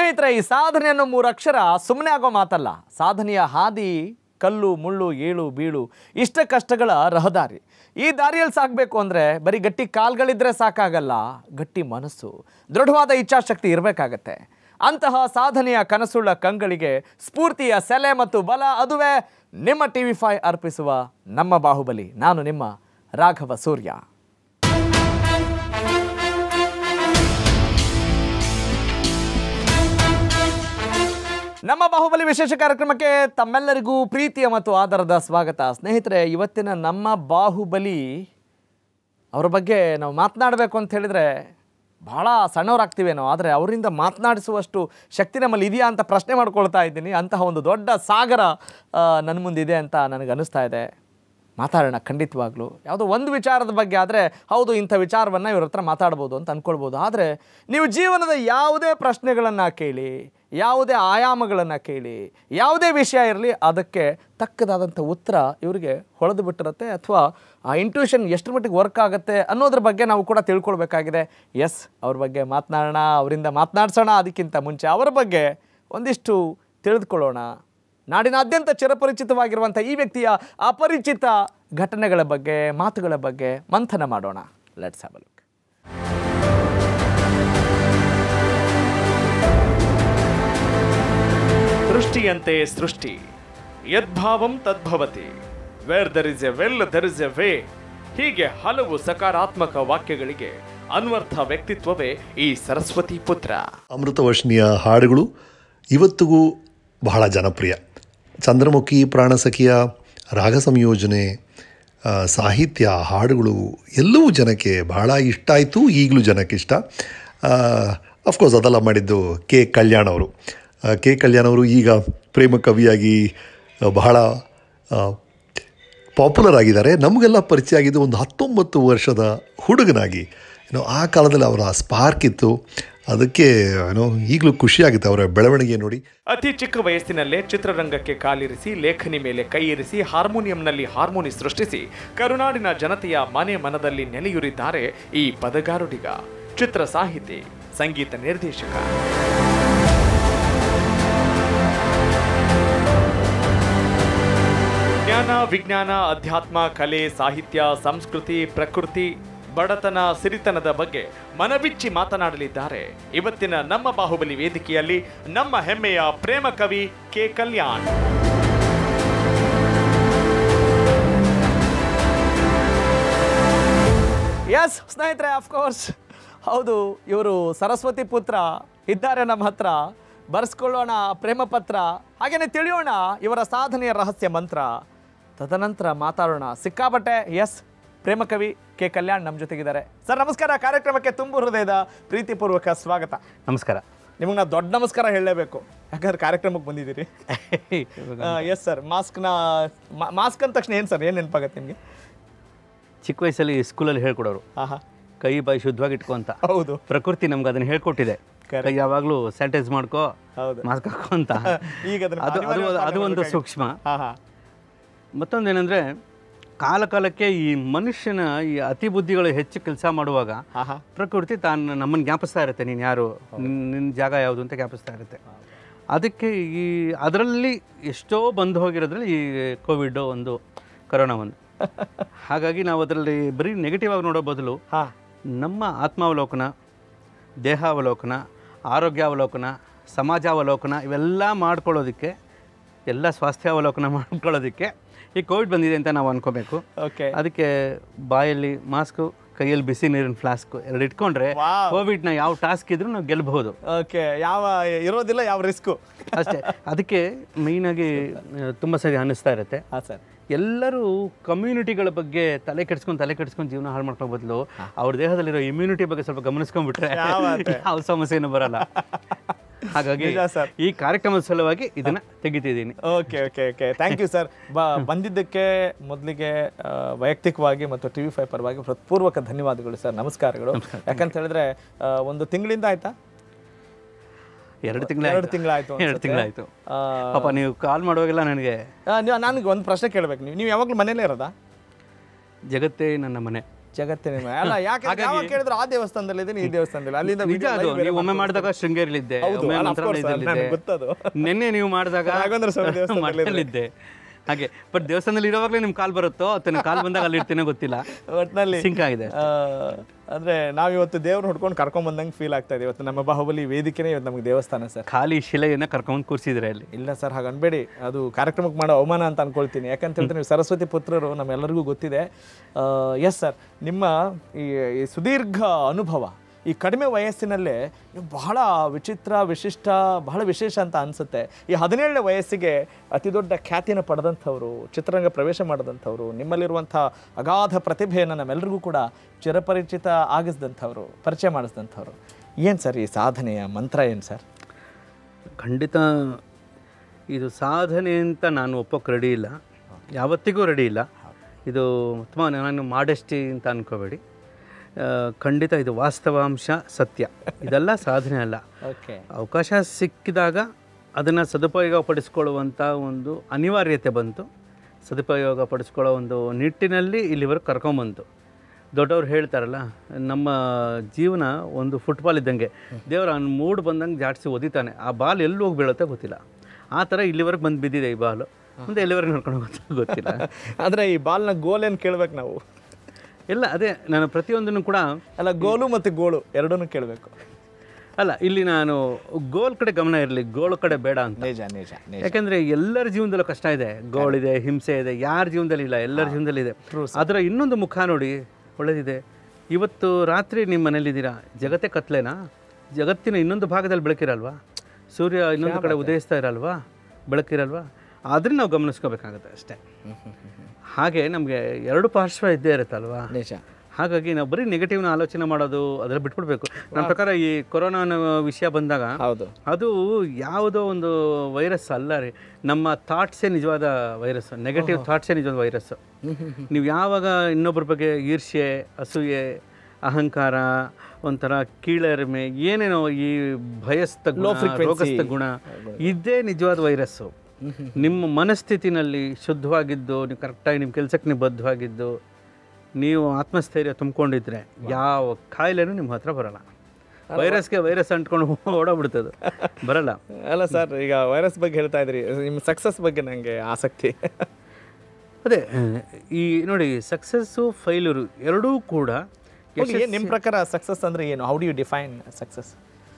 ಸ್ನೇಹಿತರೆ ಈ ಸಾಧನೆ ಅನ್ನೋ ಮೂರು ಅಕ್ಷರ ಸುಮ್ಮನೆ ಆಗೋ ಮಾತಲ್ಲ ಸಾಧನೆಯ ಹಾದಿ ಕಲ್ಲು ಮುಳ್ಳು ಏಳು ಬೀಳು ಇಷ್ಟ ಕಷ್ಟಗಳ ರಹದಾರಿ ಈ ದಾರಿಯಲ್ಲಿ ಸಾಗಬೇಕು ಅಂದರೆ ಬರೀ ಗಟ್ಟಿ ಕಾಲ್ಗಳಿದ್ರೆ ಸಾಕಾಗಲ್ಲ ಗಟ್ಟಿ ಮನಸ್ಸು ದೃಢವಾದ ಇಚ್ಛಾಶಕ್ತಿ ಇರಬೇಕಾಗತ್ತೆ ಅಂತಹ ಸಾಧನೆಯ ಕನಸುಳ್ಳ ಕಂಗಳಿಗೆ ಸ್ಫೂರ್ತಿಯ ಸೆಲೆ ಮತ್ತು ಬಲ ಅದುವೇ ನಿಮ್ಮ ಟಿ ವಿ ಫೈ ಅರ್ಪಿಸುವ ನಮ್ಮ ಬಾಹುಬಲಿ ನಾನು ನಿಮ್ಮ ರಾಘವ ಸೂರ್ಯ ನಮ್ಮ ಬಾಹುಬಲಿ ವಿಶೇಷ ಕಾರ್ಯಕ್ರಮಕ್ಕೆ ತಮ್ಮೆಲ್ಲರಿಗೂ ಪ್ರೀತಿಯ ಮತ್ತು ಆಧಾರದ ಸ್ವಾಗತ ಸ್ನೇಹಿತರೆ ಇವತ್ತಿನ ನಮ್ಮ ಬಾಹುಬಲಿ ಅವ್ರ ಬಗ್ಗೆ ನಾವು ಮಾತನಾಡಬೇಕು ಅಂತ ಹೇಳಿದ್ರೆ ಭಾಳ ಸಣ್ಣವರಾಗ್ತೀವೇನೋ ಆದರೆ ಅವರಿಂದ ಮಾತನಾಡಿಸುವಷ್ಟು ಶಕ್ತಿ ನಮ್ಮಲ್ಲಿ ಇದೆಯಾ ಅಂತ ಪ್ರಶ್ನೆ ಮಾಡ್ಕೊಳ್ತಾ ಇದ್ದೀನಿ ಅಂತಹ ಒಂದು ದೊಡ್ಡ ಸಾಗರ ಆ, ನನ್ನ ಮುಂದಿದೆ ಅಂತ ನನಗೆ ಅನಿಸ್ತಾ ಇದೆ ಮಾತಾಡೋಣ ಖಂಡಿತವಾಗ್ಲೂ ಯಾವುದೋ ಒಂದು ವಿಚಾರದ ಬಗ್ಗೆ ಆದರೆ ಹೌದು ಇಂಥ ವಿಚಾರವನ್ನು ಇವ್ರ ಹತ್ರ ಮಾತಾಡ್ಬೋದು ಅಂತ ಅಂದ್ಕೊಳ್ಬೋದು ಆದರೆ ನೀವು ಜೀವನದ ಯಾವುದೇ ಪ್ರಶ್ನೆಗಳನ್ನು ಕೇಳಿ ಯಾವುದೇ ಆಯಾಮಗಳನ್ನು ಕೇಳಿ ಯಾವುದೇ ವಿಷಯ ಇರಲಿ ಅದಕ್ಕೆ ತಕ್ಕದಾದಂಥ ಉತ್ತರ ಇವರಿಗೆ ಹೊಳೆದು ಬಿಟ್ಟಿರುತ್ತೆ ಅಥವಾ ಆ ಇಂಟ್ಯೂಷನ್ ಎಷ್ಟರ ಮಟ್ಟಿಗೆ ವರ್ಕ್ ಆಗುತ್ತೆ ಅನ್ನೋದ್ರ ಬಗ್ಗೆ ನಾವು ಕೂಡ ತಿಳ್ಕೊಳ್ಬೇಕಾಗಿದೆ ಎಸ್ ಅವ್ರ ಬಗ್ಗೆ ಮಾತನಾಡೋಣ ಅವರಿಂದ ಮಾತನಾಡ್ಸೋಣ ಅದಕ್ಕಿಂತ ಮುಂಚೆ ಅವರ ಬಗ್ಗೆ ಒಂದಿಷ್ಟು ತಿಳಿದುಕೊಳ್ಳೋಣ ನಾಡಿನಾದ್ಯಂತ ಚಿರಪರಿಚಿತವಾಗಿರುವಂಥ ಈ ವ್ಯಕ್ತಿಯ ಅಪರಿಚಿತ ಘಟನೆಗಳ ಬಗ್ಗೆ ಮಾತುಗಳ ಬಗ್ಗೆ ಮಂಥನ ಮಾಡೋಣ ಲೆಟ್ಸ್ ಹ್ಯಾವ್ ಲುಕ್ ದೃಷ್ಟಿಯಂತೆ ಸೃಷ್ಟಿ ಯದ್ಭಾವಂ ತದ್ಭವತಿ where there is a will there is a way ಹೀಗೆ ಹಲವು ಸಕಾರಾತ್ಮಕ ವಾಕ್ಯಗಳಿಗೆ ಅನ್ವರ್ಥ ವ್ಯಕ್ತಿತ್ವವೇ ಈ ಸರಸ್ವತಿ ಪುತ್ರ ಅಮೃತವರ್ಷಿಣಿಯ ಹಾಡುಗಳು ಇವತ್ತಿಗೂ ಬಹಳ ಜನಪ್ರಿಯ ಚಂದ್ರಮುಖಿ ಪ್ರಾಣಸಖಿಯ ರಾಗ ಸಂಯೋಜನೆ ಆ, ಸಾಹಿತ್ಯ ಹಾಡುಗಳು ಎಲ್ಲವೂ ಜನಕ್ಕೆ ಬಹಳ ಇಷ್ಟ ಆಯಿತು ಈಗಲೂ ಜನಕ್ಕೆ ಇಷ್ಟ ಅಫ್ಕೋರ್ಸ್ ಅದೆಲ್ಲ ಮಾಡಿದ್ದು ಕೆ ಕಲ್ಯಾಣ್ ಅವರು ಆ, ಕೆ ಕಲ್ಯಾಣ್ ಅವರು ಈಗ ಪ್ರೇಮ ಕವಿಯಾಗಿ ಆ, ಬಹಳ ಆ, ಪಾಪ್ಯುಲರ್ ಆಗಿದ್ದಾರೆ ನಮಗೆಲ್ಲ ಪರಿಚಯ ಆಗಿದ್ದು ಒಂದು ಹತ್ತೊಂಬತ್ತು ವರ್ಷದ ಹುಡುಗನಾಗಿ ಏನೋ ಆ ಕಾಲದಲ್ಲಿ ಅವರ ಸ್ಪಾರ್ಕ್ ಇತ್ತು ಅದಕ್ಕೆ ಏನೋ ಈಗಲೂ ಖುಷಿಯಾಗುತ್ತೆ ಅವರ ಬೆಳವಣಿಗೆ ನೋಡಿ ಅತಿ ಚಿಕ್ಕ ವಯಸ್ಸಿನಲ್ಲೇ ಚಿತ್ರರಂಗಕ್ಕೆ ಕಾಲಿರಿಸಿ ಲೇಖನಿ ಮೇಲೆ ಕೈ ಇರಿಸಿ ಹಾರ್ಮೋನಿಯಂನಲ್ಲಿ ಹಾರ್ಮೋನಿ ಸೃಷ್ಟಿಸಿ ಕರುನಾಡಿನ ಜನತೆಯ ಮನೆ ಮನದಲ್ಲಿ ನೆಲೆಯೂರಿದ್ದಾರೆ ಈ ಪದಗಾರುಡಿಗ ಚಿತ್ರ ಸಾಹಿತಿ ಸಂಗೀತ ನಿರ್ದೇಶಕ ಜ್ಞಾನ ವಿಜ್ಞಾನ ಅಧ್ಯಾತ್ಮ ಕಲೆ ಸಾಹಿತ್ಯ ಸಂಸ್ಕೃತಿ ಪ್ರಕೃತಿ ಬಡತನ ಸಿರಿತನದ ಬಗ್ಗೆ ಮನಬಿಚ್ಚಿ ಮಾತನಾಡಲಿದ್ದಾರೆ ಇವತ್ತಿನ ನಮ್ಮ ಬಾಹುಬಲಿ ವೇದಿಕೆಯಲ್ಲಿ ನಮ್ಮ ಹೆಮ್ಮೆಯ ಪ್ರೇಮ ಕವಿ ಕೆ ಕಲ್ಯಾಣ್ ಎಸ್ ಸ್ನೇಹಿತರೆ ಅಫ್ಕೋರ್ಸ್ ಹೌದು ಇವರು ಸರಸ್ವತಿ ಪುತ್ರ ಇದ್ದಾರೆ ನಮ್ಮ ಹತ್ರ ಬರೆಸ್ಕೊಳ್ಳೋಣ ಪ್ರೇಮ ಪತ್ರ ಹಾಗೇನೆ ತಿಳಿಯೋಣ ಇವರ ಸಾಧನೆಯ ರಹಸ್ಯ ಮಂತ್ರ ತದನಂತರ ಮಾತಾಡೋಣ ಸಿಕ್ಕಾಬಟ್ಟೆ ಎಸ್ ಪ್ರೇಮ ಕವಿ ಕೆ ಕಲ್ಯಾಣ್ ನಮ್ಮ ಜೊತೆಗಿದ್ದಾರೆ ಸರ್ ನಮಸ್ಕಾರ ಕಾರ್ಯಕ್ರಮಕ್ಕೆ ತುಂಬು ಹೃದಯದ ಪ್ರೀತಿಪೂರ್ವಕ ಸ್ವಾಗತ ನಮಸ್ಕಾರ ನಿಮಗೆ ನಾವು ದೊಡ್ಡ ನಮಸ್ಕಾರ ಹೇಳಲೇಬೇಕು ಯಾಕಂದ್ರೆ ಕಾರ್ಯಕ್ರಮಕ್ಕೆ ಬಂದಿದ್ದೀರಿ ಎಸ್ ಸರ್ ಮಾಸ್ಕ್ನ ಮಾಸ್ಕ್ ಅಂದ ತಕ್ಷಣ ಏನು ಸರ್ ಏನು ನೆನಪಾಗತ್ತೆ ನಿಮಗೆ ಚಿಕ್ಕ ವಯಸ್ಸಲ್ಲಿ ಸ್ಕೂಲಲ್ಲಿ ಹೇಳ್ಕೊಡೋರು ಹಾಂ ಹಾಂ ಕೈ ಬಾಯಿ ಶುದ್ಧವಾಗಿ ಇಟ್ಕೊ ಅಂತ ಹೌದು ಪ್ರಕೃತಿ ನಮ್ಗೆ ಅದನ್ನ ಹೇಳ್ಕೊಟ್ಟಿದೆ Correct. ಕೈ ಯಾವಾಗಲೂ ಸ್ಯಾನಿಟೈಸ್ ಮಾಡ್ಕೋ ಹೌದು. ಮಾಸ್ಕ್ ಹಾಕೋ ಅಂತ ಈಗ ಅದನ್ನ ಅದು ಅದು ಅನಿವಾರ್ಯವಾಗಿ ಅದು ಒಂದು ಪಾಲನೆ ಸೂಕ್ಷ್ಮ ಹಾಂ ಹಾಂ ಮತ್ತೊಂದೇನೆಂದರೆ ಕಾಲ ಕಾಲಕ್ಕೆ ಈ ಮನುಷ್ಯನ ಈ ಅತಿ ಬುದ್ಧಿಗಳು ಹೆಚ್ಚು ಕೆಲಸ ಮಾಡುವಾಗ ಹಾಂ ಹಾಂ ಪ್ರಕೃತಿ ತಾನು ನಮ್ಮನ್ನು ಜ್ಞಾಪಿಸ್ತಾ ಇರುತ್ತೆ ನೀನು ಯಾರು ನಿನ್ನ ಜಾಗ ಯಾವುದು ಅಂತ ಜ್ಞಾಪಿಸ್ತಾ ಇರುತ್ತೆ ಅದಕ್ಕೆ ಈ ಅದರಲ್ಲಿ ಎಷ್ಟೋ ಬಂದು ಹೋಗಿರೋದ್ರಲ್ಲಿ ಈ ಕೋವಿಡ್ ಒಂದು ಕರೋನಾ ಒಂದು ಹಾಗಾಗಿ ನಾವು ಅದರಲ್ಲಿ ಬರೀ ನೆಗೆಟಿವ್ ಆಗಿ ನೋಡೋ ಬದಲು ಹಾಂ ನಮ್ಮ ಆತ್ಮಾವಲೋಕನ ದೇಹಾವಲೋಕನ ಆರೋಗ್ಯಾವಲೋಕನ ಸಮಾಜಾವಲೋಕನ ಇವೆಲ್ಲ ಮಾಡ್ಕೊಳ್ಳೋದಕ್ಕೆ ಎಲ್ಲ ಸ್ವಾಸ್ಥ್ಯಾವಲೋಕನ ಮಾಡ್ಕೊಳ್ಳೋದಕ್ಕೆ ಈ ಕೋವಿಡ್ ಬಂದಿದೆ ಅಂತ ನಾವು ಅನ್ಕೋಬೇಕು ಓಕೆ ಅದಕ್ಕೆ ಬಾಯಲ್ಲಿ ಮಾಸ್ಕು ಕೈಯಲ್ಲಿ ಬಿಸಿ ನೀರಿನ ಫ್ಲಾಸ್ಕು ಎರಡು ಇಟ್ಕೊಂಡ್ರೆ Wow. ಕೋವಿಡ್ನ ಯಾವ ಟಾಸ್ಕ್ ಇದ್ರೂ ನಾವು ಗೆಲ್ಲಬಹುದು ಓಕೆ ಯಾವ ಇರೋದಿಲ್ಲ ಯಾವ ರಿಸ್ಕು ಅಷ್ಟೇ ಅದಕ್ಕೆ ಮೇಯ್ನಾಗಿ ತುಂಬ ಸರಿ ಅನ್ನಿಸ್ತಾ ಇರುತ್ತೆ ಹಾಂ ಸರ್ ಎಲ್ಲರೂ ಕಮ್ಯುನಿಟಿಗಳ ಬಗ್ಗೆ ತಲೆ ಕೆಡ್ಸ್ಕೊಂಡು ತಲೆ ಕೆಡ್ಸ್ಕೊಂಡು ಜೀವನ ಹಾಳು ಮಾಡ್ಕೋ ಬದಲು ಅವ್ರ ದೇಹದಲ್ಲಿರೋ ಇಮ್ಯುನಿಟಿ ಬಗ್ಗೆ ಸ್ವಲ್ಪ ಗಮನಿಸ್ಕೊಂಡ್ಬಿಟ್ರೆ ಯಾವ ಮಾತೆ? ಯಾವ ಸಮಸ್ಯೆನೂ ಬರಲ್ಲ ಹಾಗಾಗಿ ನಿಜ ಸರ್. ಈ ಕಾರ್ಯಕ್ರಮದ ಸಲುವಾಗಿ ಇದನ್ನ ತೆಗಿತಿದ್ದೀನಿ okay okay okay thank you sir ಬ ಬಂದಿದ್ದಕ್ಕೆ ಮೊದಲಿಗೆ ಆ, ವೈಯಕ್ತಿಕವಾಗಿ ಮತ್ತು ಟಿ ವಿ ಫೈವ್ ಪರವಾಗಿ ಹೃತ್ಪೂರ್ವಕ ಧನ್ಯವಾದಗಳು ಸರ್ ನಮಸ್ಕಾರಗಳು ಯಾಕಂತ ಹೇಳಿದ್ರೆ ಆ, ಒಂದು ತಿಂಗಳಿಂದ ಆಯ್ತಾ ಎರಡು ತಿಂಗಳ ಎರಡು ತಿಂಗಳಾಯ್ತು ಎರಡು ತಿಂಗಳಾಯ್ತು ಆ, ಪಾಪ ನೀವು ಕಾಲ್ ಮಾಡುವಾಗೆಲ್ಲ ನನಗೆ ಆ, ನೀವು ನನಗೆ ಒಂದು ಪ್ರಶ್ನೆ ಕೇಳಬೇಕು ನೀವು ನೀವು ಯಾವಾಗಲೂ ಮನೇಲೇ ಇರೋದಾ ಜಗತ್ತೇ ನನ್ನ ಮನೆ ಜಗತ್ತಿನ ಮೇಲೆ. ಅಲ್ಲ ಯಾಕೆ ಯಾವಾಗ ಕೇಳಿದ್ರು ಆ ದೇವಸ್ಥಾನದಲ್ಲಿ ಇದ್ದೀನಿ ಈ ದೇವಸ್ಥಾನದಲ್ಲಿ ಅಲ್ಲಿಂದ ನಿಜ video ಅದು live ಬೇರೆ ನೀವು ಒಮ್ಮೆ ಮಾಡಿದಾಗ ಶೃಂಗೇರಿಲಿದ್ದೆ ಹೌದು, ಒಮ್ಮೆ ಅಲ್ಲ, of course, ಮಂತ್ರಾಲಯದಲ್ಲಿದ್ದೆ ನನಗೆ ಗೊತ್ತದು. ನಿನ್ನೆ ನೀವು ಮಾಡಿದಾಗ ರಾಘವೇಂದ್ರ ಸ್ವಾಮಿ ದೇವಸ್ಥಾನದಲ್ಲಿ ಮಠದಲ್ಲಿದ್ದೆ ಹಾಗೆ ಬಟ್ ದೇವಸ್ಥಾನದಲ್ಲಿ ಇರೋವಾಗಲೇ ನಿಮ್ ಕಾಲ್ ಬರುತ್ತೋ ಅಥವಾ ಕಾಲ್ ಬಂದಾಗ ಅಲ್ಲಿ ಇರ್ತೀನೋ ಗೊತ್ತಿಲ್ಲ ಒಟ್ನಲ್ಲಿ ಸಿಂಕ್ ಆಗಿದೆ ಆ, ಅಂದ್ರೆ ನಾವಿವತ್ತು ದೇವ್ರ ಹುಡ್ಕೊಂಡು ಕರ್ಕೊಂಡ್ ಬಂದಂಗೆ ಫೀಲ್ ಆಗ್ತಾ ಇದೆ ಇವತ್ತು ನಮ್ಮ ಬಾಹುಬಲಿ ವೇದಿಕೆನೇ ಇವತ್ತು ನಮಗೆ ದೇವಸ್ಥಾನ ಸರ್ ಖಾಲಿ ಶಿಲೆಯನ್ನ ಕರ್ಕೊಂಡ್ ಕೂರ್ಸಿದ್ರೆ ಅಲ್ಲಿ ಇಲ್ಲ ಸರ್ ಹಾಗೆ ಅನ್ಬೇಡಿ ಅದು ಕಾರ್ಯಕ್ರಮಕ್ಕೆ ಮಾಡೋ ಅವಮಾನ ಅಂತ ಅನ್ಕೊಳ್ತೀನಿ ಯಾಕಂತ ಹೇಳಿದ್ರೆ ನೀವು ಸರಸ್ವತಿ ಪುತ್ರರು ನಮ್ಮೆಲ್ಲರಿಗೂ ಗೊತ್ತಿದೆ ಎಸ್ ಸರ್ ನಿಮ್ಮ ಈ ಈ ಸುದೀರ್ಘ ಅನುಭವ ಈ ಕಡಿಮೆ ವಯಸ್ಸಿನಲ್ಲೇ ನೀವು ಬಹಳ ವಿಚಿತ್ರ ವಿಶಿಷ್ಟ ಬಹಳ ವಿಶೇಷ ಅಂತ ಅನಿಸುತ್ತೆ ಈ ಹದಿನೇಳನೇ ವಯಸ್ಸಿಗೆ ಅತಿ ದೊಡ್ಡ ಖ್ಯಾತಿಯನ್ನು ಪಡೆದಂಥವ್ರು ಚಿತ್ರರಂಗ ಪ್ರವೇಶ ಮಾಡಿದಂಥವ್ರು ನಿಮ್ಮಲ್ಲಿರುವಂಥ ಅಗಾಧ ಪ್ರತಿಭೆಯನ್ನು ನಮ್ಮೆಲ್ಲರಿಗೂ ಕೂಡ ಚಿರಪರಿಚಿತ ಆಗಿಸಿದಂಥವ್ರು ಪರಿಚಯ ಮಾಡಿಸಿದಂಥವ್ರು ಏನು ಸರ್ ಈ ಸಾಧನೆಯ ಮಂತ್ರ ಏನು ಸರ್ ಖಂಡಿತ ಇದು ಸಾಧನೆ ಅಂತ ನಾನು ಒಪ್ಪೋಕೆ ರೆಡಿ ಇಲ್ಲ ಯಾವತ್ತಿಗೂ ರೆಡಿ ಇಲ್ಲ ಇದು ತುಂಬ ನಾನು ಮಾಡೆಸ್ಟಿ ಅಂತ ಅನ್ಕೋಬೇಡಿ ಆ, ಖಂಡಿತ ಇದು ವಾಸ್ತವಾಂಶ ಸತ್ಯ ಇದೆಲ್ಲ ಸಾಧನೆ ಅಲ್ಲ ಓಕೆ ಅವಕಾಶ ಸಿಕ್ಕಿದಾಗ ಅದನ್ನು ಸದುಪಯೋಗ ಪಡಿಸ್ಕೊಳ್ಳುವಂಥ ಒಂದು ಅನಿವಾರ್ಯತೆ ಬಂತು ಸದುಪಯೋಗ ಪಡಿಸ್ಕೊಳ್ಳೋ ಒಂದು ನಿಟ್ಟಿನಲ್ಲಿ ಇಲ್ಲಿವರೆಗೆ ಕರ್ಕೊಂಬಂತು ದೊಡ್ಡವ್ರು ಹೇಳ್ತಾರಲ್ಲ ನಮ್ಮ ಜೀವನ ಒಂದು ಫುಟ್ಬಾಲ್ ಇದ್ದಂಗೆ ದೇವರ ಮೂಡ್ ಬಂದಂಗೆ ಜಾಡಿಸಿ ಒದಿತಾನೆ ಆ ಬಾಲ್ ಎಲ್ಲಿ ಹೋಗಿ ಬೀಳುತ್ತೆ ಗೊತ್ತಿಲ್ಲ ಆ ಥರ ಇಲ್ಲಿವರೆಗೆ ಬಂದು ಬಿದ್ದಿದೆ ಈ ಬಾಲು ಮುಂದೆ ಎಲ್ಲಿವರೆಗೆ ನೋಡ್ಕೊಂಡು ಹೋಗುತ್ತೆ ಗೊತ್ತಿಲ್ಲ ಆದರೆ ಈ ಬಾಲ್ನ ಗೋಲ್ ಏನು ಕೇಳ್ಬೇಕು ನಾವು ಎಲ್ಲ ಅದೇ ನಾನು ಪ್ರತಿಯೊಂದನ್ನು ಕೂಡ ಅಲ್ಲ ಗೋಲು ಮತ್ತು ಗೋಳು ಎರಡನ್ನೂ ಕೇಳಬೇಕು ಅಲ್ಲ ಇಲ್ಲಿ ನಾನು ಗೋಲ್ ಕಡೆ ಗಮನ ಇರಲಿ ಗೋಲ್ ಕಡೆ ಬೇಡ ಅಂತ ನಿಜ ನಿಜ ನಿಜ ಯಾಕಂದ್ರೆ ಎಲ್ಲರ ಜೀವನದಲ್ಲೂ ಕಷ್ಟ ಇದೆ ಗೋಳಿದೆ ಹಿಂಸೆ ಇದೆ ಯಾರ ಜೀವನದಲ್ಲಿ ಇಲ್ಲ ಎಲ್ಲರ ಜೀವನದಲ್ಲಿ ಇದೆ ಅದರ ಇನ್ನೊಂದು ಮುಖ ನೋಡಿ ಒಳ್ಳೆದಿದೆ ಇವತ್ತು ರಾತ್ರಿ ನಿಮ್ಮ ಮನೇಲಿದ್ದೀರಾ ಜಗತ್ತೇ ಕತ್ಲೇನಾ ಜಗತ್ತಿನ ಇನ್ನೊಂದು ಭಾಗದಲ್ಲಿ ಬೆಳಕಿರಲ್ವಾ ಸೂರ್ಯ ಇನ್ನೊಂದು ಕಡೆ ಉದಯಿಸ್ತಾ ಇರಲ್ವಾ ಬೆಳಕಿರಲ್ವಾ ಅದನ್ನ ನಾವು ಗಮನಿಸ್ಕೋಬೇಕಾಗತ್ತೆ ಅಷ್ಟೇ ಹಾಗೆ ನಮಗೆ ಎರಡು ಪಾರ್ಶ್ವ ಇದ್ದೇ ಇರುತ್ತಲ್ವಾ ನಿಜ ಹಾಗಾಗಿ ನಾವು ಬರೀ ನೆಗೆಟಿವ್ನ ಆಲೋಚನೆ ಮಾಡೋದು ಅದೆಲ್ಲ ಬಿಟ್ಬಿಡ್ಬೇಕು ನನ್ನ ಪ್ರಕಾರ ಈ ಕೊರೋನಾ ಅನ್ನೋ ವಿಷಯ ಬಂದಾಗ ಹೌದು ಅದು ಯಾವುದೋ ಒಂದು ವೈರಸ್ ಅಲ್ಲ ರೀ ನಮ್ಮ ಥಾಟ್ಸೇ ನಿಜವಾದ ವೈರಸ್ ನೆಗೆಟಿವ್ ಥಾಟ್ಸೇ ನಿಜವಾದ ವೈರಸ್ ನೀವು ಯಾವಾಗ ಇನ್ನೊಬ್ಬರ ಬಗ್ಗೆ ಈರ್ಷ್ಯೆ ಅಸೂಯೆ ಅಹಂಕಾರ ಒಂಥರ ಕೀಳರಿಮೆ ಏನೇನೋ ಈ ಭಯಸ್ಥ ಗುಣ ರೋಗಸ್ಥ ಗುಣ ಇದೇ ನಿಜವಾದ ವೈರಸ್ಸು ನಿಮ್ಮ ಮನಸ್ಥಿತಿನಲ್ಲಿ ಶುದ್ಧವಾಗಿದ್ದು ನೀವು ಕರೆಕ್ಟಾಗಿ ನಿಮ್ಮ ಕೆಲಸಕ್ಕೆ ನೀವು ಬದ್ಧವಾಗಿದ್ದು ನೀವು ಆತ್ಮಸ್ಥೈರ್ಯ ತುಂಬಿಕೊಂಡಿದ್ರೆ ಯಾವ ಕಾಯಿಲೆನೂ ನಿಮ್ಮ ಹತ್ರ ಬರಲ್ಲ ವೈರಸ್ಗೆ ವೈರಸ್ ಅಂಟ್ಕೊಂಡು ಓಡೋಗ್ಬಿಡ್ತದೆ ಬರಲ್ಲ ಅಲ್ಲ ಸರ್ ಈಗ ವೈರಸ್ ಬಗ್ಗೆ ಹೇಳ್ತಾ ಇದ್ರಿ ನಿಮ್ಮ ಸಕ್ಸಸ್ ಬಗ್ಗೆ ನನಗೆ ಆಸಕ್ತಿ ಅದೇ ಈ ನೋಡಿ ಸಕ್ಸಸ್ಸು ಫೈಲೂರು ಎರಡೂ ಕೂಡ ನಿಮ್ಮ ಪ್ರಕಾರ ಸಕ್ಸಸ್ ಅಂದ್ರೆ ಏನು how do you define success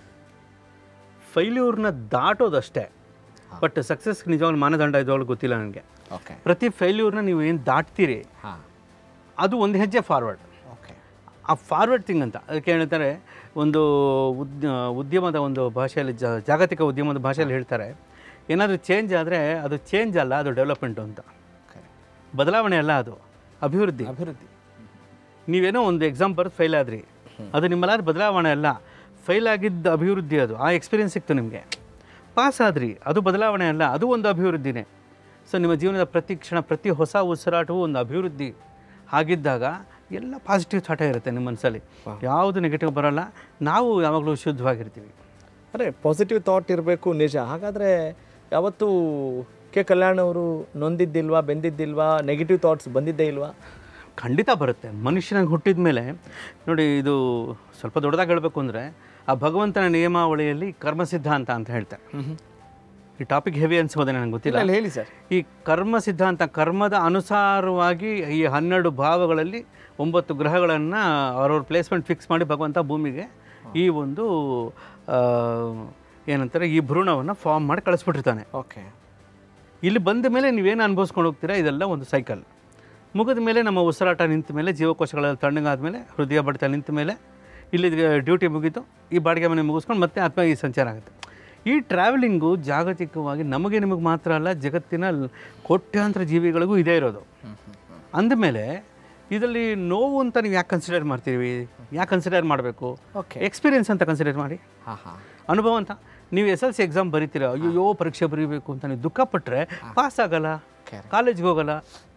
ಫೈಲ್ಯೂರ್ನ ದಾಟೋದಷ್ಟೇ ಬಟ್ ಸಕ್ಸಸ್ ನಿಜವಾಗ್ಲೂ ಮಾನದಂಡ ಇದ್ವಾಗ್ಲೂ ಗೊತ್ತಿಲ್ಲ ನನಗೆ ಓಕೆ ಪ್ರತಿ ಫೈಲ್ಯೂರ್ನ ನೀವು ಏನು ದಾಟ್ತೀರಿ ಹಾಂ ಅದು ಒಂದು ಹೆಜ್ಜೆ ಫಾರ್ವರ್ಡ್ ಓಕೆ ಆ ಫಾರ್ವರ್ಡ್ ಥಿಂಗ್ ಅಂತ ಅದಕ್ಕೆ ಹೇಳ್ತಾರೆ ಒಂದು ಉದ್ ಉದ್ಯಮದ ಒಂದು ಭಾಷೆಯಲ್ಲಿ ಜ ಜಾಗತಿಕ ಉದ್ಯಮದ ಭಾಷೆಯಲ್ಲಿ ಹೇಳ್ತಾರೆ ಏನಾದರೂ ಚೇಂಜ್ ಆದರೆ ಅದು ಚೇಂಜ್ ಅಲ್ಲ ಅದು ಡೆವಲಪ್ಮೆಂಟು ಅಂತ ಓಕೆ ಬದಲಾವಣೆ ಅಲ್ಲ ಅದು ಅಭಿವೃದ್ಧಿ ಅಭಿವೃದ್ಧಿ ನೀವೇನೋ ಒಂದು ಎಕ್ಸಾಮ್ ಬರೆದು ಫೈಲ್ ಆದ್ರಿ ಅದು ನಿಮ್ಮಲ್ಲಾದ ಬದಲಾವಣೆ ಅಲ್ಲ ಫೈಲ್ ಆಗಿದ್ದ ಅಭಿವೃದ್ಧಿ ಅದು ಆ ಎಕ್ಸ್ಪೀರಿಯನ್ಸ್ ಸಿಕ್ತು ನಿಮಗೆ ಪಾಸ್ ಆದ್ರಿ ಅದು ಬದಲಾವಣೆ ಅಲ್ಲ ಅದು ಒಂದು ಅಭಿವೃದ್ಧಿನೇ ಸೊ ನಿಮ್ಮ ಜೀವನದ ಪ್ರತಿ ಕ್ಷಣ ಪ್ರತಿ ಹೊಸ ಉಸಿರಾಟವೂ ಒಂದು ಅಭಿವೃದ್ಧಿ ಹಾಗಿದ್ದಾಗ ಎಲ್ಲ ಪಾಸಿಟಿವ್ ಥಾಟ ಇರುತ್ತೆ ನಿಮ್ಮ ಮನಸ್ಸಲ್ಲಿ ಯಾವುದು ನೆಗೆಟಿವ್ ಬರಲ್ಲ ನಾವು ಯಾವಾಗಲೂ ಶುದ್ಧವಾಗಿರ್ತೀವಿ ಅರೆ ಪಾಸಿಟಿವ್ ಥಾಟ್ ಇರಬೇಕು ನಿಜ ಹಾಗಾದರೆ ಯಾವತ್ತೂ ಕೆ ಕಲ್ಯಾಣ್ ಅವರು ನೊಂದಿದ್ದಿಲ್ವಾ ಬೆಂದಿದ್ದಿಲ್ವಾ ನೆಗೆಟಿವ್ ಥಾಟ್ಸ್ ಬಂದಿದ್ದೇ ಇಲ್ವಾ ಖಂಡಿತ ಬರುತ್ತೆ ಮನುಷ್ಯನಾಗಿ ಹುಟ್ಟಿದ ಮೇಲೆ ನೋಡಿ ಇದು ಸ್ವಲ್ಪ ದೊಡ್ಡದಾಗಿ ಹೇಳಬೇಕು ಅಂದರೆ ಆ ಭಗವಂತನ ನಿಯಮಾವಳಿಯಲ್ಲಿ ಕರ್ಮ ಸಿದ್ಧಾಂತ ಅಂತ ಹೇಳ್ತಾರೆ ಈ ಟಾಪಿಕ್ ಹೆವಿ ಅನ್ಸೋದೆ ನನಗೆ ಗೊತ್ತಿಲ್ಲ ಇಲ್ಲ ಹೇಳಿ ಸರ್ ಈ ಕರ್ಮ ಸಿದ್ಧಾಂತ ಕರ್ಮದ ಅನುಸಾರವಾಗಿ ಈ ಹನ್ನೆರಡು ಭಾವಗಳಲ್ಲಿ ಒಂಬತ್ತು ಗ್ರಹಗಳನ್ನು ಅವ್ರವ್ರ ಪ್ಲೇಸ್ಮೆಂಟ್ ಫಿಕ್ಸ್ ಮಾಡಿ ಭಗವಂತ ಭೂಮಿಗೆ ಈ ಒಂದು ಆ, ಏನಂತಾರೆ ಈ ಭ್ರೂಣವನ್ನು ಫಾರ್ಮ್ ಮಾಡಿ ಕಳಿಸ್ಬಿಟ್ಟಿರ್ತಾನೆ ಓಕೆ ಇಲ್ಲಿ ಬಂದ ಮೇಲೆ ನೀವೇನು ಅನುಭವಿಸ್ಕೊಂಡು ಹೋಗ್ತೀರಾ ಇದೆಲ್ಲ ಒಂದು ಸೈಕಲ್ ಮುಗಿದ ಮೇಲೆ ನಮ್ಮ ಉಸಿರಾಟ ನಿಂತ ಮೇಲೆ ಜೀವಕೋಶಗಳೆಲ್ಲ ತಣ್ಣಗಾದ ಮೇಲೆ ಹೃದಯ ಬಡಿತ ನಿಂತ ಮೇಲೆ ಇಲ್ಲಿ ಡ್ಯೂಟಿ ಮುಗೀತು ಈ ಬಾಡಿಗೆ ಮನೆ ಮುಗಿಸ್ಕೊಂಡು ಮತ್ತೆ ಆತ್ಮ ಈ ಸಂಚಾರ ಆಗುತ್ತೆ ಈ ಟ್ರಾವೆಲಿಂಗು ಜಾಗತಿಕವಾಗಿ ನಮಗೆ ನಿಮಗೆ ಮಾತ್ರ ಅಲ್ಲ ಜಗತ್ತಿನ ಲ್- ಕೋಟ್ಯಾಂತರ ಜೀವಿಗಳಿಗೂ ಇದೇ ಇರೋದು ಅಂದಮೇಲೆ ಇದರಲ್ಲಿ ನೋವು ಅಂತ ನೀವು ಯಾಕೆ ಕನ್ಸಿಡರ್ ಮಾಡ್ತೀವಿ ಯಾಕೆ ಕನ್ಸಿಡರ್ ಮಾಡಬೇಕು ಓಕೆ ಎಕ್ಸ್ಪೀರಿಯನ್ಸ್ ಅಂತ ಕನ್ಸಿಡರ್ ಮಾಡಿ ಹಾಂ ಹಾಂ ಅನುಭವ ಅಂತ ನೀವು ಎಸ್ ಎಲ್ ಸಿ ಎಕ್ಸಾಮ್ ಬರೀತೀರ ಅಯ್ಯೋ ಪರೀಕ್ಷೆ ಬರೀಬೇಕು ಅಂತ ನೀವು ದುಃಖ ಪಟ್ಟರೆ ಪಾಸ್ ಆಗಲ್ಲ Correct. ಕಾಲೇಜ್ಗೆ ಹೋಗಲ್ಲ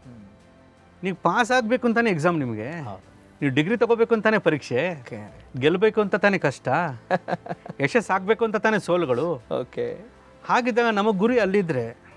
ನೀವು ಪಾಸ್ ಆಗಬೇಕು ಅಂತಾನೆ ಎಕ್ಸಾಮ್ ನಿಮಗೆ ನೀವು ಡಿಗ್ರಿ ತಗೋಬೇಕು ಅಂತಾನೆ ಪರೀಕ್ಷೆ ಓಕೆ ಗೆಲ್ಲಬೇಕು ಅಂತ ತಾನೇ ಕಷ್ಟ ಯಶಸ್ಸು ಆಗಬೇಕು ಅಂತ ತಾನೇ ಸೋಲುಗಳು ಓಕೆ ಹಾಗಿದ್ದಾಗ ನಮಗೆ ಗುರಿ ಅಲ್ಲಿದ್ದರೆ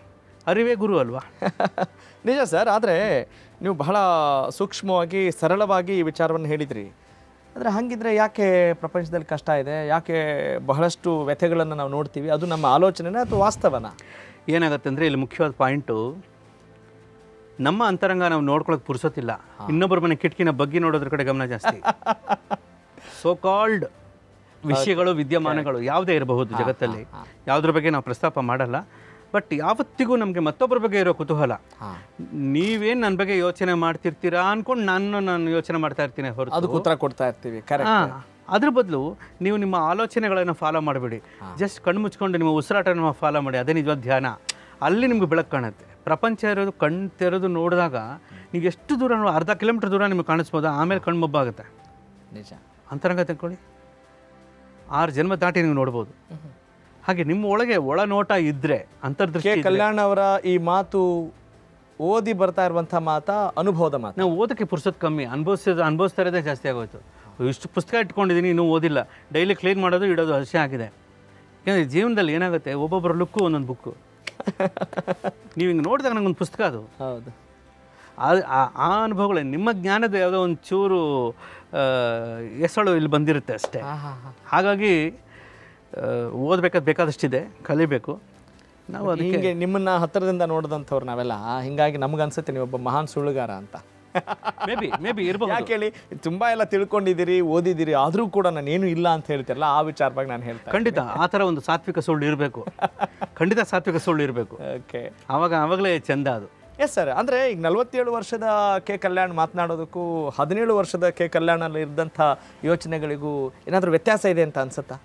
ಅರಿವೇ ಗುರು ಅಲ್ವಾ ನಿಜ ಸರ್ ಆದರೆ ನೀವು ಬಹಳ ಸೂಕ್ಷ್ಮವಾಗಿ ಸರಳವಾಗಿ ಈ ವಿಚಾರವನ್ನು ಹೇಳಿದ್ರಿ ಆದರೆ ಹಾಗಿದ್ರೆ ಯಾಕೆ ಪ್ರಪಂಚದಲ್ಲಿ ಕಷ್ಟ ಇದೆ ಯಾಕೆ ಬಹಳಷ್ಟು ವ್ಯಥೆಗಳನ್ನು ನಾವು ನೋಡ್ತೀವಿ ಅದು ನಮ್ಮ ಆಲೋಚನೆನ ಅಥವಾ ವಾಸ್ತವನ ಏನಾಗುತ್ತೆ ಅಂದರೆ ಇಲ್ಲಿ ಮುಖ್ಯವಾದ ಪಾಯಿಂಟು ನಮ್ಮ ಅಂತರಂಗ ನಾವು ನೋಡ್ಕೊಳಕ್ಕೆ ಪುರ್ಸೋತಿಲ್ಲ ಇನ್ನೊಬ್ಬರ ಮನೆ ಕಿಟಕಿನ ಬಗ್ಗೆ ನೋಡೋದ್ರ ಕಡೆ ಗಮನ ಜಾಸ್ತಿ ಸೋ ಕಾಲ್ಡ್ ವಿಷಯಗಳು ವಿದ್ಯಮಾನಗಳು ಯಾವುದೇ ಇರಬಹುದು ಜಗತ್ತಲ್ಲಿ ಯಾವುದ್ರ ಬಗ್ಗೆ ನಾವು ಪ್ರಸ್ತಾಪ ಮಾಡಲ್ಲ ಬಟ್ ಯಾವತ್ತಿಗೂ ನಮಗೆ ಮತ್ತೊಬ್ಬರ ಬಗ್ಗೆ ಇರೋ ಕುತೂಹಲ ನೀವೇನು ನನ್ನ ಬಗ್ಗೆ ಯೋಚನೆ ಮಾಡ್ತಿರ್ತೀರಾ ಅನ್ಕೊಂಡು ನಾನು ನಾನು ಯೋಚನೆ ಮಾಡ್ತಾ ಇರ್ತೀನಿ ಹೊರತು ಅದಕ್ಕೆ ಉತ್ತರ ಕೊಡ್ತಾ ಇರ್ತೀವಿ ಕರೆಕ್ಟ್ ಹಾ, ಅದ್ರ ಬದಲು ನೀವು ನಿಮ್ಮ ಆಲೋಚನೆಗಳನ್ನು ಫಾಲೋ ಮಾಡಬೇಡಿ ಜಸ್ಟ್ ಕಣ್ಣು ಮುಚ್ಕೊಂಡು ನಿಮ್ಮ ಉಸಿರಾಟನ ಫಾಲೋ ಮಾಡಿ ಅದೇ ನಿಜವಾದ ಧ್ಯಾನ ಅಲ್ಲಿ ನಿಮ್ಗೆ ಬೆಳಕು ಕಾಣುತ್ತೆ ಪ್ರಪಂಚ ಇರೋದು ಕಣ್ಣು ತೆರೆದು ನೋಡಿದಾಗ ನೀವು ಎಷ್ಟು ದೂರ ನೋ- ಅರ್ಧ ಕಿಲೋಮೀಟರ್ ದೂರ ನಿಮಗೆ ಕಾಣಿಸ್ಬೋದು ಆಮೇಲೆ ಕಣ್ಣು ಮೊಬ್ಬಾಗುತ್ತೆ ನಿಜ ಅಂತರಂಗ ತಿಳ್ಕೊಳ್ಳಿ ಆರು ಜನ್ಮ ದಾಟಿ ನೀವು ನೋಡ್ಬೋದು ಹಾಗೆ ನಿಮ್ಮ ಒಳಗೆ ಒಳ ನೋಟ ಇದ್ದರೆ ಕೆ ಅಂತರ್ದೃಷ್ಟಿ ಇದ್ರೆ- ಕಲ್ಯಾಣ್ ಅವರ ಈ ಮಾತು ಓದಿ ಬರ್ತಾ ಇರುವಂಥ ಮಾತಾ ಅನುಭವದ ಮಾತು ನಾವು ಓದೋಕ್ಕೆ ಪುರ್ಸೋದು ಕಮ್ಮಿ ಅನುಭವಿಸೋದು ಅನುಭವಿಸ್ತಾ ಇರೋದೇ ಜಾಸ್ತಿ ಆಗೋಯ್ತು ಇಷ್ಟು ಪುಸ್ತಕ ಇಟ್ಕೊಂಡಿದ್ದೀನಿ ಇನ್ನೂ ಓದಿಲ್ಲ ಡೈಲಿ ಕ್ಲೀನ್ ಮಾಡೋದು ಇಡೋದು ಅಷ್ಟೇ ಆಗಿದೆ ಯಾಕಂದರೆ ಜೀವನದಲ್ಲಿ ಏನಾಗುತ್ತೆ ಒಬ್ಬೊಬ್ಬರ ಲುಕ್ಕು ಒಂದೊಂದು ಬುಕ್ಕು ನೀವು ಹಿಂಗೆ ನೋಡಿದಾಗ ನಂಗೊಂದು ಪುಸ್ತಕ ಅದು ಹೌದು ಆ- ಆ- ಆ ಅನುಭವಗಳೇ ನಿಮ್ಮ ಜ್ಞಾನದ ಯಾವುದೋ ಒಂದು ಚೂರು ಆ, ಎಸಳು ಇಲ್ಲಿ ಬಂದಿರುತ್ತೆ ಅಷ್ಟೇ ಹಾಗಾಗಿ ಓದಬೇಕಾದ ಬೇಕಾದಷ್ಟಿದೆ ಕಲಿಬೇಕು ನಾವು ಅದಕ್ಕೆ ಹಿಂಗೆ ನಿಮ್ಮನ್ನ ಹತ್ತಿರದಿಂದ ನೋಡಿದಂಥವ್ರು ನಾವೆಲ್ಲ ಹಿಂಗಾಗಿ ನಮ್ಗೆ ಅನ್ಸುತ್ತೆ ನೀವು ಒಬ್ಬ ಮಹಾನ್ ಸುಳ್ಳುಗಾರ ಅಂತ ಮೇ ಬಿ ಮೇ ಬಿ ಇರಬಹುದು ಯಾಕೆ ಹೇಳಿ ತುಂಬಾ ಎಲ್ಲ ತಿಳ್ಕೊಂಡಿದ್ದೀರಿ ಓದಿದ್ದೀರಿ ಆದರೂ ಕೂಡ ನಾನು ಏನು ಇಲ್ಲ ಅಂತ ಹೇಳ್ತಿರಲ್ಲ ಆ ವಿಚಾರವಾಗಿ ನಾನು ಹೇಳ್ತಾ ಖಂಡಿತ ಆ ಥರ ಒಂದು ಸಾತ್ವಿಕ ಸುಳ್ಳು ಇರಬೇಕು ಖಂಡಿತ ಸಾತ್ವಿಕ ಸುಳ್ಳು ಇರಬೇಕು ಓಕೆ ಆವಾಗ ಆವಾಗಲೇ ಚಂದ ಅದು ಎಸ್ ಸರ್ ಅಂದರೆ ಈಗ ನಲವತ್ತೇಳು ವರ್ಷದ ಕೆ ಕಲ್ಯಾಣ್ ಮಾತನಾಡೋದಕ್ಕೂ ಹದಿನೇಳು ವರ್ಷದ ಕೆ ಕಲ್ಯಾಣಲ್ಲಿ ಇದ್ದಂಥ ಯೋಚನೆಗಳಿಗೂ ಏನಾದರೂ ವ್ಯತ್ಯಾಸ ಇದೆ ಅಂತ ಅನ್ಸುತ್ತಾ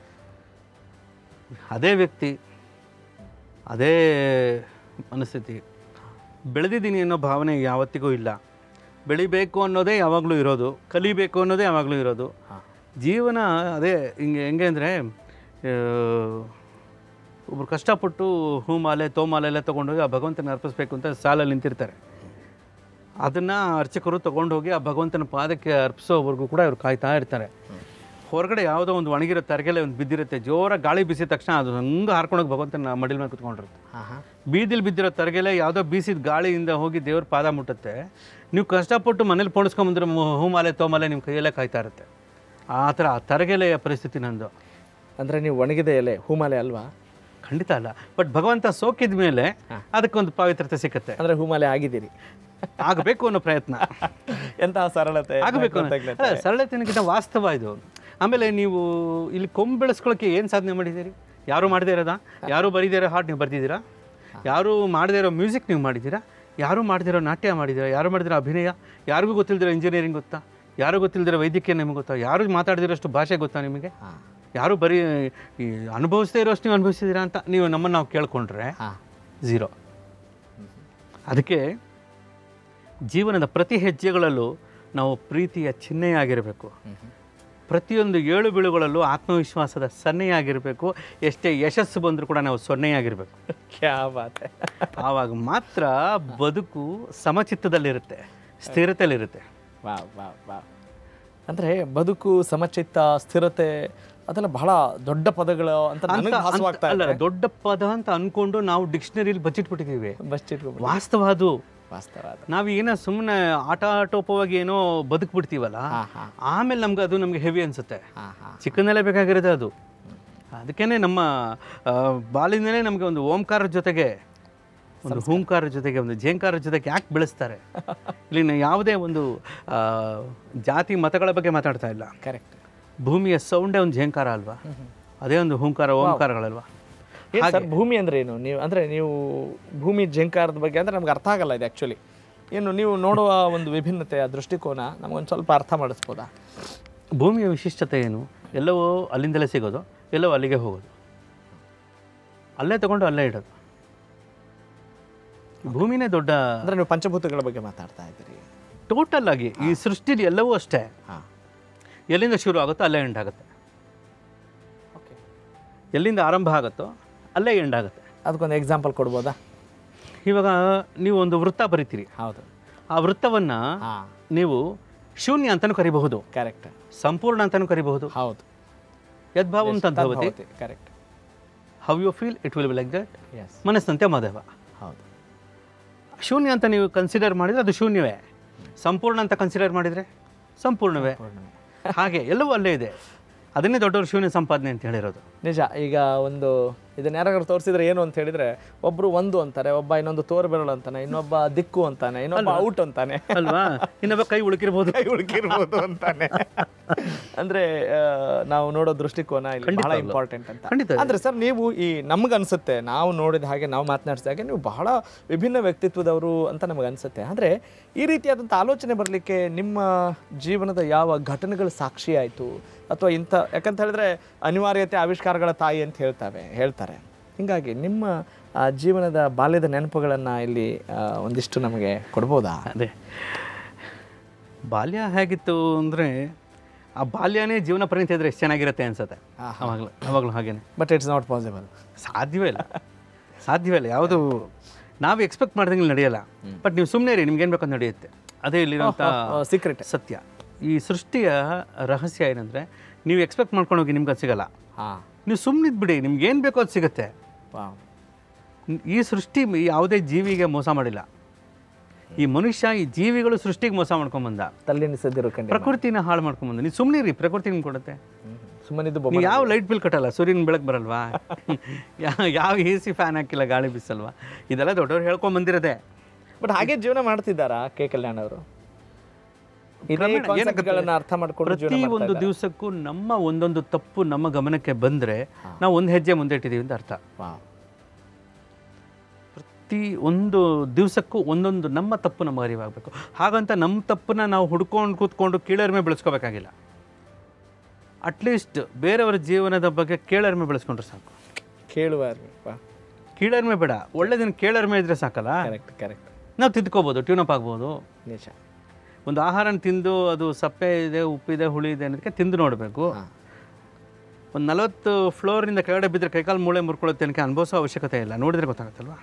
ಅದೇ ವ್ಯಕ್ತಿ ಅದೇ ಮನಸ್ಥಿತಿ ಬೆಳೆದಿದ್ದೀನಿ ಅನ್ನೋ ಭಾವನೆ ಯಾವತ್ತಿಗೂ ಇಲ್ಲ ಬೆಳಿಬೇಕು ಅನ್ನೋದೇ ಯಾವಾಗಲೂ ಇರೋದು ಕಲಿಬೇಕು ಅನ್ನೋದೇ ಯಾವಾಗಲೂ ಇರೋದು ಜೀವನ ಅದೇ ಹಿಂಗೆ ಹೆಂಗೆ ಅಂದರೆ ಒಬ್ರು ಕಷ್ಟಪಟ್ಟು ಹೂ ಮಾಲೆ ತೋಮಾಲೆ ಎಲ್ಲ ತೊಗೊಂಡೋಗಿ ಆ ಭಗವಂತನ ಅರ್ಪಿಸ್ಬೇಕು ಅಂತ ಸಾಲಲ್ಲಿ ನಿಂತಿರ್ತಾರೆ ಅದನ್ನು ಅರ್ಚಕರು ತೊಗೊಂಡೋಗಿ ಆ ಭಗವಂತನ ಪಾದಕ್ಕೆ ಅರ್ಪಿಸೋವರೆಗೂ ಕೂಡ ಅವ್ರು ಕಾಯ್ತಾ ಇರ್ತಾರೆ ಹೊರಗಡೆ ಯಾವುದೋ ಒಂದು ಒಣಗಿರೋ ತರಗೆಲೆ ಒಂದು ಬಿದ್ದಿರುತ್ತೆ ಜೋರಾಗಿ ಗಾಳಿ ಬೀಸಿದ ತಕ್ಷಣ ಅದು ಹಂಗೆ ಹಾರ್ಕೊಂಡೋಗಿ ಭಗವಂತನ ಮಡಿಲ ಮೇಲೆ ಕುತ್ಕೊಂಡಿರುತ್ತೆ ಬೀದಿಲಿ ಬಿದ್ದಿರೋ ತರಗೆಲೆ ಯಾವುದೋ ಬೀಸಿದ ಗಾಳಿಯಿಂದ ಹೋಗಿ ದೇವ್ರ ಪಾದ ಮುಟ್ಟುತ್ತೆ ನೀವು ಕಷ್ಟಪಟ್ಟು ಮನೇಲಿ ಪೋಣಿಸ್ಕೊಂಬಂದ್ರೆ ಹೂಮಾಲೆ ತೋಮಾಲೆ ನಿಮ್ಮ ಕೈಯಲ್ಲೇ ಕಾಯ್ತಾ ಇರುತ್ತೆ ಆ ಥರ ಆ ತರಗೆಲೆಯ ಪರಿಸ್ಥಿತಿ ನಂದು ಅಂದರೆ ನೀವು ಒಣಗಿದ ಎಲೆ ಹೂಮಾಲೆ ಅಲ್ವಾ ಖಂಡಿತ ಅಲ್ಲ ಬಟ್ ಭಗವಂತ ಸೋಕಿದ ಮೇಲೆ ಅದಕ್ಕೊಂದು ಪವಿತ್ರತೆ ಸಿಕ್ಕತ್ತೆ ಅಂದರೆ ಹೂಮಾಲೆ ಆಗಿದ್ದೀರಿ ಆಗಬೇಕು ಅನ್ನೋ ಪ್ರಯತ್ನ ಎಂತಹ ಸರಳತೆ ಆಗಬೇಕು ಅನ್ನೋ- ನಗ್ನಗ್ನತೆ. ಅಲ್ಲ, ಸರಳತೆನಕ್ಕಿಂತ ವಾಸ್ತವ ಇದು ಆಮೇಲೆ ನೀವು ಇಲ್ಲಿ ಕೊಂಬು ಬೆಳೆಸ್ಕೊಳ್ಳೋಕೆ ಏನು ಸಾಧನೆ ಮಾಡಿದ್ದೀರಿ ಯಾರು ಮಾಡದೇ ಇರೋದಾ ಯಾರು ಬರೀದೇ ಇರೋ ಹಾಡು ನೀವು ಬರ್ದಿದ್ದೀರಾ ಯಾರು ಮಾಡದೇ ಇರೋ ಮ್ಯೂಸಿಕ್ ನೀವು ಮಾಡಿದ್ದೀರಾ ಯಾರು ಮಾಡದಿರೋ ನಾಟ್ಯ ಮಾಡಿದ್ದೀರಾ ಯಾರು ಮಾಡಿದಿರೋ ಅಭಿನಯ ಯಾರಿಗೂ ಗೊತ್ತಿಲ್ದಿರೋ ಇಂಜಿನಿಯರಿಂಗ್ ಗೊತ್ತಾ ಯಾರು ಗೊತ್ತಿಲ್ದಿರೋ ವೈದ್ಯಕೀಯ ನಿಮಗೆ ಗೊತ್ತಾ ಯಾರು ಮಾತಾಡ್ದಿರೋಷ್ಟು ಭಾಷೆ ಗೊತ್ತಾ ನಿಮಗೆ ಯಾರು ಬರೀ ಈ ಅನುಭವಿಸದೇ ಇರೋಷ್ಟು ನೀವು ಅನುಭವಿಸಿದ್ದೀರಾ ಅಂತ ನೀವು ನಮ್ಮನ್ನು ನಾವು ಕೇಳ್ಕೊಂಡ್ರೆ ಹಾಂ ಝೀರೋ ಅದಕ್ಕೆ ಜೀವನದ ಪ್ರತಿ ಹೆಜ್ಜೆಗಳಲ್ಲೂ ನಾವು ಪ್ರೀತಿಯ ಚಿಹ್ನೆಯಾಗಿರಬೇಕು ಪ್ರತಿಯೊಂದು ಏಳು ಬೀಳುಗಳಲ್ಲೂ ಆತ್ಮವಿಶ್ವಾಸದ ಸನ್ನೆಯಾಗಿರಬೇಕು ಎಷ್ಟೇ ಯಶಸ್ಸು ಬಂದರೂ ಕೂಡ ನಾವು ಸೊನ್ನೆಯಾಗಿರಬೇಕು ಕ್ಯಾ ಬಾತ್ ಹೈ. ಆವಾಗ ಮಾತ್ರ ಬದುಕು ಸಮಚಿತ್ತದಲ್ಲಿರುತ್ತೆ ಸ್ಥಿರತೆಯಲ್ಲಿರುತ್ತೆ ವಾವ್ ವಾವ್ ವಾವ್ ಅಂದರೆ ಬದುಕು ಸಮಚಿತ್ತ ಸ್ಥಿರತೆ ಅದೆಲ್ಲ ಬಹಳ ದೊಡ್ಡ ಪದಗಳು ಅಂತ ನನಗೆ ಭಾಸವಾಗ್ತಾ ಅಲ್ಲ ದೊಡ್ಡ ಪದ ಅಂತ ಅನ್ಕೊಂಡು ನಾವು ಡಿಕ್ಷನರಿಲಿ ಬಚ್ಚಿಟ್ಬಿಟ್ಟಿದ್ದೀವಿ ಬಚ್ಚಿಟ್ಕೊಂಡು ವಾಸ್ತವ ಅದು ವಾಸ್ತವ ಅದು ನಾವು ಏನೋ ಸುಮ್ಮನೆ ಆಟ ಆಟೋಪವಾಗಿ ಏನೋ ಬದುಕ್ಬಿಡ್ತೀವಲ್ಲ ಹಾಂ ಹಾಂ ಆಮೇಲೆ ನಮ್ಗೆ ಅದು ನಮಗೆ ಹೆವಿ ಅನ್ಸುತ್ತೆ ಹಾಂ ಹಾಂ ಚಿಕ್ಕಂದಲ್ಲೇ ಬೇಕಾಗಿರೋದು ಅದು ಅದಕ್ಕೇನೆ ನಮ್ಮ ಆ, ಬಾಲ್ಯದಿಂದಲೇ ನಮಗೆ ಒಂದು ಓಂಕಾರದ ಜೊತೆಗೆ ಒಂದು ಹೂಂಕಾರದ ಜೊತೆಗೆ ಒಂದು ಝೇಂಕಾರದ ಜೊತೆಗೆ ಯಾಕೆ ಬೆಳೆಸ್ತಾರೆ ಇಲ್ಲಿನ ಯಾವುದೇ ಒಂದು ಆ, ಜಾತಿ ಮತಗಳ ಬಗ್ಗೆ ಮಾತಾಡ್ತಾ ಇಲ್ಲ ಕರೆಕ್ಟ್ ಭೂಮಿಯ ಸೌಂಡೇ ಒಂದು ಝೇಂಕಾರ ಅಲ್ವಾ ಅದೇ ಒಂದು ಹೂಂಕಾರ ಓಂಕಾರಗಳಲ್ವಾ ಏನು ಸರ್ ಭೂಮಿ ಅಂದ್ರೆ ಏನು ನೀವು ಅಂದರೆ ನೀವು ಭೂಮಿ ಜಂಕಾರದ ಬಗ್ಗೆ ಅಂದರೆ ನಮ್ಗೆ ಅರ್ಥ ಆಗಲ್ಲ ಇದು ಆ್ಯಕ್ಚುಲಿ ಏನು ನೀವು ನೋಡುವ ಒಂದು ವಿಭಿನ್ನತೆಯ ದೃಷ್ಟಿಕೋನ ನಮಗೊಂದು ಸ್ವಲ್ಪ ಅರ್ಥ ಮಾಡಿಸ್ಬೋದಾ ಭೂಮಿಯ ವಿಶಿಷ್ಟತೆ ಏನು ಎಲ್ಲವೋ ಅಲ್ಲಿಂದಲೇ ಸಿಗೋದು ಎಲ್ಲವೋ ಅಲ್ಲಿಗೆ ಹೋಗೋದು ಅಲ್ಲೇ ತಗೊಂಡು ಅಲ್ಲೇ ಇಡೋದು ಭೂಮಿನೇ ದೊಡ್ಡ ಅಂದರೆ ನೀವು ಪಂಚಭೂತಗಳ ಬಗ್ಗೆ ಮಾತಾಡ್ತಾ ಇದ್ದೀರಿ ಟೋಟಲ್ ಆಗಿ ಈ ಸೃಷ್ಟಿಲಿ ಎಲ್ಲವೂ ಅಷ್ಟೇ ಹಾಂ ಎಲ್ಲಿಂದ ಶುರು ಆಗುತ್ತೋ ಅಲ್ಲೇ ಎಂಡ್ ಆಗುತ್ತೆ ಓಕೆ ಎಲ್ಲಿಂದ ಆರಂಭ ಆಗುತ್ತೋ ಅಲ್ಲೇ ಎಂಡ್ ಆಗುತ್ತೆ ಅದಕ್ಕೊಂದು ಎಕ್ಸಾಂಪಲ್ ಕೊಡ್ಬೋದಾ ಇವಾಗ ನೀವು ಒಂದು ವೃತ್ತ ಬರಿತೀರಿ ಹೌದು ಆ ವೃತ್ತವನ್ನು ಹಾಂ ನೀವು ಶೂನ್ಯ ಅಂತಲೂ ಕರಿಬಹುದು ಕರೆಕ್ಟ್ ಸಂಪೂರ್ಣ ಅಂತಲೂ ಕರಿಬಹುದು ಹೌದು ಯದ್ಭಾವಂ ತದ್ಭವತಿ correct how you feel it will be like that yes ಮನಸ್ಸಂತೆ ಮದೇವ ಹೌದು ಶೂನ್ಯ ಅಂತ ನೀವು ಕನ್ಸಿಡರ್ ಮಾಡಿದರೆ ಅದು ಶೂನ್ಯವೇ ಸಂಪೂರ್ಣ ಅಂತ ಕನ್ಸಿಡರ್ ಮಾಡಿದರೆ ಸಂಪೂರ್ಣವೇ ಹಾಗೆ ಎಲ್ಲವೂ ಅಲ್ಲೇ ಇದೆ ಅದನ್ನೇ ದೊಡ್ಡವರು ಶೂನ್ಯ ಸಂಪಾದನೆ ಅಂತ ಹೇಳಿರೋದು ನಿಜ ಈಗ ಒಂದು ಇದನ್ನ ಯಾರಾದ್ರೂ ತೋರಿಸಿದ್ರೆ ಏನು ಅಂತ ಹೇಳಿದ್ರೆ ಒಬ್ರು ಒಂದು ಅಂತಾರೆ ಒಬ್ಬ ಇನ್ನೊಂದು ತೋರು ಬೆರಳು ಅಂತಾನೆ ಇನ್ನೊಬ್ಬ ದಿಕ್ಕು ಅಂತಾನೆ ಇನ್ನೊಬ್ಬ ಔಟ್ ಅಂತಾನೆ ಅಲ್ವಾ ಇನ್ನೊಬ್ಬ ಕೈ ಉಳುಕಿರ್ಬೋದು ಕೈ ಹುಡುಕಿರ್ಬೋದು ಅಂತಾನೆ ಅಂದ್ರೆ ಆ, ನಾವು ನೋಡೋ ದೃಷ್ಟಿಕೋನ ಇಲ್ಲಿ ಬಹಳ ಇಂಪಾರ್ಟೆಂಟ್ ಅಂತ ಖಂಡಿತ ಅಂದ್ರೆ ಸರ್ ನೀವು ಈ ನಮ್ಗನ್ಸುತ್ತೆ ನಾವು ನೋಡಿದ ಹಾಗೆ ನಾವು ಮಾತನಾಡಿಸಿದ ಹಾಗೆ ನೀವು ಬಹಳ ವಿಭಿನ್ನ ವ್ಯಕ್ತಿತ್ವದವರು ಅಂತ ನಮಗೆ ಅನ್ಸುತ್ತೆ ಆದರೆ ಈ ರೀತಿಯಾದಂಥ ಆಲೋಚನೆ ಬರಲಿಕ್ಕೆ ನಿಮ್ಮ ಜೀವನದ ಯಾವ ಘಟನೆಗಳು ಸಾಕ್ಷಿ ಆಯಿತು ಅಥವಾ ಇಂಥ ಯಾಕಂತ ಹೇಳಿದ್ರೆ ಅನಿವಾರ್ಯತೆ ಆವಿಷ್ಕಾರಗಳ ತಾಯಿ ಅಂತ ಹೇಳ್ತಾವೆ ಹೇಳ್ತಾರೆ ಹೀಗಾಗಿ ನಿಮ್ಮ ಆ, ಜೀವನದ ಬಾಲ್ಯದ ನೆನಪುಗಳನ್ನು ಇಲ್ಲಿ ಆ, ಒಂದಿಷ್ಟು ನಮಗೆ ಕೊಡ್ಬೋದಾ ಅದೇ ಬಾಲ್ಯ ಹೇಗಿತ್ತು ಅಂದರೆ ಆ ಬಾಲ್ಯನೇ ಜೀವನ ಪರಿಣಿತ ಇದ್ರೆ ಎಷ್ಟು ಚೆನ್ನಾಗಿರುತ್ತೆ ಅನ್ಸುತ್ತೆ ಅವಾಗಲೂ ಅವಾಗಲೂ ಹಾಗೇನೆ ಬಟ್ ಇಟ್ಸ್ ನಾಟ್ ಪಾಸಿಬಲ್ ಸಾಧ್ಯವೇ ಇಲ್ಲ ಸಾಧ್ಯವೇ ಇಲ್ಲ ಯಾವುದು ನಾವು ಎಕ್ಸ್ಪೆಕ್ಟ್ ಮಾಡ್ದಂಗೆ ನಡೆಯಲ್ಲ ಬಟ್ ನೀವು ಸುಮ್ಮನೆ ರೀ ನಿಮ್ಗೆ ಏನು ಬೇಕಂತ ನಡೆಯುತ್ತೆ ಅದೇ ಇಲ್ಲಿರೋಂಥ ಸೀಕ್ರೆಟ್ ಸತ್ಯ ಈ ಸೃಷ್ಟಿಯ ರಹಸ್ಯ ಏನಂದರೆ ನೀವು ಎಕ್ಸ್ಪೆಕ್ಟ್ ಮಾಡ್ಕೊಂಡು ಹೋಗಿ ನಿಮ್ಗೆ ಅದು ಸಿಗಲ್ಲ ಹಾಂ ನೀವು ಸುಮ್ಮನಿದ್ದು ಬಿಡಿ ನಿಮ್ಗೆ ಏನು ಬೇಕೋ ಅದು ಸಿಗುತ್ತೆ ವಾವ್ ಈ ಸೃಷ್ಟಿ ಯಾವುದೇ ಜೀವಿಗೆ ಮೋಸ ಮಾಡಿಲ್ಲ ಈ ಮನುಷ್ಯ ಈ ಜೀವಿಗಳು ಸೃಷ್ಟಿಗೆ ಮೋಸ ಮಾಡ್ಕೊಂಬಂದ ತಲೆನಿಸದಿರೋ ಕಂಡು ಪ್ರಕೃತಿನ ಹಾಳು ಮಾಡ್ಕೊಂಬಂದ ನೀವು ಸುಮ್ಮನೆ ರೀ ಪ್ರಕೃತಿ ನಿಮ್ಗೆ ಕೊಡುತ್ತೆ ಸುಮ್ಮನಿದ್ದು ನೀವು ಯಾವ ಲೈಟ್ ಬಿಲ್ ಕಟ್ಟಲ್ಲ ಸೂರ್ಯನ ಬೆಳಕು ಬರಲ್ವಾ ಯಾ- ಯಾವ ಎ ಸಿ ಫ್ಯಾನ್ ಹಾಕಿಲ್ಲ ಗಾಳಿ ಬಿಸಲ್ವಾ ಇದೆಲ್ಲ ದೊಡ್ಡವ್ರು ಹೇಳ್ಕೊಂಡ್ ಬಂದಿರೋದೆ ಬಟ್ ಹಾಗೆ ಜೀವನ ಮಾಡ್ತಿದ್ದಾರಾ ಕೆ ಕಲ್ಯಾಣ್ ಅವರು ಇದೇ ಕಾನ್ಸೆಪ್ಟ್ಗಳನ್ನ ಅರ್ಥ ಮಾಡ್ಕೊಂಡು ಪ್ರತಿ ಒಂದು ದಿವಸಕ್ಕೂ ನಮ್ಮ ಒಂದೊಂದು ತಪ್ಪು ನಮ್ಮ ಗಮನಕ್ಕೆ ಬಂದರೆ ನಾವು ಒಂದು ಹೆಜ್ಜೆ ಮುಂದೆ ಇಟ್ಟಿದ್ದೀವಿ ಅಂತ ಅರ್ಥ ವಾವ್ ಪ್ರತಿ ಒಂದು ದಿವಸಕ್ಕೂ ಒಂದೊಂದು ನಮ್ಮ ತಪ್ಪು ನಮ್ಮ ಅರಿವಾಗಬೇಕು ಹಾಗಂತ ನಮ್ಮ ತಪ್ಪನ್ನ ನಾವು ಹುಡ್ಕೊಂಡು ಕೂತ್ಕೊಂಡು ಕೀಳರಿಮೆ ಬೆಳೆಸ್ಕೋಬೇಕಾಗಿಲ್ಲ ಅಟ್ಲೀಸ್ಟ್ ಬೇರೆಯವರ ಜೀವನದ ಬಗ್ಗೆ ಕೇಳರಿಮೆ ಬೆಳೆಸ್ಕೊಂಡ್ರೆ ಸಾಕು ಕೇಳುವ ಕೀಳರಿಮೆ ಬೇಡ ಒಳ್ಳೆದಿನ ಕೇಳರಿಮೆ ಇದ್ರೆ ಸಾಕಲ್ಲ ಕರೆಕ್ಟ್ ಕರೆಕ್ಟ್ ನಾವು ತಿದ್ಕೋಬೋದು ಟ್ಯೂನಪ್ ಆಗ್ಬೋದು ನಿಜ ಒಂದು ಆಹಾರನ ತಿಂದು ಅದು ಸಪ್ಪೆ ಇದೆ ಉಪ್ಪಿದೆ ಹುಳಿ ಇದೆ ಅನ್ನೋದಕ್ಕೆ ತಿಂದು ನೋಡಬೇಕು ಹಾಂ ಒಂದು ನಲವತ್ತು ಫ್ಲೋರಿಂದ ಕೆಳಗಡೆ ಬಿದ್ದರೆ ಕೈಕಾಲು ಮೂಳೆ ಮುರ್ಕೊಳ್ಳುತ್ತೆ ಅನ್ನಕ್ಕೆ ಅನುಭವಿಸೋ ಅವಶ್ಯಕತೆ ಇಲ್ಲ ನೋಡಿದ್ರೆ ಗೊತ್ತಾಗುತ್ತಲ್ವಾ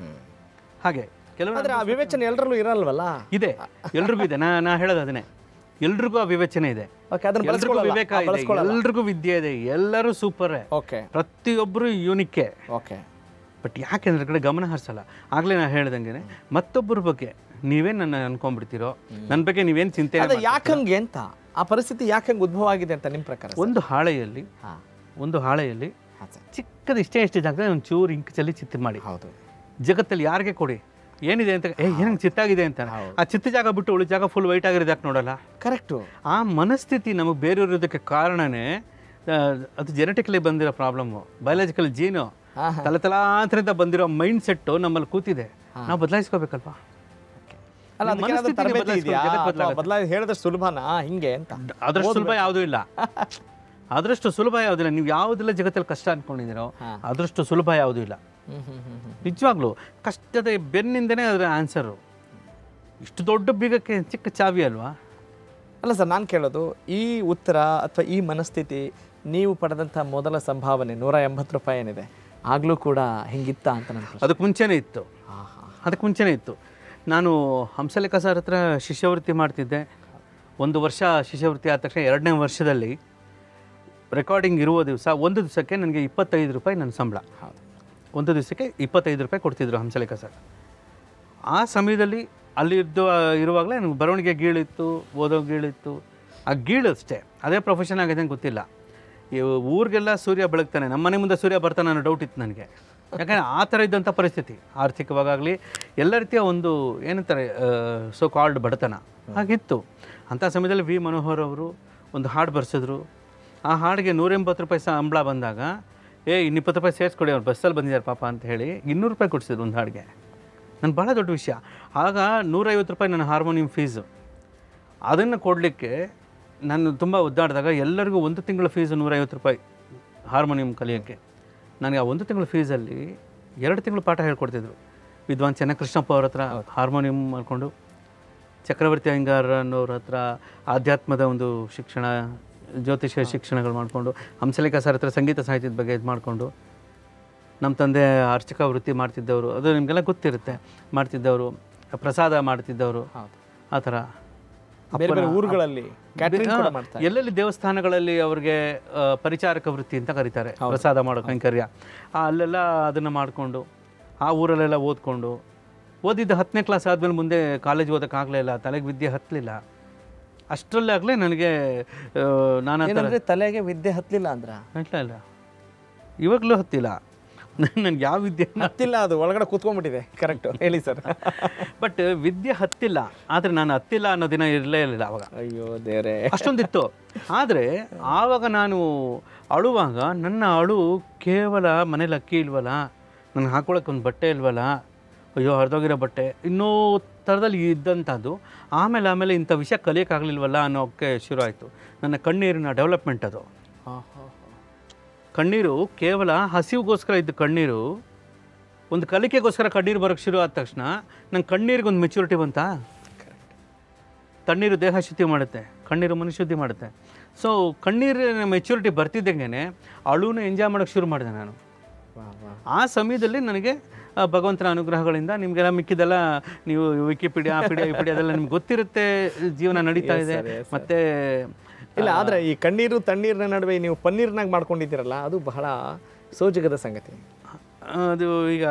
ಹಾಗೆ ಕೆಲವರು ಆದ್ರೆ ಆ ವಿವೇಚನೆ ಎಲ್ಲರಲ್ಲೂ ಇರಲ್ವಲ್ಲ ಇದೆ ಎಲ್ರಿಗೂ ಇದೆ ನಾ ನಾ ಹೇಳೋದು ಅದನ್ನೇ ಎಲ್ರಿಗೂ ಆ ವಿವೇಚನೆ ಇದೆ ಓಕೆ ಅದನ್ನ ಎಲ್ರಿಗೂ ಬಳಸ್ಕೊಳ್ಳಲ್ಲ ವಿವೇಕ ಇದೆ ಎಲ್ರಿಗೂ ವಿದ್ಯೆ ಇದೆ ಎಲ್ಲರೂ ಸೂಪರೇ ಓಕೆ ಪ್ರತಿಯೊಬ್ಬರು ಯೂನಿಕ್ಕೆ ಓಕೆ ಬಟ್ ಯಾಕೆ ಅದ್ರ ಕಡೆ ಗಮನ ಹರಿಸಲ್ಲ ಆಗಲೇ ನಾನು ಹೇಳ್ದಂಗೆ ಮತ್ತೊಬ್ಬರ ಬಗ್ಗೆ ನೀವೇ ನನ್ನ ಅನ್ಕೊಂಡ್ಬಿಡ್ತೀರೋ ನನ್ನ ಬಗ್ಗೆ ನೀವೇನು ಚಿಂತೆ ಅದ ಯಾಕಂಗೆ ಅಂತ ಆ ಪರಿಸ್ಥಿತಿ ಯಾಕಂಗೆ ಉದ್ಭವ ಆಗಿದೆ ಅಂತ ನಿಮ್ಮ ಪ್ರಕಾರ ಒಂದು ಹಾಳೆಯಲ್ಲಿ ಹಾಂ ಒಂದು ಹಾಳೆಯಲ್ಲಿ ಹಾಂ ಸರ್ ಚಿಕ್ಕದು ಇಷ್ಟೇ ಇಷ್ಟೇ ಜಾಗದಲ್ಲಿ ಒಂದು ಚೂರು ಇಂಕ್ ಚಲ್ಲಿ ಚಿತ್ರ ಮಾಡಿ ಹೌದು ಜಗತ್ತಲ್ಲಿ ಯಾರಿಗೆ ಕೊಡಿ ಏನಿದೆ ಅಂತ ಏ ಏನಂಗೆ ಚಿತ್ತಾಗಿದೆ ಅಂತ ಆ ಚಿತ್ತ ಜಾಗ ಬಿಟ್ಟು ಉಳಿದ ಜಾಗ ಫುಲ್ ವೈಟ್ ಆಗಿರೋದು ಯಾಕೆ ನೋಡಲ್ಲ ಕರೆಕ್ಟು ಆ ಮನಸ್ಥಿತಿ ನಮಗೆ ಬೇರೆ ಇರೋದಕ್ಕೆ ಕಾರಣನೇ ಆ, ಅದು ಜೆನೆಟಿಕಲಿ ಬಂದಿರೋ ಪ್ರಾಬ್ಲಮ್ಮು ಬಯಾಲಜಿಕಲ್ ಜೀನು ಹಾಂ ತಲೆ ತಲಾಂತರದಿಂದ ಬಂದಿರೋ ಮೈಂಡ್ ಸೆಟ್ಟು ನಮ್ಮಲ್ಲಿ ಕೂತಿದೆ ನಾವು ಬದಲಾಯಿಸ್ಕೋಬೇಕಲ್ವಾ ಅಲ್ಲ ಅದಕ್ಕೆ ಏನಾದ್ರು ಮನಸ್ಥಿತಿನೇ ತರಬೇತಿ ಬದಲಾಯಿಸ್ಕೊಂಡು ಇದೆಯಾ ಜಗತ್ತು ಅಥವಾ ಬದಲಾಗಿ ಹೇಳಿದಷ್ಟು ಸುಲಭನಾ ಹಿಂಗೆ ಅಂತ ಅದಷ್ಟು ಸುಲಭ ಯಾವುದೂ ಇಲ್ಲ ಅದರಷ್ಟು ಸುಲಭ ಯಾವುದಿಲ್ಲ ನೀವು ಯಾವುದೆಲ್ಲ ಜಗತ್ತಲ್ಲಿ ಕಷ್ಟ ಅನ್ಕೊಂಡಿದ್ದೀರೋ ಅದರಷ್ಟು ಸುಲಭ ಯಾವುದೂ ಇಲ್ಲ ಹ್ಮ್ ಹ್ಮ್ ಹ್ಮ್ ಹ್ಮ್ ನಿಜವಾಗ್ಲೂ ಕಷ್ಟದ ಬೆನ್ನಿಂದನೇ ಅದರ ಆನ್ಸರು ಇಷ್ಟು ದೊಡ್ಡ ಬೀಗಕ್ಕೆ ಚಿಕ್ಕ ಚಾವಿ ಅಲ್ವಾ ಅಲ್ಲ ಸರ್ ನಾನು ಕೇಳೋದು ಈ ಉತ್ತರ ಅಥವಾ ಈ ಮನಸ್ಥಿತಿ ನೀವು ಪಡೆದಂಥ ಮೊದಲ ಸಂಭಾವನೆ ನೂರ ಎಂಬತ್ತು ರೂಪಾಯಿ ಏನಿದೆ ಆಗಲೂ ಕೂಡ ಹಿಂಗಿತ್ತ ಅಂತ ನನ್ನ ಪ್ರಶ್ನೆ ಅದಕ್ಕೆ ಮುಂಚೆನೇ ಇತ್ತು ಹಾಂ ಹಾಂ ಅದಕ್ಕೆ ಮುಂಚೆನೇ ಇತ್ತು ನಾನು ಹಂಸಲೇಖ ಸರ್ ಹತ್ರ ಶಿಷ್ಯವೃತ್ತಿ ಮಾಡ್ತಿದ್ದೆ ಒಂದು ವರ್ಷ ಶಿಷ್ಯವೃತ್ತಿ ಆದ ತಕ್ಷಣ ಎರಡನೇ ವರ್ಷದಲ್ಲಿ ರೆಕಾರ್ಡಿಂಗ್ ಇರುವ ದಿವಸ ಒಂದು ದಿವಸಕ್ಕೆ ನನಗೆ ಇಪ್ಪತ್ತೈದು ರೂಪಾಯಿ ನನ್ನ ಸಂಬಳ ಹೌದು ಒಂದು ದಿವಸಕ್ಕೆ ಇಪ್ಪತ್ತೈದು ರೂಪಾಯಿ ಕೊಡ್ತಿದ್ರು ಹಂಸಲೇಖ ಸರ್ ಆ ಸಮಯದಲ್ಲಿ ಅಲ್ಲಿದ್ದು ಇರುವಾಗಲೇ ನನಗೆ ಬರವಣಿಗೆ ಗೀಳಿತ್ತು ಓದೋ ಗೀಳಿತ್ತು ಆ ಗೀಳು ಅಷ್ಟೇ ಅದೇ ಪ್ರೊಫೆಷನ್ ಆಗಿದೆ ಅಂತ ಗೊತ್ತಿಲ್ಲ ಈ ಊರಿಗೆಲ್ಲ ಸೂರ್ಯ ಬೆಳಗ್ತಾನೆ ನಮ್ಮ ಮನೆ ಮುಂದೆ ಸೂರ್ಯ ಬರ್ತಾನೆ ಅನ್ನೋ ಡೌಟ್ ಇತ್ತು ನನಗೆ ಯಾಕಂದರೆ ಆ ಥರ ಇದ್ದಂಥ ಪರಿಸ್ಥಿತಿ ಆರ್ಥಿಕವಾಗಲಿ ಎಲ್ಲ ರೀತಿಯ ಒಂದು ಏನಂತಾರೆ ಸೊ ಕಾಲ್ಡ್ ಬಡತನ ಹಾಗಿತ್ತು ಅಂಥ ಸಮಯದಲ್ಲಿ ವಿ ಮನೋಹರ್ ಅವರು ಒಂದು ಹಾಡು ಬರ್ಸಿದ್ರು ಆ ಹಾಡಿಗೆ ನೂರೆಂಬತ್ತು ರೂಪಾಯಿ ಸಂಬಳ ಬಂದಾಗ ಏ ಇನ್ನಿಪ್ಪತ್ತು ರೂಪಾಯಿ ಸೇರಿಸ್ಕೊಡಿ ಅವ್ರು ಬಸ್ಸಲ್ಲಿ ಬಂದಿದ್ದಾರೆ ಪಾಪ ಅಂತ ಹೇಳಿ ಇನ್ನೂರು ರೂಪಾಯಿ ಕೊಡಿಸಿದ್ರು ಒಂದು ಹಾಡಿಗೆ ನನ್ನ ಭಾಳ ದೊಡ್ಡ ವಿಷಯ ಆಗ ನೂರೈವತ್ತು ರೂಪಾಯಿ ನನ್ನ ಹಾರ್ಮೋನಿಯಂ ಫೀಸು ಅದನ್ನು ಕೊಡಲಿಕ್ಕೆ ನಾನು ತುಂಬ ಒದ್ದಾಡಿದಾಗ ಎಲ್ಲರಿಗೂ ಒಂದು ತಿಂಗಳ ಫೀಸು ನೂರೈವತ್ತು ರೂಪಾಯಿ ಹಾರ್ಮೋನಿಯಂ ಕಲಿಯೋಕ್ಕೆ ನನಗೆ ಆ ಒಂದು ತಿಂಗಳ ಫೀಸಲ್ಲಿ ಎರಡು ತಿಂಗಳು ಪಾಠ ಹೇಳ್ಕೊಡ್ತಿದ್ರು ವಿದ್ವಾನ್ ಚೆನ್ನಕೃಷ್ಣಪ್ಪ ಅವ್ರ ಹತ್ರ ಹಾರ್ಮೋನಿಯಂ ಮಾಡಿಕೊಂಡು ಚಕ್ರವರ್ತಿ ಅಯ್ಯಂಗಾರ್ ಅನ್ನೋರ ಹತ್ರ ಆಧ್ಯಾತ್ಮದ ಒಂದು ಶಿಕ್ಷಣ ಜ್ಯೋತಿಷ್ಯ ಶಿಕ್ಷಣಗಳು ಮಾಡಿಕೊಂಡು ಹಂಸಲೇಖ ಸರ್ ಹತ್ರ ಸಂಗೀತ ಸಾಹಿತ್ಯದ ಬಗ್ಗೆ ಇದು ಮಾಡಿಕೊಂಡು ನಮ್ಮ ತಂದೆ ಅರ್ಚಕ ವೃತ್ತಿ ಮಾಡ್ತಿದ್ದವರು ಅದು ನಿಮಗೆಲ್ಲ ಗೊತ್ತಿರುತ್ತೆ ಮಾಡ್ತಿದ್ದವರು ಪ್ರಸಾದ ಮಾಡ್ತಿದ್ದವರು ಹೌದು ಆ ಥರ ಬೇರೆ ಬೇರೆ ಊರುಗಳಲ್ಲಿ ಕ್ಯಾಟ್ರಿಂಗ್ ಕೂಡ ಹಾ, ಮಾಡ್ತಾರೆ ಎಲ್ಲೆಲ್ಲಿ ದೇವಸ್ಥಾನಗಳಲ್ಲಿ ಅವ್ರಿಗೆ ಆ, ಪರಿಚಾರಕ ವೃತ್ತಿ ಅಂತ ಕರೀತಾರೆ ಪ್ರಸಾದ ಮಾಡೋ ಕೈಂಕರ್ಯ ಆ, ಅಲ್ಲೆಲ್ಲ ಅದನ್ನು ಮಾಡಿಕೊಂಡು ಆ ಊರಲ್ಲೆಲ್ಲ ಓದ್ಕೊಂಡು ಓದಿದ್ದು ಹತ್ತನೇ ಕ್ಲಾಸ್ ಆದಮೇಲೆ ಮುಂದೆ ಕಾಲೇಜ್ ಓದೋಕ್ಕಾಗಲೇ ಇಲ್ಲ ತಲೆಗೆ ವಿದ್ಯೆ ಹತ್ತಲಿಲ್ಲ ಅಷ್ಟರಲ್ಲಾಗಲೇ ನನಗೆ ಆ, ನಾನಾ ಥರ ಏನಂದ್ರೆ ತಲೆಗೆ ವಿದ್ಯೆ ಹತ್ತಲಿಲ್ಲ ಅಂದ್ರ ಇಲ್ಲ ಇಲ್ಲ ಇವಾಗಲೂ ಹತ್ತಿಲ್ಲ ನನಗೆ ಯಾವ ವಿದ್ಯೆ ಹತ್ತಿಲ್ಲ ಅದು ಒಳಗಡೆ ಕೂತ್ಕೊಂಡ್ಬಿಟ್ಟಿದೆ ಕರೆಕ್ಟ್ ಹೇಳಿ ಸರ್ ಬಟ್ ವಿದ್ಯೆ ಹತ್ತಿಲ್ಲ ಆದರೆ ನಾನು ಹತ್ತಿಲ್ಲ ಅನ್ನೋ ದಿನ ಇರಲೇ ಇಲ್ಲ ಅವಾಗ ಅಯ್ಯೋ ದೇವ್ರೆ ಅಷ್ಟೊಂದಿತ್ತು ಆದರೆ ಆವಾಗ ನಾನು ಅಳುವಾಗ ನನ್ನ ಅಳು ಕೇವಲ ಮನೇಲಿ ಅಕ್ಕಿ ಇಲ್ವಲ್ಲ ನನಗೆ ಹಾಕೊಳಕ್ಕೆ ಒಂದು ಬಟ್ಟೆ ಇಲ್ವಲ್ಲ ಅಯ್ಯೋ ಹರಿದೋಗಿರೋ ಬಟ್ಟೆ ಇನ್ನೂ ಥರದಲ್ಲಿ ಇದ್ದಂಥದ್ದು ಆಮೇಲೆ ಆಮೇಲೆ ಇಂಥ ವಿಷಯ ಕಲಿಯೋಕ್ಕಾಗಲಿಲ್ವಲ್ಲ ಅನ್ನೋಕ್ಕೆ ಶುರು ಆಯಿತು ನನ್ನ ಕಣ್ಣೀರಿನ ಡೆವಲಪ್ಮೆಂಟ್ ಅದು ಕಣ್ಣೀರು ಕೇವಲ ಹಸಿವಿಗೋಸ್ಕರ ಇದ್ದ ಕಣ್ಣೀರು ಒಂದು ಕಲಿಕೆಗೋಸ್ಕರ ಕಣ್ಣೀರು ಬರೋಕ್ಕೆ ಶುರು ಆದ ತಕ್ಷಣ ನಂಗೆ ಕಣ್ಣೀರಿಗೆ ಒಂದು ಮೆಚುರಿಟಿ ಬಂತಾ ತಣ್ಣೀರು ದೇಹ ಶುದ್ಧಿ ಮಾಡುತ್ತೆ ಕಣ್ಣೀರು ಮನುಷ್ಯ ಶುದ್ಧಿ ಮಾಡುತ್ತೆ ಸೊ ಕಣ್ಣೀರಿನ ಮೆಚುರಿಟಿ ಬರ್ತಿದ್ದಂಗೆ ಅಳುನ ಎಂಜಾಯ್ ಮಾಡೋಕ್ಕೆ ಶುರು ಮಾಡಿದೆ ನಾನು ಆ ಸಮಯದಲ್ಲಿ ನನಗೆ ಆ, ಭಗವಂತನ ಅನುಗ್ರಹಗಳಿಂದ ನಿಮಗೆಲ್ಲ ಮಿಕ್ಕಿದೆಲ್ಲ ನೀವು ವಿಕಿಪೀಡಿಯಾ ಪೀಡಿಯಾ ವಿಪಿಡಿಯಾ ಅದೆಲ್ಲ ನಿಮ್ಗೆ ಗೊತ್ತಿರುತ್ತೆ ಜೀವನ ನಡೀತಾ ಇದೆ ಮತ್ತೆ ಇಲ್ಲ ಆದ್ರೆ ಈ ಕಣ್ಣೀರು ತಣ್ಣೀರಿನ ನಡುವೆ ನೀವು ಪನ್ನೀರ್ನಾಗ ಮಾಡ್ಕೊಂಡಿದ್ದೀರಲ್ಲ ಅದು ಬಹಳ ಸೋಜಿಗದ ಸಂಗತಿ ಅದು ಈಗ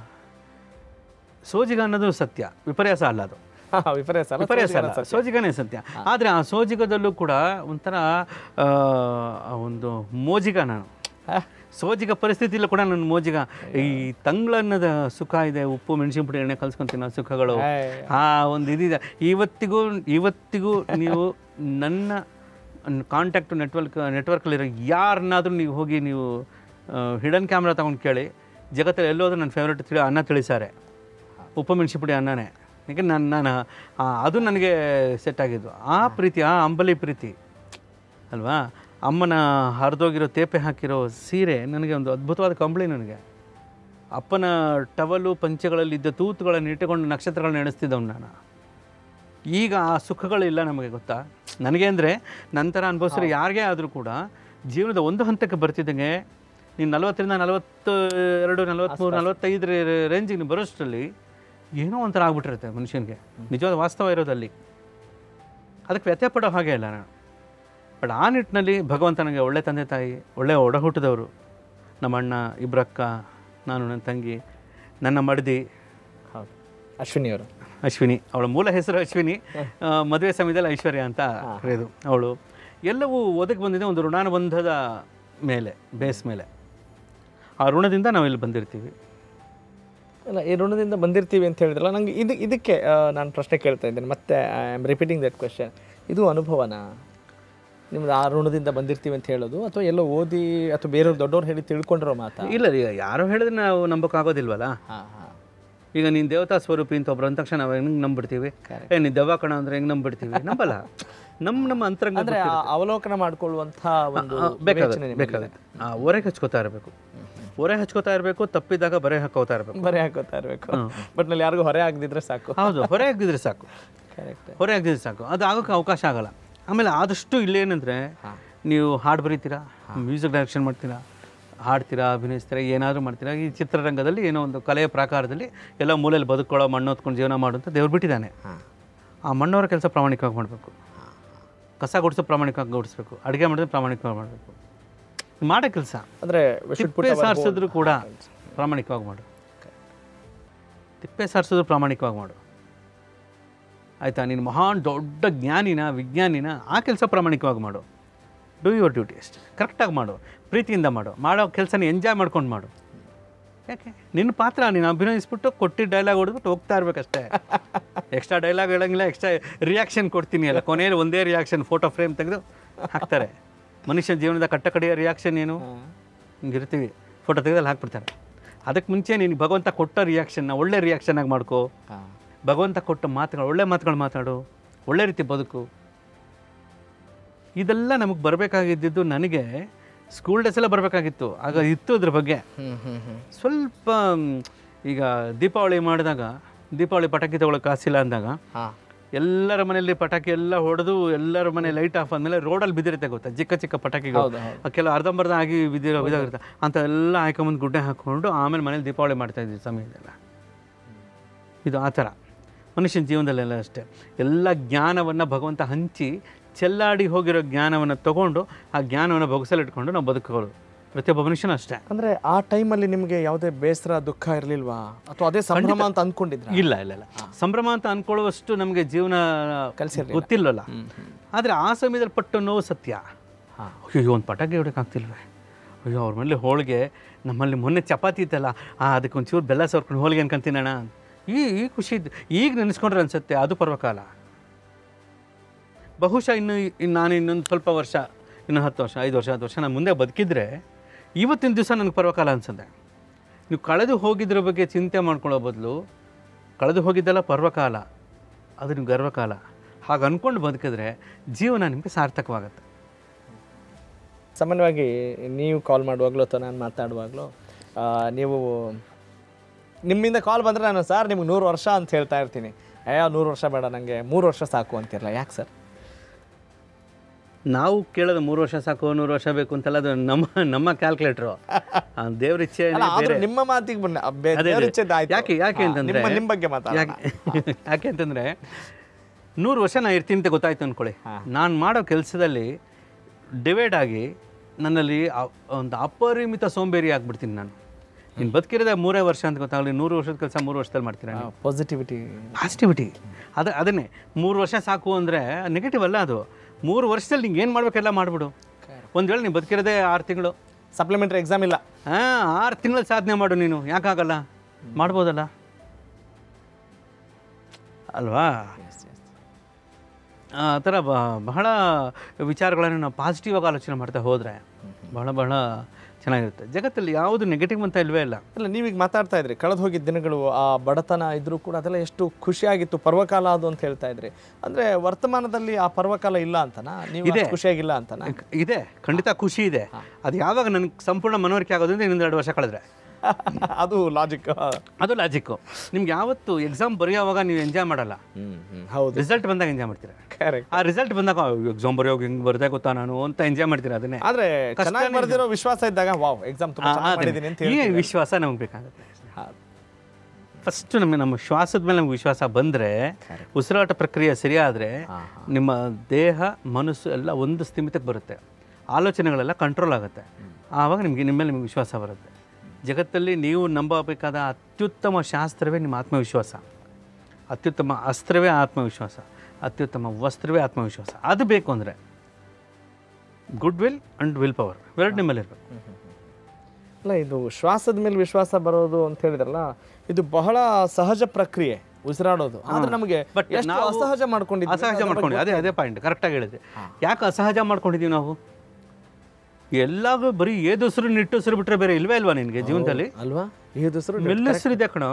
ಸೋಜಿಗ ಅನ್ನೋದು ಸತ್ಯ ವಿಪರ್ಯಾಸ ಅಲ್ಲ ಅದು ಹಾ, ಹಾ, ವಿಪರ್ಯಾಸ ಅಲ್ಲ, ವಿಪರ್ಯಾಸ ಸೋಜಿಗದ ಅಲ್ಲ ಸತ್ಯ. ಸೋಜಿಗನೇ ಸತ್ಯ ಆದರೆ ಆ ಸೋಜಿಗದಲ್ಲೂ ಕೂಡ ಒಂಥರ ಆ, ಆ ಒಂದು ಮೋಜಿಗ ನಾನು ಹಾ. ಸೋಜಿಗ ಪರಿಸ್ಥಿತಿಯಲ್ಲೂ ಕೂಡ ನನ್ನ ಮೋಜಿಗ ಈ ತಂಗ್ಳನ್ನದ ಸುಖ ಇದೆ ಉಪ್ಪು ಮೆಣಸಿನ ಪುಡಿ ಎಣ್ಣೆ ಕಲ್ಸ್ಕೊಂಡು ತಿನ್ನೋ ಸುಖಗಳು ಏಯ್. ಆ ಒಂದು ಇದಿದೆ ಇವತ್ತಿಗೂ ಇವತ್ತಿಗೂ ನೀವು ನನ್ನ ಕಾಂಟ್ಯಾಕ್ಟ್ ನೆಟ್ವರ್ಕ್ ನೆಟ್ವರ್ಕಲ್ಲಿರೋ ಯಾರನ್ನಾದ್ರೂ ನೀವು ಹೋಗಿ ನೀವು ಹಿಡನ್ ಕ್ಯಾಮ್ರಾ ತಗೊಂಡು ಕೇಳಿ ಜಗತ್ತಲ್ಲಿ ಎಲ್ಲೋದ್ರೂ ನನ್ನ ಫೇವ್ರೇಟ್ ತಿಳಿ ಅನ್ನ ತಿಳಿಸಾರೆ ಉಪ್ಪು ಮೆಣಸಿ ಪುಡಿ ಅನ್ನನೇ ಯಾಕೆ ನಾನು ನಾನು ಆ, ಅದು ನನಗೆ ಸೆಟ್ ಆಗಿದ್ದು ಆ ಪ್ರೀತಿ ಆ ಅಂಬಲಿ ಪ್ರೀತಿ ಅಲ್ವಾ ಅಮ್ಮನ ಹರಿದೋಗಿರೋ ತೇಪೆ ಹಾಕಿರೋ ಸೀರೆ ನನಗೆ ಒಂದು ಅದ್ಭುತವಾದ ಕಂಬಳಿ ನನಗೆ ಅಪ್ಪನ ಟವಲು ಪಂಚೆಗಳಲ್ಲಿದ್ದ ತೂತುಗಳನ್ನು ಇಟ್ಟುಕೊಂಡು ನಕ್ಷತ್ರಗಳನ್ನ ಎಣಿಸ್ತಿದ್ದವನು ನಾನು ಈಗ ಆ ಸುಖಗಳಿಲ್ಲ ನಮಗೆ ಗೊತ್ತಾ ನನಗೆ ಅಂದರೆ ನಂತರ ಅನುಭವಿಸಿರೋ ಯಾರಿಗೇ ಆದರೂ ಕೂಡ ಜೀವನದ ಒಂದು ಹಂತಕ್ಕೆ ಬರ್ತಿದ್ದಂಗೆ ನೀನು ನಲವತ್ತರಿಂದ ನಲವತ್ತು ಎರಡು ನಲವತ್ತ್ಮೂರು ನಲವತ್ತೈದರ ರೇಂಜಿಗೆ ನೀವು ಬರೋಷ್ಟರಲ್ಲಿ ಏನೋ ಒಂಥರ ಆಗ್ಬಿಟ್ಟಿರುತ್ತೆ ಮನುಷ್ಯನಿಗೆ ನಿಜವಾದ ವಾಸ್ತವ ಇರೋದಲ್ಲಿ ಅದಕ್ಕೆ ವ್ಯತ್ಯಯ ಪಡೋ ಹಾಗೆ ಇಲ್ಲ ನಾನು ಬಟ್ ಆ ನಿಟ್ಟಿನಲ್ಲಿ ಭಗವಂತ ನನಗೆ ಒಳ್ಳೆ ತಂದೆ ತಾಯಿ ಒಳ್ಳೆ ಒಡ ಹುಟ್ಟಿದವರು ನಮ್ಮ ಅಣ್ಣ ಇಬ್ಬರಕ್ಕ ನಾನು ನನ್ನ ತಂಗಿ ನನ್ನ ಮಡದಿ ಹೌದು ಅಶ್ವಿನಿ ಅವರು ಅಶ್ವಿನಿ ಅವಳ ಮೂಲ ಹೆಸರು ಅಶ್ವಿನಿ ಆ, ಮದುವೆ ಸಮಯದಲ್ಲಿ ಐಶ್ವರ್ಯ ಅಂತ ಕರೆಯೋದು ಅವಳು ಎಲ್ಲವೂ ಒದಗಿ ಬಂದಿದೆ ಒಂದು ಋಣಾನುಬಂಧದ ಮೇಲೆ ಬೇಸ್ ಮೇಲೆ ಆ ಋಣದಿಂದ ನಾವು ಇಲ್ಲಿ ಬಂದಿರ್ತೀವಿ ಅಲ್ಲ ಈ ಋಣದಿಂದ ಬಂದಿರ್ತೀವಿ ಅಂತ ಹೇಳಿದ್ರಲ್ಲ ನಂಗೆ ಇದು ಇದಕ್ಕೆ ಆ, ನಾನು ಪ್ರಶ್ನೆ ಕೇಳ್ತಾ ಇದ್ದೇನೆ ಮತ್ತೆ I am repeating that question ಇದು ಅನುಭವನಾ ನಿಮ್ದು ಆ ಋಣದಿಂದ ಬಂದಿರ್ತೀವಿ ಅಂತ ಹೇಳೋದು ಅಥವಾ ಎಲ್ಲೋ ಓದಿ ಅಥವಾ ಬೇರೆಯವ್ರು ದೊಡ್ಡವ್ರು ಹೇಳಿ ತಿಳ್ಕೊಂಡಿರೋ ಮಾತಾ ಇಲ್ಲ ಈಗ ಯಾರೋ ಹೇಳಿದ್ರೆ ನಾವು ನಂಬೋಕ್ಕಾಗೋದಿಲ್ವಲ್ಲ ಹಾಂ ಹಾಂ ಈಗ ನೀನು ದೇವತಾ ಸ್ವರೂಪಿ ಅಂತ ಒಬ್ರು ಅಂದ ತಕ್ಷಣ ನಾವು ಹೆಂಗೆ ನಂಬಿಡ್ತೀವಿ ಏ ನೀನು ದೆವ್ವ ಕಣ ಅಂದ್ರೆ ಹೆಂಗೆ ನಂಬಿಡ್ತೀವಿ ನಂಬಲ್ಲ ನಮ್ಮ ನಮ್ಮ ಅಂತರಂಗ ಅಂದ್ರೆ ಆ ಅವಲೋಕನ ಮಾಡ್ಕೊಳ್ಳುವಂಥ ಒಂದು ಬೇಕಾಗುತ್ತೆ ವಿವೇಚನೆ ಬೇಕಾಗುತ್ತೆ ಆ ಹೊರಗೆ ಹಚ್ಕೋತಾ ಇರಬೇಕು ಹೊರೆ ಹಚ್ಕೋತಾ ಇರಬೇಕು ತಪ್ಪಿದಾಗ ಬರೆ ಹಾಕೋತಾ ಇರಬೇಕು ಬರೀ ಹಾಕೋತಾ ಇರಬೇಕು ಬಟ್ ನಲ್ಲಿ ಯಾರಿಗೂ ಹೊರೆ ಆಗದಿದ್ರೆ ಸಾಕು ಹೌದು ಹೊರೆ ಆಗಿದ್ರೆ ಸಾಕು ಕರೆಕ್ಟ್ ಹೊರೆ ಆಗಿದ್ರೆ ಸಾಕು ಅದು ಆಗೋಕ್ಕೆ ಅವಕಾಶ ಆಗಲ್ಲ ಆಮೇಲೆ ಆದಷ್ಟು ಇಲ್ಲೇನಂದರೆ ನೀವು ಹಾಡು ಬರೀತೀರಾ ಮ್ಯೂಸಿಕ್ ಡೈರೆಕ್ಷನ್ ಮಾಡ್ತೀರಾ ಹಾಡ್ತೀರಾ ಅಭಿನಯಿಸ್ತೀರಾ ಏನಾದರೂ ಮಾಡ್ತೀರಾ ಈ ಚಿತ್ರರಂಗದಲ್ಲಿ ಏನೋ ಒಂದು ಕಲೆಯ ಪ್ರಾಕಾರದಲ್ಲಿ ಎಲ್ಲ ಮೂಲೆಯಲ್ಲಿ ಬದುಕೊಳ್ಳೋ ಮಣ್ಣು ಹೊತ್ಕೊಂಡು ಜೀವನ ಮಾಡುವಂತ ದೇವ್ರು ಬಿಟ್ಟಿದ್ದಾನೆ ಆ ಮಣ್ಣವರ ಕೆಲಸ ಪ್ರಾಮಾಣಿಕವಾಗಿ ಮಾಡಬೇಕು ಕಸ ಗುಡಿಸೋ ಪ್ರಾಮಾಣಿಕವಾಗಿ ಗುಡಿಸ್ಬೇಕು ಅಡುಗೆ ಮಾಡಿದ್ರೆ ಪ್ರಾಮಾಣಿಕವಾಗಿ ಮಾಡಬೇಕು ಮಾಡೋ ಕೆಲಸ ಅಂದ್ರೆ we should put ತಿಪ್ಪೆ our ಸಾರಿಸಿದ್ರು ಕೂಡ ಪ್ರಾಮಾಣಿಕವಾಗಿ ಮಾಡು ತಿಪ್ಪೆ ಸಾರಿಸಿದ್ರು ಪ್ರಾಮಾಣಿಕವಾಗಿ ಮಾಡು ಆಯಿತಾ ನೀನು ಮಹಾನ್ ದೊಡ್ಡ ಜ್ಞಾನಿನ ವಿಜ್ಞಾನಿನ ಆ ಕೆಲಸ ಪ್ರಾಮಾಣಿಕವಾಗಿ ಮಾಡು ಡೂ ಯುವರ್ ಡ್ಯೂಟಿ ಅಷ್ಟೇ ಕರೆಕ್ಟಾಗಿ ಮಾಡು ಪ್ರೀತಿಯಿಂದ ಮಾಡು ಮಾಡೋ ಕೆಲಸನ ಎಂಜಾಯ್ ಮಾಡ್ಕೊಂಡು ಮಾಡು ಯಾಕೆ ನಿನ್ನ ಪಾತ್ರ ನೀನು ಅಭಿನಯಿಸ್ಬಿಟ್ಟು ಕೊಟ್ಟಿದ್ದ ಡೈಲಾಗ್ ಹೊಡೆದ್ಬಿಟ್ಟು ಹೋಗ್ತಾ ಇರ್ಬೇಕಷ್ಟೇ ಎಕ್ಸ್ಟ್ರಾ ಡೈಲಾಗ್ ಹೇಳಂಗಿಲ್ಲ ಎಕ್ಸ್ಟ್ರಾ ರಿಯಾಕ್ಷನ್ ಕೊಡ್ತೀನಿ ಅಲ್ಲ ಕೊನೆಯಲ್ಲಿ ಒಂದೇ ರಿಯಾಕ್ಷನ್ ಫೋಟೋ ಫ್ರೇಮ್ ತೆಗೆದು ಹಾಕ್ತಾರೆ ಮನುಷ್ಯ ಜೀವನದ ಕಟ್ಟಕಡೆಯ ರಿಯಾಕ್ಷನ್ ಏನು ಹಿಂಗಿರ್ತೀವಿ ಫೋಟೋ ತೆಗೆದು ಅಲ್ಲಿ ಹಾಕ್ಬಿಡ್ತಾರೆ ಅದಕ್ಕೆ ಮುಂಚೆ ನೀನು ಭಗವಂತ ಕೊಟ್ಟ ರಿಯಾಕ್ಷನ್ನ ಒಳ್ಳೆ ರಿಯಾಕ್ಷನ್ನಾಗಿ ಮಾಡ್ಕೋ ಹಾ. ಭಗವಂತ ಕೊಟ್ಟ ಮಾತುಗಳು ಒಳ್ಳೆ ಮಾತುಗಳು ಮಾತಾಡು ಒಳ್ಳೆ ರೀತಿ ಬದುಕು ಇದೆಲ್ಲ ನಮಗೆ ಬರಬೇಕಾಗಿದ್ದು ನನಗೆ ಸ್ಕೂಲ್ ಡೇಸ್ ಎಲ್ಲ ಬರಬೇಕಾಗಿತ್ತು ಆಗ ಇತ್ತು ಅದ್ರ ಬಗ್ಗೆ ಹ್ಮ್ ಹ್ಮ್ ಹ್ಮ್ ಸ್ವಲ್ಪ ಮ್, ಈಗ ದೀಪಾವಳಿ ಮಾಡಿದಾಗ ದೀಪಾವಳಿ ಪಟಾಕಿ ತೊಗೊಳಕ್ಕೆ ಕಾಸಿಲ್ಲ ಅಂದಾಗ ಹಾ ಎಲ್ಲರ ಮನೆಯಲ್ಲಿ ಪಟಾಕಿ ಎಲ್ಲ ಹೊಡೆದು ಎಲ್ಲರ ಮನೆ ಲೈಟ್ ಆಫ್ ಆದಮೇಲೆ ರೋಡಲ್ಲಿ ಬಿದ್ದಿರುತ್ತೆ ಗೊತ್ತಾ ಚಿಕ್ಕ ಚಿಕ್ಕ ಪಟಾಕಿಗಳು ಹೌದು, ಹೌದು. ಆ ಕೆಲವು ಅರ್ಧಂಬರ್ಧ ಆಗಿ ಬಿದ್ದಿರೋ ಬಿದ್ದೋಗಿರುತ್ತೆ ಅಂತ ಎಲ್ಲ ಹಾಕೊಂಬಂದು ಗುಡ್ಡೆ ಹಾಕ್ಕೊಂಡು ಆಮೇಲೆ ಮನೇಲಿ ದೀಪಾವಳಿ ಮಾಡ್ತಾ ಇದ್ವಿ ಸಮಯದಲ್ಲ ಇದು ಆ ಥರ ಮನುಷ್ಯನ ಜೀವನದಲ್ಲೆಲ್ಲ ಅಷ್ಟೇ ಎಲ್ಲ ಜ್ಞಾನವನ್ನು ಭಗವಂತ ಹಂಚಿ ಚೆಲ್ಲಾಡಿ ಹೋಗಿರೋ ಜ್ಞಾನವನ್ನು ತಗೊಂಡು ಆ ಜ್ಞಾನವನ್ನು ಬೊಗಸಲಿಟ್ಕೊಂಡು ನಾವು ಬದುಕೋದು ಪ್ರತಿಯೊಬ್ಬ ಮನುಷ್ಯನೂ ಅಷ್ಟೇ ಅಂದ್ರೆ ಆ ಟೈಮಲ್ಲಿ ನಿಮಗೆ ಯಾವುದೇ ಬೇಸರ ದುಃಖ ಇರಲಿಲ್ವಾ ಅಥವಾ ಅದೇ ಸಂಭ್ರಮ ಅಂತ ಅಂದ್ಕೊಂಡಿದ್ರ ಇಲ್ಲ ಇಲ್ಲ ಇಲ್ಲ ಸಂಭ್ರಮ ಅಂತ ಅನ್ಕೊಳ್ಳುವಷ್ಟು ನಮಗೆ ಜೀವನ ಕಲ್ಸಿರ್ಲಿಲ್ಲ. ಗೊತ್ತಿಲ್ಲಲ್ಲ ಆದರೆ ಆ ಸಮಯದಲ್ಲಿ ಪಟ್ಟು ನೋವು ಸತ್ಯ ಅಯ್ಯೋ ಒಂದು ಪಟಾಕಿ ಹೊಡೋಕ್ಕಾಗ್ತಿಲ್ವೇ ಅಯ್ಯೋ ಅವ್ರ ಮೇಲೆ ಹೋಳಿಗೆ ನಮ್ಮಲ್ಲಿ ಮೊನ್ನೆ ಚಪಾತಿ ಇತ್ತಲ್ಲ ಆ ಅದಕ್ಕೆ ಒಂಚೂರು ಬೆಲ್ಲ ಸೇರ್ಕೊಂಡು ಹೋಳಿಗೆ ಅನ್ಕೊಂತೀನಣ್ಣ ಈ ಈ ಖುಷಿ ಇದ್ದು ಈಗ ನೆನೆಸ್ಕೊಂಡ್ರೆ ಅನ್ಸುತ್ತೆ ಅದು ಪರ್ವಕಾಲ ಬಹುಶಃ ಇನ್ನು ಇನ್ನು ನಾನು ಇನ್ನೊಂದು ಸ್ವಲ್ಪ ವರ್ಷ ಇನ್ನು ಹತ್ತು ವರ್ಷ ಐದು ವರ್ಷ ಹತ್ತು ವರ್ಷ ನಾನು ಮುಂದೆ ಬದುಕಿದ್ರೆ ಇವತ್ತಿನ ದಿವಸ ನನಗೆ ಪರ್ವಕಾಲ ಅನ್ಸುತ್ತೆ ನೀವು ಕಳೆದು ಹೋಗಿದ್ರ ಬಗ್ಗೆ ಚಿಂತೆ ಮಾಡ್ಕೊಳ್ಳೋ ಬದಲು ಕಳೆದು ಹೋಗಿದ್ದೆಲ್ಲ ಪರ್ವಕಾಲ ಅದು ನೀವು ಗರ್ವಕಾಲ ಹಾಗೆ ಅಂದ್ಕೊಂಡು ಬದುಕಿದ್ರೆ ಜೀವನ ನಿಮಗೆ ಸಾರ್ಥಕವಾಗುತ್ತೆ ಸಾಮಾನ್ಯವಾಗಿ ನೀವು ಕಾಲ್ ಮಾಡುವಾಗಲೂ ಅಥವಾ ನಾನು ಮಾತಾಡುವಾಗಲೂ ಆ, ನೀವು ನಿಮ್ಮಿಂದ ಕಾಲ್ ಬಂದರೆ ನಾನು ಸರ್ ನಿಮ್ಗೆ ನೂರು ವರ್ಷ ಅಂತ ಹೇಳ್ತಾ ಇರ್ತೀನಿ ಏ ನೂರು ವರ್ಷ ಬೇಡ ನನಗೆ ಮೂರು ವರ್ಷ ಸಾಕು ಅಂತಿರಲ್ಲ ಯಾಕೆ ಸರ್ ನಾವು ಕೇಳೋದು ಮೂರು ವರ್ಷ ಸಾಕು ನೂರು ವರ್ಷ ಬೇಕು ಅಂತೆಲ್ಲ ಅದು ನಮ್ಮ ನಮ್ಮ ಕ್ಯಾಲ್ಕುಲೇಟ್ರು ದೇವ್ರ ಇಚ್ಛೆ ಅಲ್ಲ ಆದ್ರೂ ನಿಮ್ಮ ಮಾತಿಗೆ ಬನ್ನ ಬೆ- ಅದೇ, ದೇವ್ರ ಅದೇ. ಇಚ್ಛೆದ್ದು ಆಯ್ತು. ಯಾಕೆ ಯಾಕೆ ಹಾ, ಅಂತಂದ್ರೆ ನಿಮ್ಮ ನಿಮ್ಮ ಬಗ್ಗೆ ಮಾತಾಡ ಯಾಕೆ ಯಾಕೆ ಅಂತಂದ್ರೆ ನೂರು ವರ್ಷ ನಾ ಇರ್ತೀನಿ ಅಂತ ಗೊತ್ತಾಯ್ತು ಅಂದ್ಕೊಳ್ಳಿ ನಾನು ಮಾಡೋ ಕೆಲಸದಲ್ಲಿ ಡಿವೈಡ್ ಆಗಿ ನನ್ನಲ್ಲಿ ಅ- ಒಂದು ಅಪರಿಮಿತ ಸೋಂಬೇರಿ ಆಗ್ಬಿಡ್ತೀನಿ ನಾನು ನೀನು ಬದುಕಿರೋದೇ ಮೂರೇ ವರ್ಷ ಅಂತ ಗೊತ್ತಾಗಲಿ ನೂರು ವರ್ಷದ ಕೆಲಸ ಮೂರು ವರ್ಷದಲ್ಲಿ ಮಾಡ್ತೀನಿ ಪಾಸಿಟಿವಿಟಿ ಪಾಸಿಟಿವಿಟಿ ಅದ ಅದನ್ನೇ ಮೂರು ವರ್ಷ ಸಾಕು ಅಂದರೆ ನೆಗೆಟಿವ್ ಅಲ್ಲ ಅದು ಮೂರು ವರ್ಷದಲ್ಲಿ ನಿಂಗೆ ಏನು ಮಾಡ್ಬೇಕೆಲ್ಲ ಮಾಡಿಬಿಡು ಒಂದು ವೇಳೆ ನೀನು ಬದುಕಿರೋದೇ ಆರು ತಿಂಗಳು ಸಪ್ಲಿಮೆಂಟ್ರಿ ಎಕ್ಸಾಮ್ ಇಲ್ಲ ಹಾಂ ಆರು ತಿಂಗಳಲ್ಲಿ ಸಾಧನೆ ಮಾಡು ನೀನು ಯಾಕಾಗಲ್ಲ ಮಾಡ್ಬೋದಲ್ಲ ಅಲ್ವಾ ಆ ಥರ ಬ ಬಹಳ ವಿಚಾರಗಳನ್ನು ನಾವು ಪಾಸಿಟಿವ್ ಆಗಿ ಆಲೋಚನೆ ಮಾಡ್ತಾ ಹೋದರೆ ಬಹಳ ಬಹಳ ಚೆನ್ನಾಗಿರುತ್ತೆ ಜಗತ್ತಲ್ಲಿ ಯಾವುದು ನೆಗೆಟಿವ್ ಅಂತ ಇಲ್ವೇ ಇಲ್ಲ ಅಲ್ಲ ನೀವೀಗ ಮಾತಾಡ್ತಾ ಇದ್ರಿ ಕಳೆದು ಹೋಗಿದ್ದ ದಿನಗಳು ಆ ಬಡತನ ಇದ್ರೂ ಕೂಡ ಅದೆಲ್ಲ ಎಷ್ಟು ಖುಷಿಯಾಗಿತ್ತು ಪರ್ವಕಾಲ ಅದು ಅಂತ ಹೇಳ್ತಾ ಇದ್ರಿ ಅಂದ್ರೆ ವರ್ತಮಾನದಲ್ಲಿ ಆ ಪರ್ವಕಾಲ ಇಲ್ಲ ಅಂತನಾ ನೀವು ಇದೆ. ಅಷ್ಟ್ ಖುಷಿಯಾಗಿಲ್ಲ ಅಂತನಾ ಇದೆ ಖಂಡಿತ ಖುಷಿ ಇದೆ ಅದು ಯಾವಾಗ ನನಗೆ ಸಂಪೂರ್ಣ ಮನವರಿಕೆ ಆಗೋದ್ರಿಂದ ಇನ್ನೊಂದು ಎರಡು ವರ್ಷ ಕಳೆದ್ರೆ ಅದು ಲಾಜಿಕ್ ಅದು ಲಾಜಿಕ್ಕು ನಿಮ್ಗೆ ಯಾವತ್ತು ಎಕ್ಸಾಮ್ ಬರೆಯೋವಾಗ ನೀವು ಎಂಜಾಯ್ ಮಾಡಲ್ಲ ಹೌದು ರಿಸಲ್ಟ್ ಬಂದಾಗ ಎಂಜಾಯ್ ಮಾಡ್ತೀರಾ ಕರೆಕ್ಟ್ ಆ ರಿಸಲ್ಟ್ ಬಂದಾಗ ಎಕ್ಸಾಮ್ ಬರೆಯೋಗಿ ಹಿಂಗೆ ಬರ್ದೆ ಗೊತ್ತಾ ನಾನು ಅಂತ ಎಂಜಾಯ್ ಮಾಡ್ತೀರಾ ಅದನ್ನೇ ಆದ್ರೆ ಚೆನ್ನಾಗಿ ಬರೆದಿರೋ ವಿಶ್ವಾಸ ಇದ್ದಾಗ ವಾವ್ ಎಕ್ಸಾಮ್ ತುಂಬಾ ಚೆನ್ನಾಗಿ ಮಾಡಿದ್ದೀನಿ ಅಂತ ಈ ಹೇಳ್ತೀವಿ ವಿಶ್ವಾಸ ನಮ್ಗೆ ಬೇಕಾಗುತ್ತೆ ಫಸ್ಟ್ ನಮಗೆ ನಮ್ಮ ಶ್ವಾಸದ ಮೇಲೆ ನಮ್ಗೆ ವಿಶ್ವಾಸ ಬಂದರೆ ಉಸಿರಾಟ ಪ್ರಕ್ರಿಯೆ ಸರಿಯಾದರೆ ನಿಮ್ಮ ದೇಹ ಮನಸ್ಸು ಎಲ್ಲ ಒಂದು ಸ್ಥಿಮಿತಕ್ಕೆ ಬರುತ್ತೆ ಆಲೋಚನೆಗಳೆಲ್ಲ ಕಂಟ್ರೋಲ್ ಆಗುತ್ತೆ ಆವಾಗ ನಿಮಗೆ ನಿಮ್ಮ ಮೇಲೆ ನಿಮಗೆ ವಿಶ್ವಾಸ ಬರುತ್ತೆ ಜಗತ್ತಲ್ಲಿ ನೀವು ನಂಬಬೇಕಾದ ಅತ್ಯುತ್ತಮ ಶಾಸ್ತ್ರವೇ ನಿಮ್ಮ ಆತ್ಮವಿಶ್ವಾಸ ಅತ್ಯುತ್ತಮ ಅಸ್ತ್ರವೇ ಆತ್ಮವಿಶ್ವಾಸ ಅತ್ಯುತ್ತಮ ವಸ್ತ್ರವೇ ಆತ್ಮವಿಶ್ವಾಸ ಅದು ಬೇಕು ಅಂದರೆ good will and will power ಎರಡು ನಿಮ್ಮಲ್ಲಿ ಇರಬೇಕು ಅಲ್ಲ ಇದು ಶ್ವಾಸದ ಮೇಲೆ ವಿಶ್ವಾಸ ಬರೋದು ಅಂತ ಹೇಳಿದ್ರಲ್ಲ ಇದು ಬಹಳ ಸಹಜ ಪ್ರಕ್ರಿಯೆ ಉಸಿರಾಡೋದು ಆದ್ರೆ ನಮಗೆ But ಎಷ್ಟು ನಾವು ಅಸಹಜ ಮಾಡ್ಕೊಂಡಿದ್ದೀವಿ ಅಸಹಜ ಮಾಡ್ಕೊಂಡಿದ್ವಿ ಅದೇ ಅದೇ ಪಾಯಿಂಟ್ ಕರೆಕ್ಟಾಗಿ ಹೇಳಿದೆ ಯಾಕೆ ಅಸಹಜ ಮಾಡ್ಕೊಂಡಿದ್ದೀವಿ ನಾವು ಎಲ್ಲಾಗೂ ಬರೀ ಏದುಸಿರು ನಿಟ್ಟುಸಿರು ಬಿಟ್ರೆ ಬೇರೆ ಇಲ್ವೇ ಇಲ್ವಾ ನಿನಗೆ ಜೀವನದಲ್ಲಿ ಅಲ್ವಾ ಈ ಹೆಸರು ಮೆಲ್ಲಸಿರು ಇದೆ ಕಣ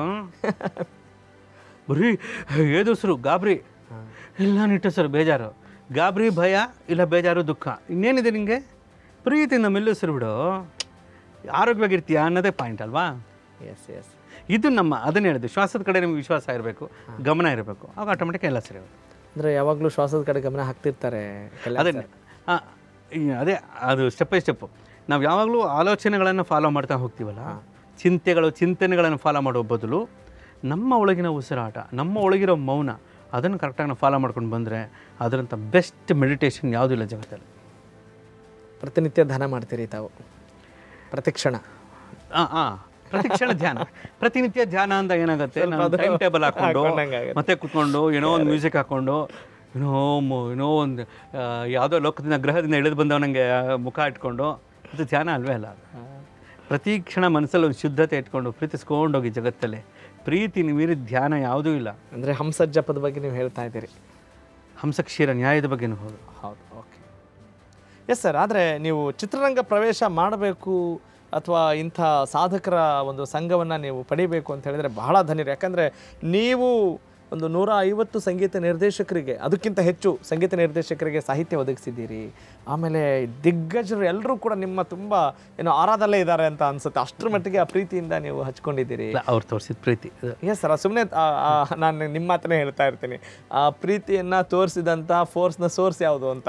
ಬರೀ ಏದುಸಿರು ಗಾಬರಿ ಇಲ್ಲ ನಿಟ್ಟುಸಿರು ಬೇಜಾರು ಗಾಬರಿ ಭಯ ಇಲ್ಲ ಬೇಜಾರು ದುಃಖ ಇನ್ನೇನಿದೆ ನಿಮಗೆ ಪ್ರೀತಿಯಿಂದ ಮೆಲ್ಲಸಿರು ಬಿಡು ಆರೋಗ್ಯವಾಗಿರ್ತೀಯ ಅನ್ನೋದೇ ಪಾಯಿಂಟ್ ಅಲ್ವಾ ಎಸ್ ಎಸ್ ಇದು ನಮ್ಮ ಅದನ್ನೇ ಹೇಳಿದೆ ಶ್ವಾಸದ ಕಡೆ ನಿಮ್ಗೆ ವಿಶ್ವಾಸ ಇರಬೇಕು ಗಮನ ಇರಬೇಕು ಆಗ ಆಟೋಮೆಟಿಕ್ ಎಲ್ಲ ಸರಿ ಹೋಗುತ್ತೆ ಅಂದ್ರೆ ಯಾವಾಗಲೂ ಶ್ವಾಸದ ಕಡೆ ಗಮನ ಹಾಕ್ತಿರ್ತಾರೆ ಕಲ್ಯಾಣ್ ಅದೇ ಆ, ಈ ಅದೇ ಅದು ಸ್ಟೆಪ್ ಬೈ ಸ್ಟೆಪ್ಪು ನಾವು ಯಾವಾಗಲೂ ಆಲೋಚನೆಗಳನ್ನು ಫಾಲೋ ಮಾಡ್ತಾ ಹೋಗ್ತೀವಲ್ಲ ಚಿಂತೆಗಳು ಚಿಂತನೆಗಳನ್ನು ಫಾಲೋ ಮಾಡೋ ಬದಲು ನಮ್ಮ ಒಳಗಿನ ಉಸಿರಾಟ ನಮ್ಮ ಒಳಗಿರೋ ಮೌನ ಅದನ್ನು ಕರೆಕ್ಟಾಗಿ ನಾವು ಫಾಲೋ ಮಾಡ್ಕೊಂಡು ಬಂದರೆ ಅದರಂಥ ಬೆಸ್ಟ್ ಮೆಡಿಟೇಷನ್ ಯಾವುದೂ ಇಲ್ಲ ಜಗತ್ತಲ್ಲಿ ಪ್ರತಿನಿತ್ಯ ಧ್ಯಾನ ಮಾಡ್ತೀರಿ ತಾವು ಪ್ರತಿಕ್ಷಣ ಹಾಂ ಹಾಂ ಪ್ರತಿಕ್ಷಣ ಧ್ಯಾನ ಪ್ರತಿನಿತ್ಯ ಧ್ಯಾನ ಅಂತ ಏನಾಗುತ್ತೆ ನಾನು ಅದು ಟೈಮ್ ಟೇಬಲ್ ಹಾಕೊಂಡು ಹಾಕೊಂಡಂಗಾಗುತ್ತೆ. ಮತ್ತೆ ಕುತ್ಕೊಂಡು ಏನೋ ಒಂದು ಮ್ಯೂಸಿಕ್ ಹಾಕೊಂಡು ಏನೋ ಮು- ಏನೋ ಒಂದು ಆ, ಯಾವುದೋ ಲೋಕದಿಂದ ಗ್ರಹದಿಂದ ಇಳಿದು ಬಂದವನಂಗೆ ಮುಖ ಇಟ್ಕೊಂಡು ಅದು ಧ್ಯಾನ ಅಲ್ವೇ ಅಲ್ಲ ಅದು. ಪ್ರತಿ ಕ್ಷಣ ಮನಸ್ಸಲ್ಲಿ ಒಂದು ಶುದ್ಧತೆ ಇಟ್ಕೊಂಡು ಪ್ರೀತಿಸ್ಕೊಂಡು ಹೋಗಿ ಜಗತ್ತಲ್ಲಿ ಪ್ರೀತಿ ಮೀರಿದ ಧ್ಯಾನ ಯಾವುದೂ ಇಲ್ಲ ಅಂದ್ರೆ ಹಂಸ ಜಪದ ಬಗ್ಗೆ ನೀವು ಹೇಳ್ತಾ ಇದ್ದೀರಿ ಹಂಸಕ್ಷೀರ ನ್ಯಾಯದ ಬಗ್ಗೆನೂ ಹೌದು ಹೌದು ಓಕೆ ಎಸ್ ಸರ್ ಆದರೆ ನೀವು ಚಿತ್ರರಂಗ ಪ್ರವೇಶ ಮಾಡಬೇಕು ಅಥವಾ ಇಂಥ ಸಾಧಕರ ಒಂದು ಸಂಘವನ್ನು ನೀವು ಪಡಿಬೇಕು ಅಂತ ಹೇಳಿದರೆ ಬಹಳ ಧನ್ಯರು ಯಾಕಂದರೆ ನೀವು ಒಂದು ನೂರ ಐವತ್ತು ಸಂಗೀತ ನಿರ್ದೇಶಕರಿಗೆ ಅದಕ್ಕಿಂತ ಹೆಚ್ಚು ಸಂಗೀತ ನಿರ್ದೇಶಕರಿಗೆ ಸಾಹಿತ್ಯ ಒದಗಿಸಿದ್ದೀರಿ ಆಮೇಲೆ ದಿಗ್ಗಜರು ಎಲ್ಲರೂ ಕೂಡ ನಿಮ್ಮ ತುಂಬ ಏನೋ ಆರಾಧಲ್ಲೇ ಇದ್ದಾರೆ ಅಂತ ಅನ್ಸುತ್ತೆ ಅಷ್ಟರ ಮಟ್ಟಿಗೆ ಆ ಪ್ರೀತಿಯಿಂದ ನೀವು ಹಚ್ಕೊಂಡಿದ್ದೀರಿ ಇಲ್ಲ, ಅವ್ರು ತೋರಿಸಿದ ಪ್ರೀತಿ ಅದು ಎಸ್ ಸರ್ ಸುಮ್ಮನೆ ನಾನು ನಿಮ್ಮ ಮಾತನ್ನೇ ಹೇಳ್ತಾ ಇರ್ತೀನಿ ಆ ಪ್ರೀತಿಯನ್ನು ತೋರಿಸಿದಂಥ ಫೋರ್ಸ್ನ ಸೋರ್ಸ್ ಯಾವುದು ಅಂತ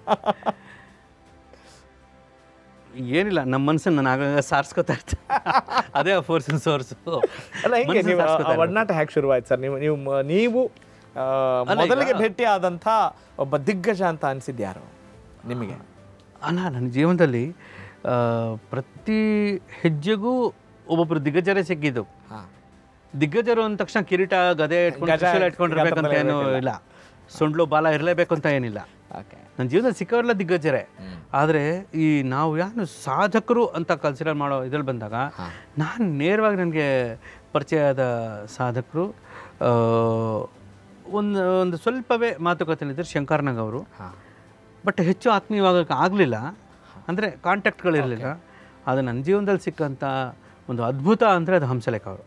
ಏನಿಲ್ಲ ನಮ್ಮ ಮನಸ್ಸನ್ನು ನಾನು ಆಗಾಗ ಸಾರಿಸ್ಕೊತಾ ಇರ್ತೀನಿ ಅದೇ ಫೋರ್ಸಿನ ಸೋರ್ಸು ಅಲ್ಲ ಹಿಂಗೆ ನೀವು ಆ ಒಡನಾಟ ಹ್ಯಾಕ್ ಶುರುವಾಯ್ತು ಸರ್ ನೀವು ನೀವು ಮ- ನೀವು ಆ, ಮೊದಲಿಗೆ ಭೇಟಿ ಆದಂಥ ಒಬ್ಬ ದಿಗ್ಗಜ ಅಂತ ಅನ್ಸಿದ್ದು ಯಾರು ನಿಮಗೆ ಅಲ್ಲ ನನ್ನ ಜೀವನದಲ್ಲಿ ಆ, ಪ್ರತಿ ಹೆಜ್ಜೆಗೂ ಒಬ್ಬೊಬ್ರು ದಿಗ್ಗಜರೇ ಸಿಕ್ಕಿದ್ದು ಹಾಂ ದಿಗ್ಗಜರು ಅಂದ ತಕ್ಷಣ ಕಿರೀಟ ಗದೆ ಇಟ್ಕೊಂಡು ಗಜ ತ್ರಿಶೂಲ ಇಟ್ಕೊಂಡಿರ್ಬೇಕಂತ ಏನು ಇಲ್ಲ ಸೊಂಡ್ಲು ಬಾಲ ಇರಲೇಬೇಕು ಅಂತ ಏನಿಲ್ಲ ಓಕೆ ನನ್ನ ಜೀವನದಲ್ಲಿ ಸಿಕ್ಕವರೆಲ್ಲ ದಿಗ್ಗಜರೇ ಆದರೆ ಈ ನಾವು ಯಾರು ಸಾಧಕರು ಅಂತ ಕನ್ಸಿಡರ್ ಮಾಡೋ ಇದ್ರಲ್ಲಿ ಬಂದಾಗ ನಾನು ನೇರವಾಗಿ ನನಗೆ ಪರಿಚಯ ಆದ ಸಾಧಕರು ಆ, ಒಂದು ಒಂದು ಸ್ವಲ್ಪವೇ ಮಾತುಕತೆ ಶಂಕರ್ನಾಗ್ ಅವರು ಹಾಂ ಬಟ್ ಹೆಚ್ಚು ಆತ್ಮೀಯವಾಗಕ್ಕೆ ಆಗಲಿಲ್ಲ ಅಂದರೆ ಕಾಂಟ್ಯಾಕ್ಟ್ಗಳಿರಲಿಲ್ಲ ಅದು ನನ್ನ ಜೀವನದಲ್ಲಿ ಸಿಕ್ಕಂಥ ಒಂದು ಅದ್ಭುತ ಅಂದರೆ ಅದು ಹಂಸಲೇಖ ಅವರು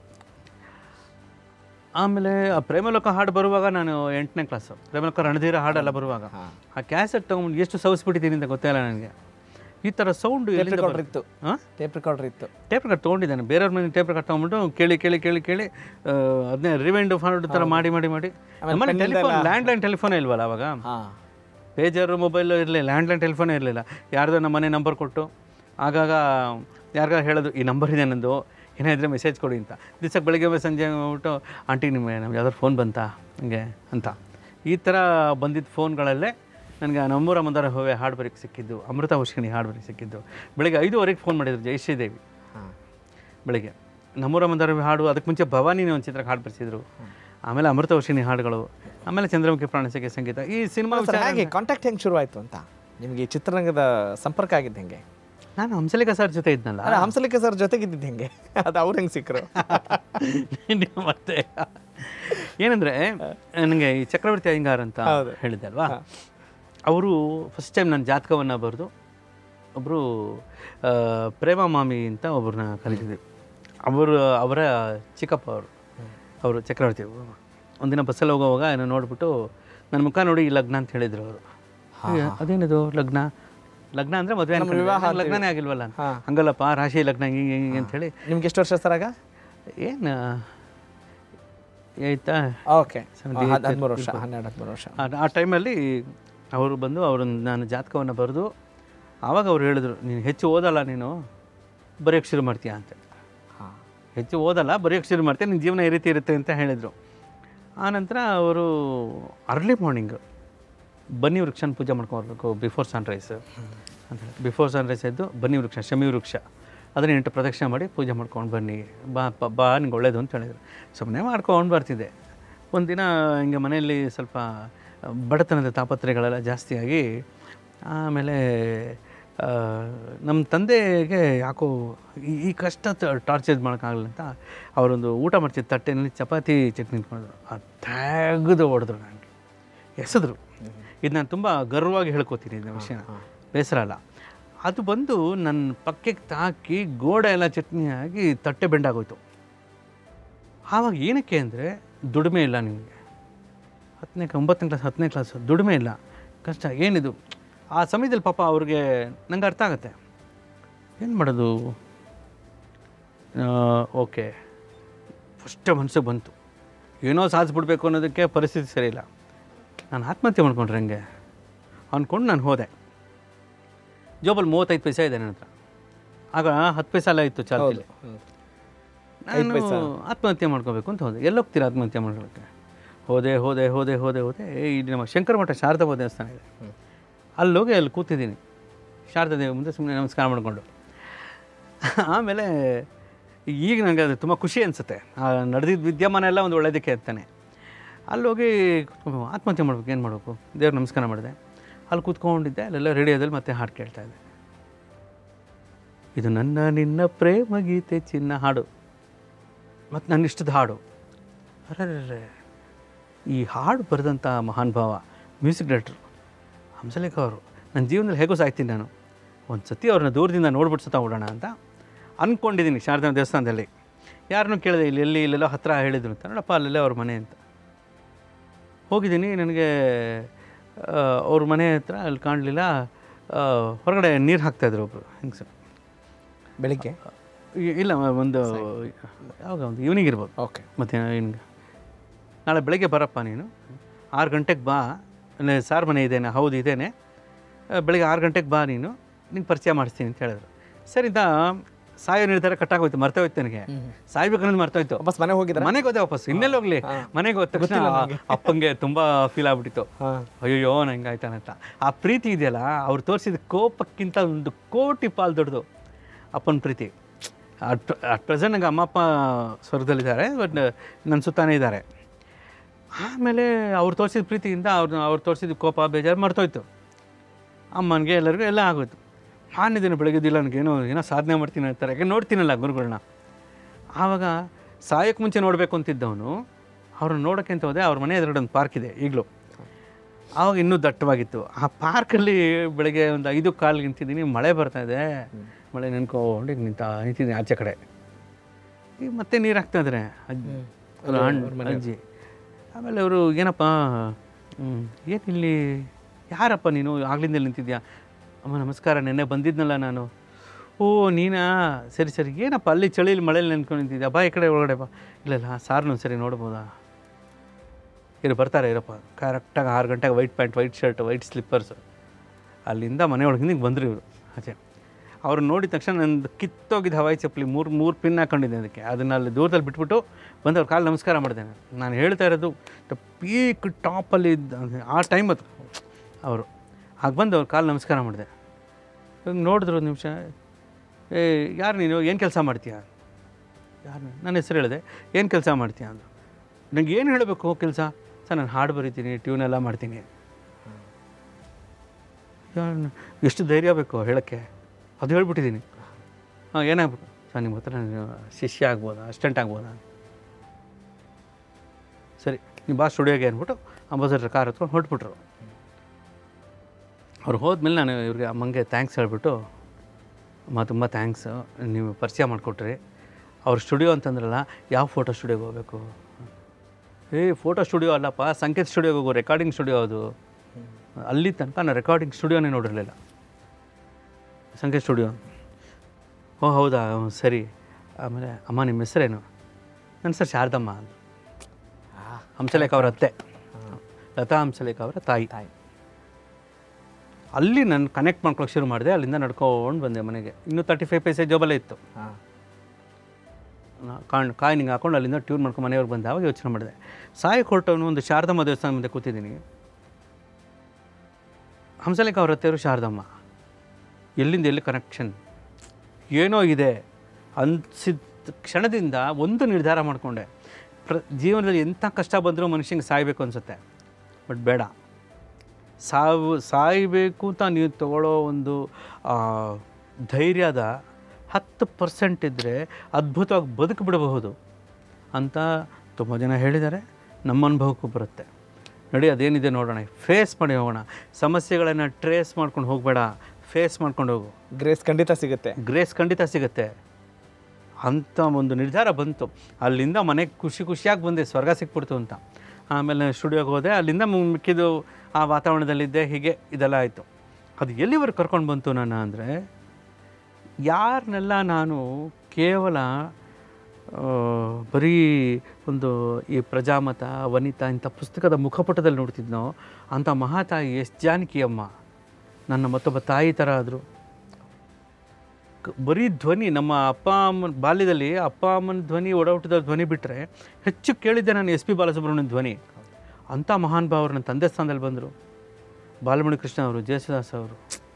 ಆಮೇಲೆ ಆ ಪ್ರೇಮಲೋಕ ಹಾಡು ಬರುವಾಗ ನಾನು ಎಂಟನೇ ಕ್ಲಾಸು ಪ್ರೇಮಲೋಕ ರಣಧೀರ ಹಾಡೆಲ್ಲ ಬರುವಾಗ ಆ ಕ್ಯಾಸೆಟ್ ತೊಗೊಂಡು ಎಷ್ಟು ಸವಿಸ್ಬಿಟ್ಟಿದ್ದೀನಿ ಅಂತ ಗೊತ್ತೇ ಇಲ್ಲ ನನಗೆ ಈ ಥರ ಸೌಂಡು ಎಲ್ಲಿಂದ ರೆಕಾರ್ಡರ್ ಇತ್ತು ಹಾಂ ಟೇಪ್ ರೆಕಾರ್ಡರ್ ಇತ್ತು ಟೇಪ್ ರೆಕಾರ್ಡ್ ತೊಗೊಂಡಿದ್ದಾನೆ ಬೇರೆಯವ್ರ ಮನೆ ಟೇಪ್ ರೆಕಾರ್ಡ್ ತೊಗೊಂಡ್ಬಿಟ್ಟು ಕೇಳಿ ಕೇಳಿ ಕೇಳಿ ಕೇಳಿ ಅದನ್ನೇ ರಿವೈಂಡ್ ಫಾರ್ವರ್ಡ್ ಥರ ಮಾಡಿ ಮಾಡಿ ಮಾಡಿ ನಮ್ಮಲ್ಲಿ ಟೆಲಿಫೋನ್ ಲ್ಯಾಂಡ್ಲೈನ್ ಟೆಲಿಫೋನೇ ಇಲ್ವಲ್ಲ ಅವಾಗ ಹಾಂ ಪೇಜರು ಮೊಬೈಲು ಇರಲಿಲ್ಲ ಲ್ಯಾಂಡ್ಲೈನ್ ಟೆಲಿಫೋನೇ ಇರಲಿಲ್ಲ ಯಾರ್ದೋ ನಮ್ಮ ಮನೆ ನಂಬರ್ ಕೊಟ್ಟು ಆಗಾಗ ಯಾರಿಗಾರು ಹೇಳೋದು ಈ ನಂಬರ್ ಇದೆ ನಂದು ಏನೇ ಇದ್ರೆ ಮೆಸೇಜ್ ಕೊಡಿ ಅಂತ ದಿವ್ಸಕ್ಕೆ ಬೆಳಿಗ್ಗೆ ಸಂಜೆ ಹೋಗ್ಬಿಟ್ಟು ಆಂಟಿ ನಿಮ್ಮ ನಮ್ಗೆ ಯಾವ್ದಾದ್ರು ಫೋನ್ ಬಂತಾ ಹಂಗೆ ಅಂತ ಈ ಥರ ಬಂದಿದ್ದ ಫೋನ್ಗಳಲ್ಲೇ ನನಗೆ ನಮ್ಮೂರ ಮಂದಾರ ಹೋವೆ ಹಾಡು ಬರೀಕ್ಕೆ ಸಿಕ್ಕಿದ್ದು ಅಮೃತ ವರ್ಷಿಣಿ ಹಾಡು ಬರೀಕ್ಕೆ ಸಿಕ್ಕಿದ್ದು ಬೆಳಿಗ್ಗೆ ಐದುವರೆಗೆ ಫೋನ್ ಮಾಡಿದ್ರು ಜಯಶ್ರೀ ದೇವಿ ಹಾಂ ಬೆಳಿಗ್ಗೆ ನಮ್ಮೂರ ಮಂದಾರ ಹಾಡು ಅದಕ್ಕೆ ಮುಂಚೆ ಭವಾನಿನೇ ಒಂದು ಚಿತ್ರಕ್ಕೆ ಹಾಡು ಬರೆಸಿದ್ರು ಆಮೇಲೆ ಅಮೃತ ವರ್ಷಿಣಿ ಹಾಡುಗಳು ಆಮೇಲೆ ಚಂದ್ರಮುಖಿ ಪ್ರಾಣಸಕ್ಕೆ ಸಂಗೀತ ಈ ಸಿನಿಮಾ ಸರ್ ಹೇಗೆ ಕಾಂಟ್ಯಾಕ್ಟ್ ಹೆಂಗೆ ಶುರು ಆಯಿತು ಅಂತ ನಿಮಗೆ ಈ ಚಿತ್ರರಂಗದ ಸಂಪರ್ಕ ಆಗಿದ್ದು ಹೆಂಗೆ ನಾನು ಹಂಸಲೇಖ ಸರ್ ಜೊತೆ ಇದ್ನಲ್ಲ ಅಲ್ಲ ಹಂಸಲಿಕೆ ಸರ್ ಜೊತೆಗಿದ್ದಿದ್ದು ಹೆಂಗೆ ಅದು ಅವ್ರು ಹೆಂಗೆ ಸಿಕ್ಕರು ನೀವು ಮತ್ತೆ ಏನಂದ್ರೆ ನನಗೆ ಈ ಚಕ್ರವರ್ತಿ ಅಯ್ಯಂಗಾರ್ ಅಂತ ಹೌದು. ಹೇಳಿದ್ದೆ ಅಲ್ವಾ ಅವರು ಫಸ್ಟ್ ಟೈಮ್ ನನ್ನ ಜಾತಕವನ್ನು ಬರೆದು ಒಬ್ಬರು ಪ್ರೇಮ ಮಾಮಿ ಅಂತ ಒಬ್ಬರನ್ನ ಕಲಿತಿದ್ವಿ ಅವರು ಅವರ ಚಿಕ್ಕಪ್ಪ ಅವರು ಅವರು ಚಕ್ರವರ್ತಿ ಒಂದಿನ ಬಸ್ಸಲ್ಲಿ ಹೋಗೋವಾಗ ಏನೋ ನೋಡ್ಬಿಟ್ಟು ನನ್ನ ಮುಖ ನೋಡಿ ಈ ಲಗ್ನ ಅಂತ ಹೇಳಿದ್ರು ಅವರು ಅದೇನಿದು ಲಗ್ನ ಲಗ್ನ ಅಂದ್ರೆ ಮದುವೆ ವಿವಾಹ ಲಗ್ನನೇ ಆಗಿಲ್ವಲ್ಲ ಅಂತ. ಹಂಗಲ್ಲಪ್ಪ ರಾಶಿ ಲಗ್ನ ಹಿಂಗೆ ಹಿಂಗೆ ಅಂತ ಹೇಳಿ ನಿಮ್ಗೆ ಎಷ್ಟು ವರ್ಷ ಸರ್ ಆಗ ಏನು ಆಯ್ತಾ ಓಕೆ ಹದಿಮೂರು ವರ್ಷ ಹನ್ನೆರಡು ಹದಿಮೂರು ವರ್ಷ ಆ- ಆ ಟೈಮಲ್ಲಿ ಅವರು ಬಂದು ಅವರು ನಾನು ಜಾತಕವನ್ನು ಬರೆದು ಆವಾಗ ಅವ್ರು ಹೇಳಿದ್ರು ನೀನು ಹೆಚ್ಚು ಓದಲ್ಲ ನೀನು ಬರೆಯೋಕ್ಕೆ ಶುರು ಮಾಡ್ತೀಯಾ ಅಂತ ಹಾಂ ಹೆಚ್ಚು ಓದಲ್ಲ ಬರೆಯೋಕ್ಕೆ ಶುರು ಮಾಡ್ತೀಯ ನಿನ್ನ ಜೀವನ ಈ ರೀತಿ ಇರುತ್ತೆ ಅಂತ ಹೇಳಿದರು ಆನಂತರ ಅವರು ಅರ್ಲಿ ಮಾರ್ನಿಂಗ್ ಬನ್ನಿ ವೃಕ್ಷನ ಪೂಜೆ ಮಾಡ್ಕೊಬರ್ಬೇಕು ಬಿಫೋರ್ ಸನ್ರೈಸ್ ಅಂತ ಹೇಳಿ ಬಿಫೋರ್ ಸನ್ರೈಸ್ ಎದ್ದು ಬನ್ನಿ ವೃಕ್ಷ ಶಮಿ ವೃಕ್ಷ ಅದನ್ನ ಎಂಟು ಪ್ರದಕ್ಷಿಣೆ ಮಾಡಿ ಪೂಜೆ ಮಾಡ್ಕೊಂಡು ಬನ್ನಿ ಬಾ ಪ- ಬಾ ನಿಂಗೆ ಒಳ್ಳೇದು ಅಂತ ಹೇಳಿದ್ರು ಸುಮ್ಮನೆ ಮಾಡ್ಕೊಂಡು ಬರ್ತಿದ್ದೆ ಒಂದಿನ ಹಿಂಗೆ ಮನೆಯಲ್ಲಿ ಸ್ವಲ್ಪ ಬಡತನದ ತಾಪತ್ರೆಗಳೆಲ್ಲ ಜಾಸ್ತಿಯಾಗಿ ಆಮೇಲೆ ಆ, ನಮ್ಮ ತಂದೆಗೆ ಯಾಕೋ ಈ- ಈ ಕಷ್ಟ ಟಾರ್ಚರ್ ಮಾಡೋಕ್ಕಾಗಲ್ಲ ಅಂತ ಅವರೊಂದು ಊಟ ಮಾಡ್ತಿದ್ದ ತಟ್ಟೆನಲ್ಲಿ ಚಪಾತಿ ಚಟ್ನಿ ಇಟ್ಕೊಂಡಿದ್ರು ಅದು ತೆಗೆದು ಹೊಡೆದ್ರು ನನಗೆ ಎಸೆದ್ರು ಇದು ನಾನು ತುಂಬ ಗರ್ವವಾಗಿ ಹೇಳ್ಕೊತೀನಿ ಇದನ್ನ ವಿಷಯನ ಬೇಸರ ಅಲ್ಲ ಅದು ಬಂದು ನನ್ನ ಪಕ್ಕಕ್ಕೆ ತಾಕಿ ಗೋಡೆ ಎಲ್ಲ ಚಟ್ನಿ ಆಗಿ ತಟ್ಟೆ ಬೆಂಡಾಗೋಯ್ತು ಆವಾಗ ಏನಕ್ಕೆ ಅಂದರೆ ದುಡಿಮೆ ಇಲ್ಲ ನಿಮಗೆ ಹತ್ತನೇ ಒಂಬತ್ತನೇ ಕ್ಲಾಸ್ ಹತ್ತನೇ ಕ್ಲಾಸ್ ದುಡಿಮೆ ಇಲ್ಲ ಕಷ್ಟ ಏನಿದು ಆ ಸಮಯದಲ್ಲಿ ಪಾಪ ಅವ್ರಿಗೆ ನಂಗೆ ಅರ್ಥ ಆಗುತ್ತೆ ಏನು ಮಾಡೋದು ಓಕೆ ಫಸ್ಟ್ ಮನಸ್ಸಿಗೆ ಬಂತು ಏನೋ ಸಾಧಿಸ್ಬಿಡ್ಬೇಕು ಅನ್ನೋದಕ್ಕೆ ಪರಿಸ್ಥಿತಿ ಸರಿ ಇಲ್ಲ ನಾನು ಆತ್ಮಹತ್ಯೆ ಮಾಡ್ಕೊಂಡ್ರೆ ಹಂಗೆ ಅಂದ್ಕೊಂಡು ನಾನು ಹೋದೆ ಜೋಬಲ್ಲಿ ಮೂವತ್ತೈದು ಪೈಸೆ ಇದೆ ನನ್ನ ಹತ್ರ ಆಗ ಹತ್ತು ಪೈಸೆ ಎಲ್ಲ ಇತ್ತು ಚಾಲ್ತಿಲಿ ನಾನು ಆತ್ಮಹತ್ಯೆ ಮಾಡ್ಕೋಬೇಕು ಅಂತ ಹೋದೆ ಎಲ್ಲೋಗ್ತೀರಾ ಆತ್ಮಹತ್ಯೆ ಮಾಡ್ಕೊಳ್ಳೋಕ್ಕೆ ಹೋದೆ ಹೋದೆ ಹೋದೆ ಹೋದೆ ಹೋದೆ ಇಲ್ಲಿ ನಮ್ಮ ಶಂಕರ ಮಠ ಶಾರದಮ್ಮ ದೇವಸ್ಥಾನ ಇದೆ ಅಲ್ಲೋಗಿ ಅಲ್ಲಿ ಕೂತಿದ್ದೀನಿ ಶಾರದಾ ದೇವಿ ಮುಂದೆ ಸುಮ್ಮನೆ ನಮಸ್ಕಾರ ಮಾಡಿಕೊಂಡು ಆಮೇಲೆ ಈಗ ನನಗೆ ಅದು ತುಂಬ ಖುಷಿ ಅನಿಸುತ್ತೆ ನಡೆದಿದ್ದ ವಿದ್ಯಮಾನ ಎಲ್ಲ ಒಂದು ಒಳ್ಳೇದಕ್ಕೆ ಅಂತಾನೆ ಅಲ್ಲೋಗಿ ಕೂತ್ಕೊಂಡು ಆತ್ಮಹತ್ಯೆ ಮಾಡ್ಬೇಕು ಏನು ಮಾಡಬೇಕು ದೇವ್ರ ನಮಸ್ಕಾರ ಮಾಡಿದೆ ಅಲ್ಲಿ ಕೂತ್ಕೊಂಡಿದ್ದೆ ಅಲ್ಲೆಲ್ಲ ರೇಡಿಯೋದಲ್ಲಿ ಮತ್ತೆ ಹಾಡು ಕೇಳ್ತಾ ಇದ್ದೆ ಇದು ನನ್ನ ನಿನ್ನ ಪ್ರೇಮ ಗೀತೆ ಚಿನ್ನ ಹಾಡು ಮತ್ತು ನನ್ನ ಇಷ್ಟದ ಹಾಡು ಅರೆ ಈ ಹಾಡು ಬರೆದಂಥ ಮಹಾನ್ ಭಾವ ಮ್ಯೂಸಿಕ್ ಡೈರೆಕ್ಟ್ರು ಹಂಸಲೇಖ ಅವರು ನನ್ನ ಜೀವನದಲ್ಲಿ ಹೇಗೋ ಸಾಯ್ತೀನಿ ನಾನು ಒಂದು ಸತಿ ಅವ್ರನ್ನ ದೂರದಿಂದ ನೋಡ್ಬಿಟ್ಟು ಸತ ಓಡೋಣ ಅಂತ ಅಂದ್ಕೊಂಡಿದ್ದೀನಿ ಶಾರದಾ ದೇವಸ್ಥಾನದಲ್ಲಿ ಯಾರನ್ನೂ ಕೇಳಿದೆ ಇಲ್ಲಿ ಎಲ್ಲಿ ಇಲ್ಲೆಲ್ಲೋ ಹತ್ತಿರ ಹೇಳಿದ್ರು ಅಂತ ನೋಡಪ್ಪ ಅಲ್ಲೆಲ್ಲೇ ಅವ್ರ ಮನೆ ಅಂತ ಹೋಗಿದ್ದೀನಿ ನನಗೆ ಆ, ಅವ್ರ ಮನೆ ಹತ್ರ ಅಲ್ಲಿ ಕಾಣಲಿಲ್ಲ ಹೊರಗಡೆ ನೀರು ಹಾಕ್ತಾಯಿದ್ರು ಒಬ್ಬರು ಹೆಂಗೆ ಸರ್ ಬೆಳಿಗ್ಗೆ ಇಲ್ಲ ಒಂದು ಯಾವಾಗ ಒಂದು ಈವ್ನಿಂಗ್ ಇರ್ಬೋದು ಓಕೆ ಮತ್ತು ಹಿಂಗೆ ನಾಳೆ ಬೆಳಗ್ಗೆ ಬರಪ್ಪ ನೀನು ಆರು ಗಂಟೆಗೆ ಬಾ ಅಲ್ಲೇ ಸಾರ್ ಮನೆ ಇದ್ದೇನೆ ಹೌದು ಇದ್ದೇನೆ ಆ, ಬೆಳಗ್ಗೆ ಆರು ಗಂಟೆಗೆ ಬಾ ನೀನು ನಿಂಗೆ ಪರಿಚಯ ಮಾಡಿಸ್ತೀನಿ ಅಂತ ಹೇಳಿದ್ರು ಸರಿ ಅಂತ ಸಾಯೋ ನಿರ್ಧಾರ ಕಟ್ಟಾಗೋಯ್ತು ಮರ್ತೇ ಹೋಯ್ತು ನನಗೆ ಸಾಯ್ಬೇಕನ್ನೋದು ಮರ್ತೋಯ್ತು ವಾಪಸ್ ಮನೆಗೆ ಹೋಗಿದ್ರ ಮನೆಗೆ ಹೋದೆ ವಾಪಸ್ ಇನ್ನೆಲ್ಲಿ ಹೋಗ್ಲಿ ಮನೆಗೆ ಹೋದ ತಕ್ಷಣ ಅಪ್ಪಂಗೆ ತುಂಬಾ ಫೀಲ್ ಆಗ್ಬಿಟ್ಟಿತ್ತು ಅಯ್ಯೋ ನಂಗೆ ಆಯ್ತಾನಂತ ಆ ಪ್ರೀತಿ ಇದೆಯಲ್ಲ ಅವ್ರು ತೋರಿಸಿದ ಕೋಪಕ್ಕಿಂತ ಒಂದು ಕೋಟಿ ಪಾಲು ದೊಡ್ಡದು ಅಪ್ಪನ ಪ್ರೀತಿ ಅಟ್ ಅಟ್ ಪ್ರೆಸೆಂಟ್ ನಂಗೆ ಅಮ್ಮ ಅಪ್ಪ ಸ್ವರ್ಗದಲ್ಲಿದ್ದಾರೆ ಬಟ್ ನನ್ನ ಸುತ್ತಾನೇ ಇದ್ದಾರೆ ಆಮೇಲೆ ಅವ್ರು ತೋರಿಸಿದ ಪ್ರೀತಿಯಿಂದ ಅವ್ರು ಅವ್ರು ತೋರಿಸಿದ ಕೋಪ ಬೇಜಾರು ಮರ್ತೋಯ್ತು ಅಮ್ಮನಿಗೆ ಎಲ್ಲರಿಗೂ ಎಲ್ಲ ಆಗೋಯ್ತು ಮಾನ್ಯ ದಿನ ಬೆಳಗ್ಗೆದಿಲ್ಲ ನನಗೇನೋ ಏನೋ ಸಾಧನೆ ಮಾಡ್ತೀನಿ ಅಂತಾರೆ ಯಾಕೆ ನೋಡ್ತೀನಲ್ಲ ಗುರುಗಳನ್ನ ಆವಾಗ ಸಾಯಕ್ಕೆ ಮುಂಚೆ ನೋಡಬೇಕು ಅಂತಿದ್ದವನು ಅವ್ರನ್ನ ನೋಡೋಕ್ಕೆ ಅಂತ ಹೋದೆ ಅವ್ರ ಮನೆ ಎದುರುಗಡೆ ಒಂದು ಪಾರ್ಕ್ ಇದೆ ಈಗಲೂ ಆವಾಗ ಇನ್ನೂ ದಟ್ಟವಾಗಿತ್ತು ಆ ಪಾರ್ಕಲ್ಲಿ ಬೆಳಗ್ಗೆ ಒಂದು ಐದು ಕಾಲ್ಗೆ ನಿಂತಿದ್ದೀನಿ ಮಳೆ ಬರ್ತಾ ಇದೆ ಮಳೆ ನೆನ್ಕೊಂಡು ಈಗ ನಿಂತ ನಿಂತಿದ್ದೀನಿ ಆಚೆ ಕಡೆ ಈಗ ಮತ್ತೆ ನೀರು ಹಾಕ್ತಾ ಇದ್ದಾರೆ ಅಜ್ಜಿ ಅವ್ರ ಅಣ್ಣ ಅಜ್ಜಿ ಆಮೇಲೆ ಅವರು ಏನಪ್ಪ ಏನು ಇಲ್ಲಿ ಯಾರಪ್ಪ ನೀನು ಆಗ್ಲಿಂದ ಇಲ್ಲಿ ನಿಂತಿದ್ಯಾ ಅಮ್ಮ ನಮಸ್ಕಾರ ನೆನ್ನೆ ಬಂದಿದ್ನಲ್ಲ ನಾನು ಓ ನೀನಾ ಸರಿ ಸರಿ ಏನಪ್ಪ ಅಲ್ಲಿ ಚಳಿಲಿ ಮಳೇಲಿ ನೆನ್ಕೊಂಡು ನಿಂತಿದ್ಯಾ ಬಾ ಈ ಕಡೆ ಒಳಗಡೆ ಬಾ ಇಲ್ಲ ಇಲ್ಲ ಸಾರ್ನು ಸರಿ ನೋಡ್ಬೋದಾ ಇರು ಬರ್ತಾರೆ ಇರಪ್ಪ ಕರೆಕ್ಟಾಗಿ ಆರು ಗಂಟೆಗೆ white pant white shirt white slippers ಅಲ್ಲಿಂದ ಮನೆ ಒಳಗೆ ಹಿಂದಿಗೆ ಬಂದರು ಇವರು ಆಚೆ ಅವ್ರು ನೋಡಿದ ತಕ್ಷಣ ನಂದು ಕಿತ್ತೋಗಿದ್ದ ಹವಾಯಿ ಚಪ್ಪಲಿ ಮೂರು ಮೂರು ಪಿನ್ ಹಾಕೊಂಡಿದ್ದೆ ಅದಕ್ಕೆ ಅದನ್ನ ಅಲ್ಲಿ ದೂರದಲ್ಲಿ ಬಿಟ್ಬಿಟ್ಟು ಬಂದು ಅವ್ರ ಕಾಲು ನಮಸ್ಕಾರ ಮಾಡಿದೆ ನಾನು ಹೇಳ್ತಾ ಇರೋದು ಪೀಕ್ ಟಾಪಲ್ಲಿ ಇದ್ದ ಆ ಟೈಮ್ ಅದು ಅವರು ಹಾಗೆ ಬಂದು ಅವ್ರ ಕಾಲು ನಮಸ್ಕಾರ ಮಾಡಿದೆ ಹಿಂಗೆ ನೋಡಿದ್ರು ಒಂದು ನಿಮಿಷ ಏ ಯಾರು ನೀನು ಏನು ಕೆಲಸ ಮಾಡ್ತೀಯ ಯಾರು ನನ್ನ ಹೆಸರು ಹೇಳಿದೆ ಏನು ಕೆಲಸ ಮಾಡ್ತೀಯ ಅಂದರು ನಂಗೆ ಏನು ಹೇಳಬೇಕು ಕೆಲಸ ಸರ್ ನಾನು ಹಾಡು ಬರಿತೀನಿ ಟ್ಯೂನ್ ಎಲ್ಲ ಮಾಡ್ತೀನಿ ಯಾರ್- ಎಷ್ಟು ಧೈರ್ಯ ಬೇಕು ಹೇಳೋಕ್ಕೆ ಅದು ಹೇಳ್ಬಿಟ್ಟಿದ್ದೀನಿ ಹಾಂ ಏನಾಗ್ಬೇಕು ಸರ್ ನಿಮ್ಮ ಹತ್ರ ನಾನು ಶಿಷ್ಯ ಆಗ್ಬೋದಾ ಅಸ್ಟೆಂಟ್ ಆಗ್ಬೋದಾ ಸರಿ ನೀವು ಬಾ ಸ್ಟುಡಿಯೋಗೆ ಅಂದ್ಬಿಟ್ಟು ಅಂಬಾಸಡರ್ ಕಾರ್ ಹತ್ಕೊಂಡು ಹೊರಟ್ಬಿಟ್ರು ಅವ್ರು ಹೋದ್ಮೇಲೆ ನಾನು ಇವ್ರಿಗೆ ಅಮ್ಮಂಗೆ ಥ್ಯಾಂಕ್ಸ್ ಹೇಳ್ಬಿಟ್ಟು ಅಮ್ಮ ತುಂಬ ಥ್ಯಾಂಕ್ಸ್ ನೀವು ಪರಿಚಯ ಮಾಡಿಕೊಟ್ರಿ ಅವ್ರ ಸ್ಟುಡಿಯೋ ಅಂತಂದ್ರಲ್ಲ ಯಾವ ಫೋಟೋ ಸ್ಟುಡಿಯೋಗೆ ಹೋಗಬೇಕು ಏ ಫೋಟೋ ಸ್ಟುಡಿಯೋ ಅಲ್ಲಪ್ಪ ಸಂಕೇತ್ ಸ್ಟುಡಿಯೋಗೆ ಹೋಗು ರೆಕಾರ್ಡಿಂಗ್ ಸ್ಟುಡಿಯೋ ಅದು ಅಲ್ಲಿ ತನಕ ನಾನು ರೆಕಾರ್ಡಿಂಗ್ ಸ್ಟುಡಿಯೋನೇ ನೋಡಿರಲಿಲ್ಲ ಸಂಕೇತ್ ಸ್ಟುಡಿಯೋ ಓ ಹೌದಾ ಹ್ಞೂ, ಸರಿ ಆಮೇಲೆ ಅಮ್ಮ ನಿಮ್ಮ ಹೆಸರೇನು ನನ್ನ ಸರ್ ಶಾರದಮ್ಮ ಅಂದ್ರು. ಹಂಸಲೇಖ ಅವರ ಅತ್ತೆ ಲತಾ ಹಂಸಲೇಖ ಅವರ ತಾಯಿ ತಾಯಿ ಅಲ್ಲಿ ನಾನು ಕನೆಕ್ಟ್ ಮಾಡ್ಕೊಳಕ್ಕೆ ಶುರು ಮಾಡಿದೆ ಅಲ್ಲಿಂದ ನಡ್ಕೊಂಡು ಬಂದೆ ಮನೆಗೆ ಇನ್ನೂ ತರ್ಟಿ ಫೈವ್ ಪೈಸೆ ಜೋಬಲ್ಲೇ ಇತ್ತು ಹಾಂ ಕಾಣ್ ಕಾಯಿ ನಿಂಗೆ ಹಾಕೊಂಡು ಅಲ್ಲಿಂದ ಟ್ಯೂನ್ ಮಾಡ್ಕೊಂಡು ಮನೆಯವ್ರಿಗೆ ಬಂದೆ ಅವಾಗ ಯೋಚನೆ ಮಾಡಿದೆ ಸಾಯಿ ಹೊರಟವನು ಒಂದು ಶಾರದಮ್ಮ ದೇವಸ್ಥಾನ ಮುಂದೆ ಕೂತಿದ್ದೀನಿ ಹಂಸಲೇಖ ಅವ್ರ ಹತ್ತಿರ ಶಾರದಮ್ಮ ಎಲ್ಲಿಂದ ಎಲ್ಲಿ ಕನೆಕ್ಷನ್ ಏನೋ ಇದೆ ಅನ್ಸಿದ ಕ್ಷಣದಿಂದ ಒಂದು ನಿರ್ಧಾರ ಮಾಡಿಕೊಂಡೆ ಪ್ರ ಜೀವನದಲ್ಲಿ ಎಂಥ ಕಷ್ಟ ಬಂದರೂ ಮನುಷ್ಯಂಗೆ ಸಾಯಬೇಕು ಅನಿಸುತ್ತೆ ಬಟ್ ಬೇಡ ಸಾವು ಸಾಯಬೇಕು ಅಂತ ನೀವು ತಗೊಳ್ಳೋ ಒಂದು ಆ, ಧೈರ್ಯದ ಹತ್ತು ಪರ್ಸೆಂಟ್ ಇದ್ದರೆ ಅದ್ಭುತವಾಗಿ ಬದುಕು ಬಿಡಬಹುದು ಅಂತ ತುಂಬ ಜನ ಹೇಳಿದ್ದಾರೆ ನಮ್ಮ ಅನುಭವಕ್ಕೂ ಬರುತ್ತೆ ನಡಿ ಅದೇನಿದೆ ನೋಡೋಣ ಫೇಸ್ ಮಾಡಿ ಹೋಗೋಣ ಸಮಸ್ಯೆಗಳನ್ನು ಟ್ರೇಸ್ ಮಾಡ್ಕೊಂಡು ಹೋಗಬೇಡ ಫೇಸ್ ಮಾಡ್ಕೊಂಡು ಹೋಗು ಗ್ರೇಸ್ ಖಂಡಿತ ಸಿಗುತ್ತೆ ಗ್ರೇಸ್ ಖಂಡಿತ ಸಿಗುತ್ತೆ ಅಂಥ ಒಂದು ನಿರ್ಧಾರ ಬಂತು ಅಲ್ಲಿಂದ ಮನೆಗೆ ಖುಷಿ ಖುಷಿಯಾಗಿ ಬಂದೆ ಸ್ವರ್ಗ ಸಿಕ್ಬಿಡ್ತು ಅಂತ ಆಮೇಲೆ ಸ್ಟುಡಿಯೋಗೆ ಹೋದೆ ಅಲ್ಲಿಂದ ಮು- ಮಿಕ್ಕಿದ್ದು ಆ ವಾತಾವರಣದಲ್ಲಿದ್ದೆ ಹೀಗೆ ಇದೆಲ್ಲ ಆಯಿತು ಅದು ಎಲ್ಲಿವರೆಗೆ ಕರ್ಕೊಂಡು ಬಂತು ನನ್ನ ಅಂದರೆ ಯಾರನ್ನೆಲ್ಲ ನಾನು ಕೇವಲ ಆ, ಬರೀ ಒಂದು ಈ ಪ್ರಜಾಮತ ವನಿತಾ ಇಂಥ ಪುಸ್ತಕದ ಮುಖಪುಟದಲ್ಲಿ ನೋಡ್ತಿದ್ನೋ ಅಂಥ ಮಹಾತಾಯಿ ಎಸ್ ಜಾನಕಿ ಅಮ್ಮ ನನ್ನ ಮತ್ತೊಬ್ಬ ತಾಯಿ ಥರ ಆದರು ಕ- ಬರೀ ಧ್ವನಿ ನಮ್ಮ ಅಪ್ಪ ಅಮ್ಮನ ಬಾಲ್ಯದಲ್ಲಿ ಅಪ್ಪ ಅಮ್ಮನ ಧ್ವನಿ ಒಡಹುಟ್ಟದ ಧ್ವನಿ ಬಿಟ್ಟರೆ ಹೆಚ್ಚು ಕೇಳಿದ್ದೆ ನಾನು ಎಸ್ ಪಿ ಬಾಲಸುಬ್ರಹ್ಮಣ್ಯನ ಧ್ವನಿ ಅಂಥ ಮಹಾನ್ ಭಾವರು ನನ್ನ ತಂದೆ ಸ್ಥಾನದಲ್ಲಿ ಬಂದರು ಬಾಲಮಣಿ ಕೃಷ್ಣ ಅವರು ಜಯಸುದಾಸ್ ಅವರು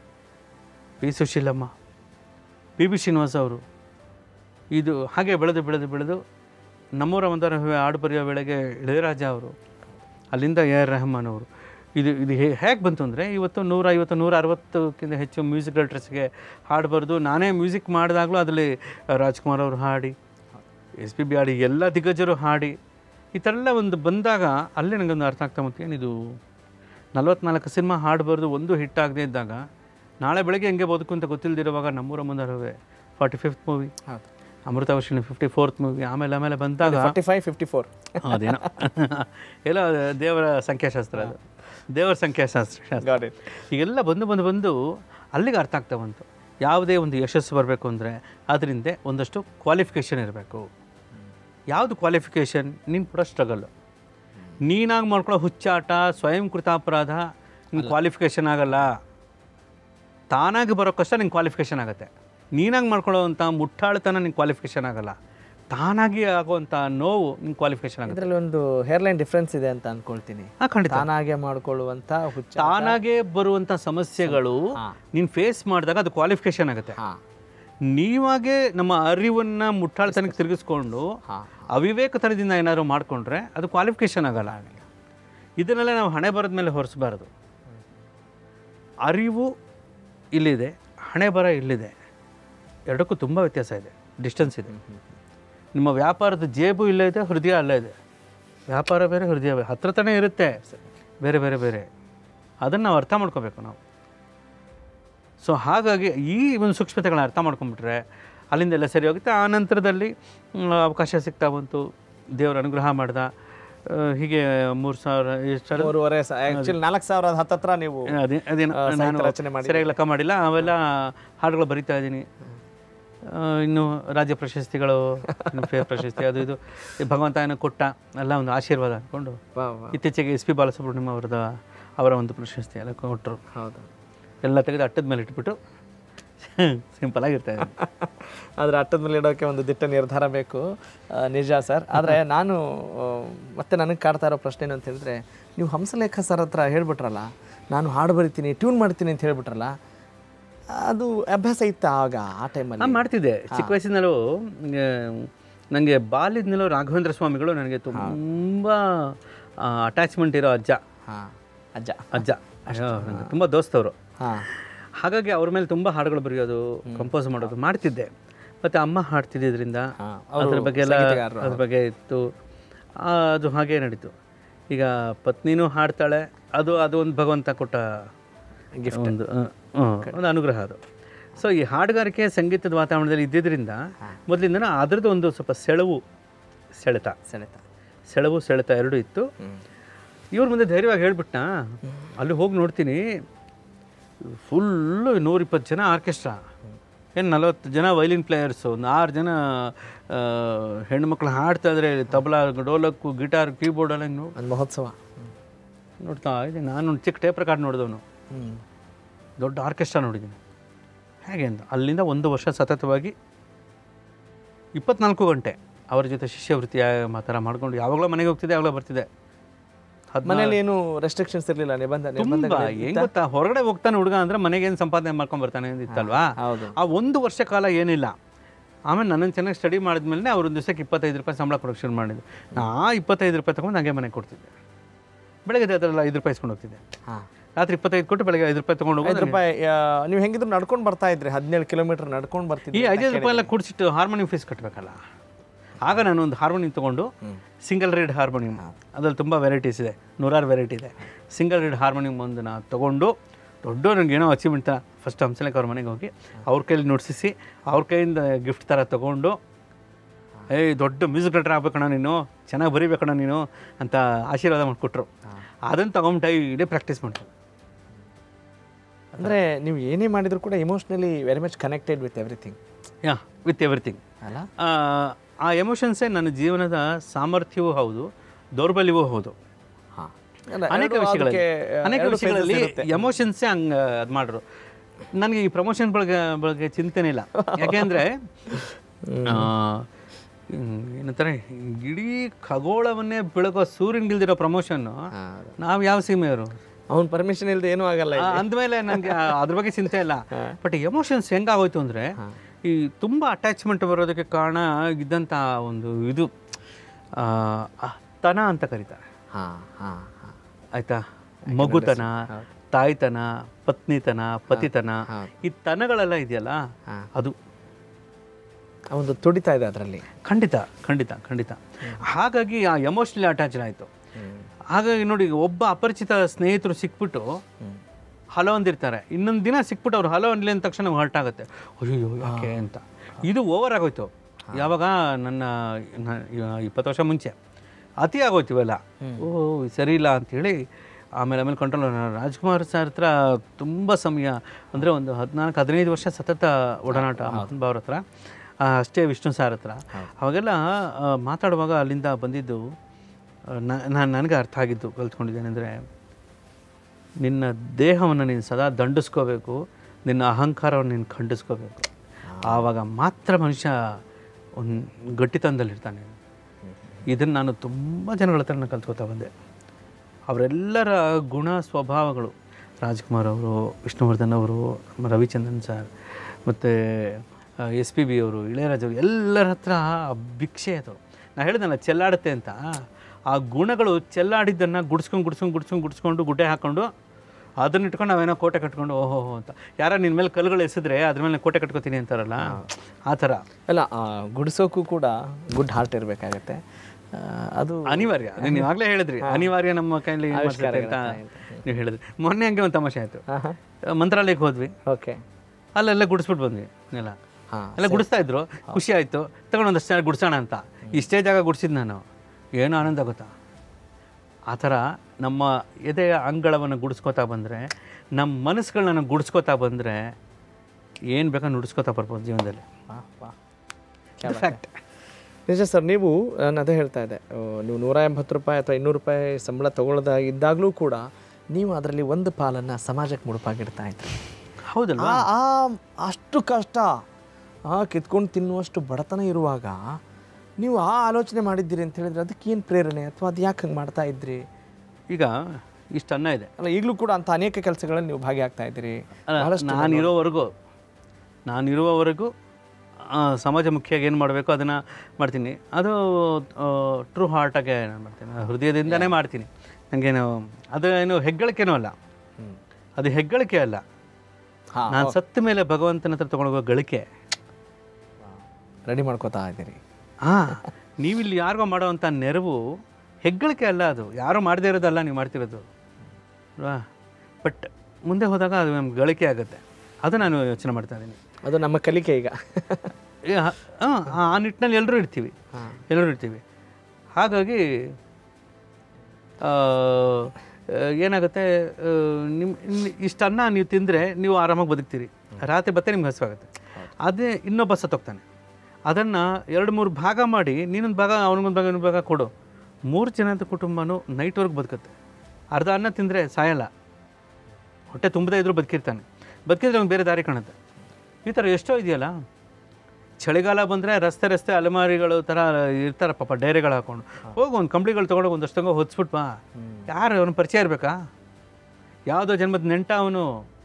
P Susheelamma P B Srinivasa ಅವರು ಇದು ಹಾಗೆ ಬೆಳೆದು ಬೆಳೆದು ಬೆಳೆದು ನಮ್ಮೂರ ಒಂದರ ಹಾಡು ಬರೆಯೋ ವೇಳೆಗೆ ಇಳಯರಾಜ ಅವರು ಅಲ್ಲಿಂದ ಎ ಆರ್ ರೆಹಮಾನ್ ಅವರು ಇದು ಇದು ಹೇಗೆ ಬಂತು ಅಂದರೆ ಇವತ್ತು ನೂರ ಐವತ್ತು ನೂರ ಅರವತ್ತಕ್ಕಿಂತ ಹೆಚ್ಚು ಮ್ಯೂಸಿಕ್ ಡೈರೆಕ್ಟರ್ಸ್ಗೆ ಹಾಡು ಬರೆದು ನಾನೇ ಮ್ಯೂಸಿಕ್ ಮಾಡಿದಾಗಲೂ ಅದರಲ್ಲಿ ರಾಜ್ಕುಮಾರ್ ಅವರು ಹಾಡಿ ಎಸ್ ಪಿ ಬಿ ಹಾಡಿ ಎಲ್ಲ ದಿಗ್ಗಜರು ಹಾಡಿ ಈ ಥರ ಎಲ್ಲ ಒಂದು ಬಂದಾಗ ಅಲ್ಲೇ ನನಗೊಂದು ಅರ್ಥ ಆಗ್ತಾ ಬಂತು ಏನಿದು ನಲ್ವತ್ನಾಲ್ಕು ಸಿನಿಮಾ ಹಾಡು ಬರೆದು ಒಂದು ಹಿಟ್ ಆಗದೆ ಇದ್ದಾಗ ನಾಳೆ ಬೆಳಗ್ಗೆ ಹೆಂಗೆ ಬದುಕು ಅಂತ ಗೊತ್ತಿಲ್ಲದಿರುವಾಗ ನಮ್ಮೂರ ಮುಂದರವೇ ಫಾರ್ಟಿ ಫಿಫ್ತ್ ಮೂವಿ ಹೌದು Amrutha Varshini fifty fourth movie ಆಮೇಲೆ ಆಮೇಲೆ ಬಂದಾಗ ಫಾರ್ಟಿ ಫೈವ್ ಫಿಫ್ಟಿ ಫೋರ್ ಅದೇನೋ ಎಲ್ಲ ದೇವರ ಸಂಖ್ಯಾಶಾಸ್ತ್ರ ಅದು ದೇವರ ಸಂಖ್ಯಾಶಾಸ್ತ್ರ ಶಾಸ್ತ್ರ ಗಾಡ್ ಇಟ್ ಹೀಗೆಲ್ಲ ಬಂದು ಬಂದು ಬಂದು ಅಲ್ಲಿಗೆ ಅರ್ಥ ಆಗ್ತಾ ಬಂತು ಯಾವುದೇ ಒಂದು ಯಶಸ್ಸು ಬರಬೇಕು ಅಂದರೆ ಅದರಿಂದ ಒಂದಷ್ಟು ಕ್ವಾಲಿಫಿಕೇಷನ್ ಇರಬೇಕು ಯಾವುದು ಕ್ವಾಲಿಫಿಕೇಷನ್ ನೀನು ಕೂಡ ಸ್ಟ್ರಗಲ್ಲು ನೀನಾಗಿ ಮಾಡ್ಕೊಳ್ಳೋ ಹುಚ್ಚಾಟ ಸ್ವಯಂ ಕೃತಾಪರಾಧ ನಿನ್ನ ಕ್ವಾಲಿಫಿಕೇಷನ್ ಆಗಲ್ಲ ತಾನಾಗಿ ಬರೋ ಕಷ್ಟ ನಿಂಗೆ ಕ್ವಾಲಿಫಿಕೇಷನ್ ಆಗುತ್ತೆ ನೀನಾಗಿ ಮಾಡ್ಕೊಳ್ಳೋವಂಥ ಮುಟ್ಟಾಳ್ತನ ನಿಂಗೆ ಕ್ವಾಲಿಫಿಕೇಷನ್ ಆಗಲ್ಲ ತಾನಾಗಿ ಆಗುವಂಥ ನೋವು ನಿಂಗೆ ಕ್ವಾಲಿಫಿಕೇಷನ್ ಆಗುತ್ತೆ ಇದರಲ್ಲಿ ಒಂದು ಹೇರ್ಲೈನ್ ಡಿಫ್ರೆನ್ಸ್ ಇದೆ ಅಂತ ಅನ್ಕೊಳ್ತೀನಿ ಹಾಂ ಖಂಡಿತ ತಾನಾಗೆ ಮಾಡ್ಕೊಳ್ಳುವಂತ ಹುಚ್ಚ ತಾನಾಗೆ ಬರುವಂಥ ಸಮಸ್ಯೆಗಳು ನೀನು ಫೇಸ್ ಮಾಡಿದಾಗ ಅದು ಕ್ವಾಲಿಫಿಕೇಷನ್ ಆಗುತ್ತೆ ಹಾ ನೀವಾಗೆ ನಮ್ಮ ಅರಿವನ್ನು ಮುಟ್ಟಾಳ್ತನಕ್ಕೆ ತಿರುಗಿಸ್ಕೊಂಡು ಹಾ ಅವಿವೇಕತನದಿಂದ ಏನಾದ್ರು ಮಾಡಿಕೊಂಡ್ರೆ ಅದು ಕ್ವಾಲಿಫಿಕೇಷನ್ ಆಗಲ್ಲ ಇದನ್ನೆಲ್ಲ ನಾವು ಹಣೆ ಬರದ ಮೇಲೆ ಹೊರಿಸಬಾರ್ದು ಅರಿವು ಇಲ್ಲಿದೆ ಹಣೆ ಬರ ಇಲ್ಲಿದೆ ಎರಡಕ್ಕೂ ತುಂಬ ವ್ಯತ್ಯಾಸ ಇದೆ ಡಿಸ್ಟೆನ್ಸ್ ಇದೆ ನಿಮ್ಮ ವ್ಯಾಪಾರದ ಜೇಬು ಇಲ್ಲೇ ಇದೆ ಹೃದಯ ಅಲ್ಲೇ ಇದೆ ವ್ಯಾಪಾರ ಬೇರೆ ಹೃದಯ ಬೇರೆ ಹತ್ರ ತಾನೇ ಇರುತ್ತೆ ಬೇರೆ ಬೇರೆ ಬೇರೆ ಅದನ್ನು ನಾವು ಅರ್ಥ ಮಾಡ್ಕೋಬೇಕು ನಾವು ಸೊ ಹಾಗಾಗಿ ಈ ಒಂದು ಸೂಕ್ಷ್ಮತೆಗಳನ್ನ ಅರ್ಥ ಮಾಡ್ಕೊಂಡ್ಬಿಟ್ರೆ ಅಲ್ಲಿಂದ ಎಲ್ಲ ಸರಿ ಹೋಗುತ್ತೆ ಆ ನಂತರದಲ್ಲಿ ಮ್, ಅವಕಾಶ ಸಿಗ್ತಾ ಬಂತು ದೇವರ ಅನುಗ್ರಹ ಮಾಡ್ದ ಆ, ಹೀಗೆ ಮೂರು ಸಾವಿರ ಎಷ್ಟು ಮೂರುವರೆ ಆಕ್ಚುಲಿ ನಾಲ್ಕು ಸಾವಿರದ ಹತ್ತತ್ರ ನೀವು ಅದೇ ಅದೇನು ಆ, ಸಾಹಿತ್ಯ ನಾನು ರಚನೆ ಮಾಡಿ ಸರಿಯಾಗಿ ಲೆಕ್ಕ ಮಾಡಿಲ್ಲ ಅವೆಲ್ಲ ಹಾಡುಗಳು ಬರಿತಾ ಇದ್ದೀನಿ ಆ, ಇನ್ನು ರಾಜ್ಯ ಪ್ರಶಸ್ತಿಗಳು ಇನ್ನು ಫೇರ್ ಪ್ರಶಸ್ತಿ ಅದು ಇದು ಈ ಭಗವಂತ ಏನೋ ಕೊಟ್ಟ ಎಲ್ಲ ಒಂದು ಆಶೀರ್ವಾದ ಅಂದ್ಕೊಂಡು ವಾ ವಾ ಇತ್ತೀಚೆಗೆ ಎಸ್ ಪಿ ಬಾಲಸುಬ್ರಹ್ಮಣ್ಯಂ ಅವರದ ಅವರ ಒಂದು ಪ್ರಶಸ್ತಿ ಎಲ್ಲ ಕೊಟ್ಟರು ಹೌದು ಎಲ್ಲ ತೆಗೆದು ಅಟ್ಟದ ಮೇಲೆ ಇಟ್ಬಿಟ್ಟು ಸಿಂಪಲ್ ಆಗಿರ್ತಾ ಇದೆ ಆದರೆ ಅಟ್ಟದ ಮೇಲೆ ಇಡೋಕ್ಕೆ ಒಂದು ದಿಟ್ಟ ನಿರ್ಧಾರ ಬೇಕು ಆ, ನಿಜ ಸರ್ ಆದರೆ ನಾನು ಆ, ಮತ್ತೆ ನನಗೆ ಕಾಡ್ತಾ ಇರೋ ಪ್ರಶ್ನೆ ಏನು ಅಂತ ಹೇಳಿದ್ರೆ ನೀವು ಹಂಸಲೇಖ ಸರ್ ಹತ್ರ ಹೇಳ್ಬಿಟ್ರಲ್ಲ ನಾನು ಹಾಡು ಬರಿತೀನಿ ಟ್ಯೂನ್ ಮಾಡ್ತೀನಿ ಅಂತ ಹೇಳ್ಬಿಟ್ರಲ್ಲ ಅದು ಅಭ್ಯಾಸ ಇತ್ತ ಆಗ ಆ ಟೈಮಲ್ಲಿ ನಾನು ಮಾಡ್ತಿದ್ದೆ ಚಿಕ್ಕ ವಯಸ್ಸಿನಲ್ಲೂ ನನಗೆ ಬಾಲ್ಯದಿಂದಲೂ ರಾಘವೇಂದ್ರ ಸ್ವಾಮಿಗಳು ನನಗೆ ತುಂಬ ಅಟ್ಯಾಚ್ಮೆಂಟ್ ಇರೋ ಅಜ್ಜ ಹಾಂ ಅಜ್ಜ ಅಜ್ಜ ಅಯ್ಯೋ, ನಂಗೆ ತುಂಬ ದೋಸ್ತವರು ಹಾಂ ಹಾಗಾಗಿ ಅವ್ರ ಮೇಲೆ ತುಂಬ ಹಾಡುಗಳು ಬರೆಯೋದು ಕಂಪೋಸ್ ಮಾಡೋದು ಮಾಡ್ತಿದ್ದೆ ಮತ್ತು ಅಮ್ಮ ಹಾಡ್ತಿದ್ದರಿಂದ ಹಾ, ಅದ್ರ ಬಗ್ಗೆ ಎಲ್ಲ ಅದ್ರ ಬಗ್ಗೆ ಇತ್ತು ಆ, ಅದು ಹಾಗೇ ನಡೀತು ಈಗ ಪತ್ನಿನೂ ಹಾಡ್ತಾಳೆ ಅದು ಅದು ಒಂದು ಭಗವಂತ ಕೊಟ್ಟ ಒಂದು ಆ, ಹ್ಮ್, ಒಂದು ಅನುಗ್ರಹ ಅದು ಸೊ ಈ ಹಾಡುಗಾರಿಕೆ ಸಂಗೀತದ ವಾತಾವರಣದಲ್ಲಿ ಇದ್ದಿದ್ದರಿಂದ ಮೊದಲಿಂದ ಅದ್ರದ್ದು ಒಂದು ಸ್ವಲ್ಪ ಸೆಳವು ಸೆಳೆತ ಸೆಳೆತ ಸೆಳವು ಸೆಳೆತ ಎರಡೂ ಇತ್ತು ಇವ್ರ ಮುಂದೆ ಧೈರ್ಯವಾಗಿ ಹೇಳ್ಬಿಟ್ಟ ಅಲ್ಲಿ ಹೋಗಿ ನೋಡ್ತೀನಿ ಫುಲ್ಲು ನೂರಿಪ್ಪತ್ತು ಜನ ಆರ್ಕೆಸ್ಟ್ರಾ ಏನು ನಲವತ್ತು ಜನ ವೈಲಿನ್ ಪ್ಲೇಯರ್ಸು ಒಂದು ಆರು ಜನ ಆ, ಹೆಣ್ಮಕ್ಳು ಹಾಡ್ತಾ ಇದ್ರೆ ತಬಲಾ ಡೋಲಕ್ಕು ಗಿಟಾರ್ ಕೀಬೋರ್ಡ್ ಎಲ್ಲ ಹಿಂಗೆ ಒಂದು ಮಹೋತ್ಸವ ನೋಡ್ತಾ ಇದ್ದೀನಿ ನಾನು ಒಂದು ಚಿಕ್ಕ ಟೇಪ್ ರೆಕಾರ್ಡ್ ನೋಡಿದವನು ಹ್ಞೂ ದೊಡ್ಡ ಆರ್ಕೆಸ್ಟ್ರಾ ನೋಡಿದ್ದೀನಿ ಹೇಗೆ ಅಂತ ಅಲ್ಲಿಂದ ಒಂದು ವರ್ಷ ಸತತವಾಗಿ ಇಪ್ಪತ್ನಾಲ್ಕು ಗಂಟೆ ಅವ್ರ ಜೊತೆ ಶಿಷ್ಯವೃತ್ತಿ ಆ ಥರ ಮಾಡ್ಕೊಂಡು ಯಾವಾಗಲೂ ಮನೆಗೆ ಹೋಗ್ತಿದ್ದೆ ಯಾವಾಗಲೂ ಬರ್ತಿದ್ದೆ ಹದ್ ಮನೇಲಿ ಏನು ರೆಸ್ಟ್ರಿಕ್ಷನ್ಸ್ ಇರಲಿಲ್ಲ ನಿಬಂಧ ತುಂಬಾ ಹೆಂಗ್ ಗೊತ್ತಾ ಹೊರಗಡೆ ಹೋಗ್ತಾನೆ ಹುಡುಗ ಅಂದ್ರೆ ಮನೆಗೆ ಏನು ಸಂಪಾದನೆ ಮಾಡ್ಕೊಂಡ್ ಬರ್ತಾನೆ ಅಂದಿತ್ತಲ್ವಾ ಹೌದು ಆ ಒಂದು ವರ್ಷ ಕಾಲ ಏನಿಲ್ಲ ಆಮೇಲೆ ನನ್ನನ್ನು ಚೆನ್ನಾಗಿ ಸ್ಟಡಿ ಮಾಡಿದ್ಮೇಲೆ ಅವ್ರು ಒಂದು ದಿವಸಕ್ಕೆ ಇಪ್ಪತ್ತೈದು ರೂಪಾಯಿ ಸಂಬಳ ಕೊಡೋಕೆ ಶುರು ಮಾಡಿದ್ರು ನಾ ಇಪ್ಪತ್ತೈದು ರೂಪಾಯಿ ತೊಗೊಂಡು ಹಂಗೆ ಮನೆಗೆ ಕೊಡ್ತಿದ್ದೆ ಬೆಳಗ್ಗೆ ಅದರಲ್ಲಿ ಐದು ರೂಪಾಯಿ ಇಸ್ಕೊಂಡು ಹೋಗ್ತಿದ್ದೆ ಹಾಂ ರಾತ್ರಿ ಇಪ್ಪತ್ತೈದು ಕೊಟ್ಟು ಬೆಳಗ್ಗೆ ಐದು ರೂಪಾಯಿ ತೊಗೊಂಡು ಐದು ಹೋಗೋದು ರೂಪಾಯಿ ಆ, ನೀವು ಹೆಂಗಿದ್ರು ನಡ್ಕೊಂಡು ಬರ್ತಾ ಇದ್ರಿ ಹದಿನೇಳು ಕಿಲೋಮೀಟರ್ ನಡ್ಕೊಂಡು ಈ ಬರ್ತಿದ್ರಿ ಐದೈದು ರೂಪಾಯಿ ಎಲ್ಲ ಕುಡಿಸಿಟ್ಟು ಹಾರ್ಮೋನಿಯಂ ಫೀಸ್ ಕಟ್ಟಬೇಕಲ್ಲ ಆಗ ನಾನು ಒಂದು ಹಾರ್ಮೋನಿಯಂ ತೊಗೊಂಡು ಸಿಂಗಲ್ ರೀಡ್ ಹಾರ್ಮೋನಿಯಂ ಅದ್ರಲ್ಲಿ ತುಂಬ ವೆರೈಟೀಸ್ ಇದೆ ನೂರಾರು ವೆರೈಟಿ ಇದೆ ಸಿಂಗಲ್ ರೀಡ್ ಹಾರ್ಮೋನಿಯಂ ಒಂದು ನಾ ತೊಗೊಂಡು ದೊಡ್ಡ ನನಗೆ ಏನೋ ಅಚೀವ್ಮೆಂಟ್ ಫಸ್ಟ್ ಹಂಸಲೇಖ ಅವ್ರ ಮನೆಗೆ ಹೋಗಿ ಅವ್ರ ಕೈಲಿ ನುಡ್ಸಿಸಿ ಅವ್ರ ಕೈಯಿಂದ ಗಿಫ್ಟ್ ಥರ ತೊಗೊಂಡು ಏಯ್ ದೊಡ್ಡ ಮ್ಯೂಸಿಕ್ ಡೈರೆಕ್ಟರ್ ಆಗ್ಬೇಕಣ್ಣ ನೀನು ಚೆನ್ನಾಗಿ ಬರೀಬೇಕಣ್ಣ ನೀನು ಅಂತ ಆಶೀರ್ವಾದ ಮಾಡಿಕೊಟ್ರು ಅದನ್ನು ತೊಗೊಂಡು ಇಡೀ ಪ್ರಾಕ್ಟೀಸ್ ಮಾಡ್ತಾರೆ ಅಂದರೆ ನೀವು ಏನೇ ಮಾಡಿದ್ರು ಕೂಡ emotionally very much connected with everything yeah with everything ಅಲ್ಲ ಆ, ಆ ಎಮೋಷನ್ಸೇ ನನ್ನ ಜೀವನದ ಸಾಮರ್ಥ್ಯವೂ ಹೌದು ದೌರ್ಬಲ್ಯವೂ ಹೌದು ಹಾಂ ಅನೇಕ ವಿಷಯಗಳಲ್ಲಿ ಅನೇಕ ವಿಷಯಗಳಲ್ಲಿ ಎಮೋಷನ್ಸೇ ಹಂಗೆ ಅದು ಮಾಡ್ರು ನನಗೆ ಈ ಪ್ರಮೋಷನ್ ಬಗ್ಗೆ ಬಗ್ಗೆ ಚಿಂತೆನೇ ಇಲ್ಲ ಯಾಕೆಂದರೆ ಏನಂತಾರೆ ಇಡೀ ಖಗೋಳವನ್ನೇ ಬೆಳಗೋ ಸೂರ್ಯನಿಗಿಲ್ದಿರೋ ಪ್ರಮೋಷನ್ನು ನಾವು ಯಾವ ಸೀಮೆಯವರು ಅವ್ನ ಪರ್ಮಿಷನ್ ಇಲ್ಲದೆ ಏನೂ ಆಗಲ್ಲ ಆ, ಅಂದಮೇಲೆ ನನಗೆ ಅದ್ರ ಬಗ್ಗೆ ಚಿಂತೆ ಇಲ್ಲ ಬಟ್ ಎಮೋಷನ್ಸ್ ಹೆಂಗಾಗೋಯ್ತು ಅಂದರೆ ಈ ತುಂಬ ಅಟ್ಯಾಚ್ಮೆಂಟ್ ಬರೋದಕ್ಕೆ ಕಾರಣ ಇದ್ದಂಥ ಒಂದು ಇದು ಆ, ಆ, ತನ ಅಂತ ಕರೀತಾರೆ ಹಾಂ ಹಾಂ ಹಾಂ ಆಯ್ತಾ ಮಗುತನ ತಾಯ್ತನ ಪತ್ನಿತನ ಪತಿತನ ಈ ತನಗಳೆಲ್ಲ ಇದೆಯಲ್ಲ ಅದು ಒಂದು ತುಡಿತಾ ಇದೆ ಅದರಲ್ಲಿ ಖಂಡಿತ ಖಂಡಿತ ಖಂಡಿತ ಹಾಗಾಗಿ ಆ ಎಮೋಷ್ನಲಿ ಅಟ್ಯಾಚ್ ಆಯಿತು ಹಾಗಾಗಿ ನೋಡಿ ಒಬ್ಬ ಅಪರಿಚಿತ ಸ್ನೇಹಿತರು ಸಿಕ್ಬಿಟ್ಟು ಹಲೋ ಅಂದಿರ್ತಾರೆ ಇನ್ನೊಂದು ದಿನ ಸಿಕ್ಬಿಟ್ಟು ಅವ್ರು ಹಲೋ ಅನ್ಲಿ ಅಂದ ತಕ್ಷಣ ಹರ್ಟ್ ಆಗುತ್ತೆ ಅಯ್ಯೋ ಯಾಕೆ ಅಂತ ಇದು ಓವರ್ ಆಗೋಯ್ತು ಯಾವಾಗ ನನ್ನ ನ- ಇಪ್ಪತ್ತು ವರ್ಷ ಮುಂಚೆ ಅತಿ ಆಗೋಯ್ತು ಇವೆಲ್ಲ ಓ ಸರಿ ಇಲ್ಲ ಅಂಥೇಳಿ ಆಮೇಲೆ ಆಮೇಲೆ ಕಂಟ್ರೋಲ್ ರಾಜ್ಕುಮಾರ್ ಸರ್ ಹತ್ರ ತುಂಬ ಸಮಯ ಅಂದರೆ ಒಂದು ಹದಿನಾಲ್ಕು ಹದಿನೈದು ವರ್ಷ ಸತತ ಒಡನಾಟ ಮೋಹನ್ ಬಾವ್ರ ಹತ್ರ ಆ, ಅಷ್ಟೇ ವಿಷ್ಣು ಸರ್ ಹತ್ರ ಅವಾಗೆಲ್ಲ ಆ, ಮಾತಾಡುವಾಗ ಅಲ್ಲಿಂದ ಬಂದಿದ್ದು ನಾನು ನನಗೆ ಅರ್ಥ ಆಗಿದ್ದು ಕಲ್ತ್ಕೊಂಡಿದ್ದೇನೆಂದರೆ ನಿನ್ನ ದೇಹವನ್ನು ನೀನು ಸದಾ ದಂಡಿಸ್ಕೋಬೇಕು ನಿನ್ನ ಅಹಂಕಾರವನ್ನು ನೀನು ಖಂಡಿಸ್ಕೋಬೇಕು ಆವಾಗ ಮಾತ್ರ ಮನುಷ್ಯ ಒಂದು ಗಟ್ಟಿತನದಲ್ಲಿರ್ತಾನೆ ಇದನ್ನು ನಾನು ತುಂಬ ಜನಗಳ ಹತ್ರ ನಾನು ಕಲ್ತ್ಕೊತಾ ಬಂದೆ ಅವರೆಲ್ಲರ ಗುಣ ಸ್ವಭಾವಗಳು ರಾಜ್ಕುಮಾರ್ ಅವರು ವಿಷ್ಣುವರ್ಧನ್ ಅವರು ನಮ್ಮ ರವಿಚಂದ್ರನ್ ಸರ್ ಮತ್ತು ಎಸ್ ಪಿ ಬಿ ಅವರು ಇಳೆಯರಾಜ್ ಅವರು ಎಲ್ಲರ ಹತ್ರ ಆ ಭಿಕ್ಷೆ ಅದು ನಾ ಹೇಳಿದ್ನಲ್ಲ ಚೆಲ್ಲಾಡುತ್ತೆ ಅಂತ ಆ ಗುಣಗಳು ಚೆಲ್ಲಾಡಿದ್ದನ್ನು ಗುಡ್ಸ್ಕೊಂಡು ಗುಡ್ಸ್ಕೊಂಡು ಗುಡ್ಸ್ಕೊಂಡು ಗುಡ್ಸ್ಕೊಂಡು ಗುಡ್ಡೆ ಹಾಕ್ಕೊಂಡು ಅದನ್ನ ಇಟ್ಕೊಂಡು ನಾವೇನೋ ಕೋಟೆ ಕಟ್ಕೊಂಡು ಓಹೋ ಅಂತ ಯಾರ ನಿನ್ನ ಮೇಲೆ ಕಲ್ಲುಗಳು ಎಸೆದ್ರೆ ಅದ್ರ ಮೇಲೆ ಕೋಟೆ ಕಟ್ಕೋತೀನಿ ಅಂತಾರಲ್ಲ ಆ ಥರ ಅಲ್ಲ ಆ, ಗುಡ್ಸೋಕ್ಕೂ ಕೂಡ ಗುಡ್ ಹಾರ್ಟ್ ಇರಬೇಕಾಗತ್ತೆ ಅದು ಅನಿವಾರ್ಯ ನೀವು ಆಗಲೇ ಹೇಳಿದ್ರಿ ಅನಿವಾರ್ಯ ನಮ್ಮ ಕೈಲಿ ಏನ್ ಮಾಡ್ತೈತೆ ಅಂತ ನೀವು ಹೇಳಿದ್ರಿ ಮೊನ್ನೆ ಹಂಗೆ ಒಂದು ತಮಾಷೆ ಆಯಿತು ಮಂತ್ರಾಲಯಕ್ಕೆ ಹೋದ್ವಿ ಓಕೆ ಅಲ್ಲೆಲ್ಲ ಗುಡಿಸ್ಬಿಟ್ಟು ಬಂದ್ವಿ ಎಲ್ಲ ಹಾಂ ಎಲ್ಲ ಗುಡಿಸ್ತಾ ಇದ್ರು ಖುಷಿ ಆಯಿತು ತಗೊಂಡು ಒಂದಷ್ಟು ಜನ ಗುಡ್ಸೋಣ ಅಂತ ಇಷ್ಟೇ ಜಾಗ ಗುಡಿಸಿದ್ ನಾನು ಏನು ಆನಂದ ಗೊತ್ತಾ ಆ ಥರ ನಮ್ಮ ಎದೆಯ ಅಂಗಳವನ್ನು ಗುಡಿಸ್ಕೋತಾ ಬಂದರೆ ನಮ್ಮ ಮನಸ್ಸುಗಳನ್ನ ಗುಡಿಸ್ಕೋತಾ ಬಂದರೆ ಏನು ಬೇಕಾ ನುಡಿಸ್ಕೋತಾ ಬರ್ಬೋದು ಜೀವನದಲ್ಲಿ ಫ್ಯಾಕ್ಟ್ ನಿಜ ಸರ್ ನೀವು ನಾನು ಅದೇ ಹೇಳ್ತಾ ಇದ್ದೆ ಆ, ನೀವು ನೂರ ಎಂಬತ್ತು ರೂಪಾಯಿ ಅಥವಾ ಇನ್ನೂರು ರೂಪಾಯಿ ಸಂಬಳ ತಗೊಳ್ಳೋದ ಇದ್ದಾಗಲೂ ಕೂಡ ನೀವು ಅದರಲ್ಲಿ ಒಂದು ಪಾಲನ್ನು ಸಮಾಜಕ್ಕೆ ಮುಡುಪಾಗಿಡ್ತಾ ಇದ್ರಿ ಹೌದಲ್ಲ ಆ ಆ- ಅಷ್ಟು ಕಷ್ಟ ಆ ಕಿತ್ಕೊಂಡು ತಿನ್ನುವಷ್ಟು ಬಡತನ ಇರುವಾಗ ನೀವು ಆ ಆಲೋಚನೆ ಮಾಡಿದ್ದೀರಿ ಅಂತ ಹೇಳಿದ್ರೆ ಅದಕ್ಕೆ ಏನು ಪ್ರೇರಣೆ ಅಥವಾ ಅದು ಯಾಕೆ ಹಂಗೆ ಮಾಡ್ತಾ ಇದ್ರಿ ಈಗ ಇಷ್ಟು ಅನ್ನ ಇದೆ ಅಲ್ಲ ಈಗಲೂ ಕೂಡ ಅಂತ ಅನೇಕ ಕೆಲಸಗಳಲ್ಲಿ ನೀವು ಭಾಗಿಯಾಗ್ತಾ ಇದ್ದೀರಿ ಅಲ್ಲ ನಾನಿರೋವರೆಗೂ ನಾನಿರುವವರೆಗೂ ಆ, ಸಮಾಜಮುಖಿಯಾಗಿ ಏನು ಮಾಡಬೇಕು ಅದನ್ನು ಮಾಡ್ತೀನಿ ಅದು ಟ್ರೂ ಹಾರ್ಟಾಗೆ ನಾನು ಮಾಡ್ತೀನಿ ಹೃದಯದಿಂದನೇ ಮಾಡ್ತೀನಿ ನನಗೇನು ಅದು ಏನು ಹೆಗ್ಗಳಿಕೆನೂ ಅಲ್ಲ ಅದು ಹೆಗ್ಗಳಿಕೆ ಅಲ್ಲ ಹಾಂ ನಾನು ಸತ್ತ ಮೇಲೆ ಭಗವಂತನ ಹತ್ರ ತೊಗೊಂಡೋಗೋ ಗಳಿಕೆ ರೆಡಿ ಮಾಡ್ಕೋತಾ ಇದ್ದೀರಿ ಹಾಂ ನೀವಿಲ್ಲಿ ಯಾರಿಗೋ ಮಾಡೋವಂಥ ನೆರವು ಹೆಗ್ಗಳಿಕೆ ಅಲ್ಲ ಅದು ಯಾರು ಮಾಡದೇ ಇರೋದಲ್ಲ ನೀವು ಮಾಡ್ತಿರೋದು ಅಲ್ವಾ ಬಟ್ ಮುಂದೆ ಹೋದಾಗ ಅದು ನಮ್ಗೆ ಗಳಿಕೆ ಆಗುತ್ತೆ ಅದು ನಾನು ಯೋಚನೆ ಮಾಡ್ತಾ ಇದ್ದೀನಿ ಅದು ನಮ್ಮ ಕಲಿಕೆ ಈಗ ಏ, ಹ- ಆ, ಆ ನಿಟ್ಟಿನಲ್ಲಿ ಎಲ್ಲರೂ ಇರ್ತೀವಿ ಎಲ್ಲರೂ ಇರ್ತೀವಿ ಹಾಗಾಗಿ ಆ, ಆ, ಏನಾಗುತ್ತೆ ಆ, ನಿಮ್ಮ ಇಷ್ಟನ್ನ ನೀವು ತಿಂದರೆ ನೀವು ಆರಾಮಾಗಿ ಬದುಕ್ತೀರಿ ರಾತ್ರಿ ಬತ್ತೆ ನಿಮ್ಗೆ ಹಸುವಾಗುತ್ತೆ ಅದೇ ಇನ್ನೊಬ್ಬ ಸತ್ತೋಗ್ತಾನೆ ಅದನ್ನು ಎರಡು ಮೂರು ಭಾಗ ಮಾಡಿ ನೀನೊಂದು ಭಾಗ ಅವನಿಗೊಂದು ಭಾಗ ಇನ್ನೊಂದು ಭಾಗ ಕೊಡು ಮೂರು ಜನದ ಕುಟುಂಬನೂ ನೈಟ್ವರೆಗೆ ಬದುಕುತ್ತೆ ಅರ್ಧ ಅನ್ನ ತಿಂದರೆ ಸಾಯಲ್ಲ ಹೊಟ್ಟೆ ತುಂಬದೇ ಇದ್ರೂ ಬದುಕಿರ್ತಾನೆ ಬದುಕಿದ್ರೆ ಅವ್ನಿಗೆ ಬೇರೆ ದಾರಿ ಕಾಣುತ್ತೆ ಈ ಥರ ಎಷ್ಟೋ ಇದೆಯಲ್ಲ ಚಳಿಗಾಲ ಬಂದರೆ ರಸ್ತೆ ರಸ್ತೆ ಅಲೆಮಾರಿಗಳು ಥರ ಇರ್ತಾರೆ ಪಾಪ ಡೈರೆಗಳು ಹಾಕೊಂಡು ಹೋಗು ಒಂದು ಕಂಬಳಿಗಳು ತೊಗೊಂಡು ಒಂದಷ್ಟು ತಂಗ ಹೊತ್ಸ್ಬಿಟ್ಟು ಬಾ ಯಾರು ಅವನು ಪರಿಚಯ ಇರಬೇಕಾ ಯಾವುದೋ ಜನ್ಮದ ನೆಂಟ ಅವನು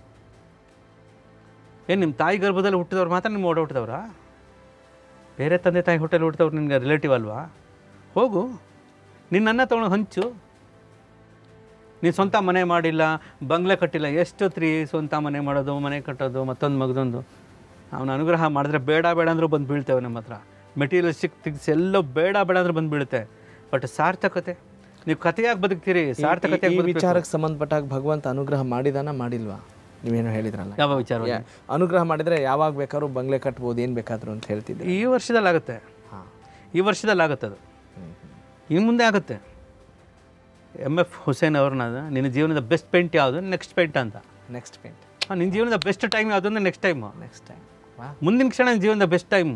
ಏನು ನಿಮ್ಮ ತಾಯಿ ಗರ್ಭದಲ್ಲಿ ಹುಟ್ಟಿದವ್ರು ಮಾತ್ರ ನಿಮ್ಮ ಓಡ ಹುಟ್ಟಿದವ್ರ ಬೇರೆ ತಂದೆ ತಾಯಿ ಹೊಟ್ಟೆಲಿ ಹುಟ್ಟಿದವ್ರು ನಿನಗೆ ರಿಲೇಟಿವ್ ಅಲ್ವಾ ಹೋಗು ನಿನ್ನನ್ನು ತೊಗೊಂಡು ಹಂಚು ನೀನು ಸ್ವಂತ ಮನೆ ಮಾಡಿಲ್ಲ ಬಂಗ್ಲೆ ಕಟ್ಟಿಲ್ಲ ಎಷ್ಟೊತ್ರಿ ಸ್ವಂತ ಮನೆ ಮಾಡೋದು ಮನೆ ಕಟ್ಟೋದು ಮತ್ತೊಂದು ಮಗದೊಂದು ಅವನ ಅನುಗ್ರಹ ಮಾಡಿದ್ರೆ ಬೇಡ ಬೇಡ ಅಂದರೂ ಬಂದು ಬೀಳ್ತೇವೆ ನಮ್ಮ ಹತ್ರ ಮೆಟೀರಿಯಲ್ಸ್ಟಿಕ್ ಥಿಂಗ್ಸ್ ಎಲ್ಲೋ ಬೇಡ ಬೇಡ ಅಂದ್ರೆ ಬಂದು ಬೀಳುತ್ತೆ ಬಟ್ ಸಾರ್ಥಕತೆ ನೀವು ಕಥೆಯಾಗಿ ಬದುಕ್ತೀರಿ ಸಾರ್ಥಕತೆ ಈ ವಿಚಾರಕ್ಕೆ ಸಂಬಂಧಪಟ್ಟಾಗ ಭಗವಂತ ಅನುಗ್ರಹ ಮಾಡಿದಾನ ಮಾಡಿಲ್ವಾ ನೀವೇನೋ ಹೇಳಿದ್ರಲ್ಲ ಯಾವ ವಿಚಾರ ಯಾ- ಅನುಗ್ರಹ ಮಾಡಿದ್ರೆ ಯಾವಾಗ ಬೇಕಾದ್ರೂ ಬಂಗ್ಲೆ ಕಟ್ಬೋದು ಏನು ಬೇಕಾದ್ರು ಅಂತ ಹೇಳ್ತಿದ್ದೆ ಈ ವರ್ಷದಲ್ಲಿ ಆಗುತ್ತೆ ಹಾಂ ಈ ವರ್ಷದಲ್ಲಿ ಆಗುತ್ತೆ ಅದು ಇನ್ನು ಮುಂದೆ ಆಗುತ್ತೆ ಎಮ್ ಎಫ್ ಹುಸೇನ್ ಅವ್ರನ್ನ ನಿನ್ನ ಜೀವನದ ಬೆಸ್ಟ್ ಪೇಂಟ್ ಯಾವುದು ನೆಕ್ಸ್ಟ್ ಪೇಂಟ್ ಅಂತ ನೆಕ್ಸ್ಟ್ ಪೇಂಟ್ ಆ, ನಿನ್ನ ಜೀವನದ ಬೆಸ್ಟ್ ಟೈಮ್ ಯಾವುದು ಅಂದ್ರೆ ನೆಕ್ಸ್ಟ್ ಟೈಮು ನೆಕ್ಸ್ಟ್ ಟೈಮ್ ವಾ ಮುಂದಿನ ಕ್ಷಣ ನಿನ್ನ ಜೀವನದ ಬೆಸ್ಟ್ ಟೈಮು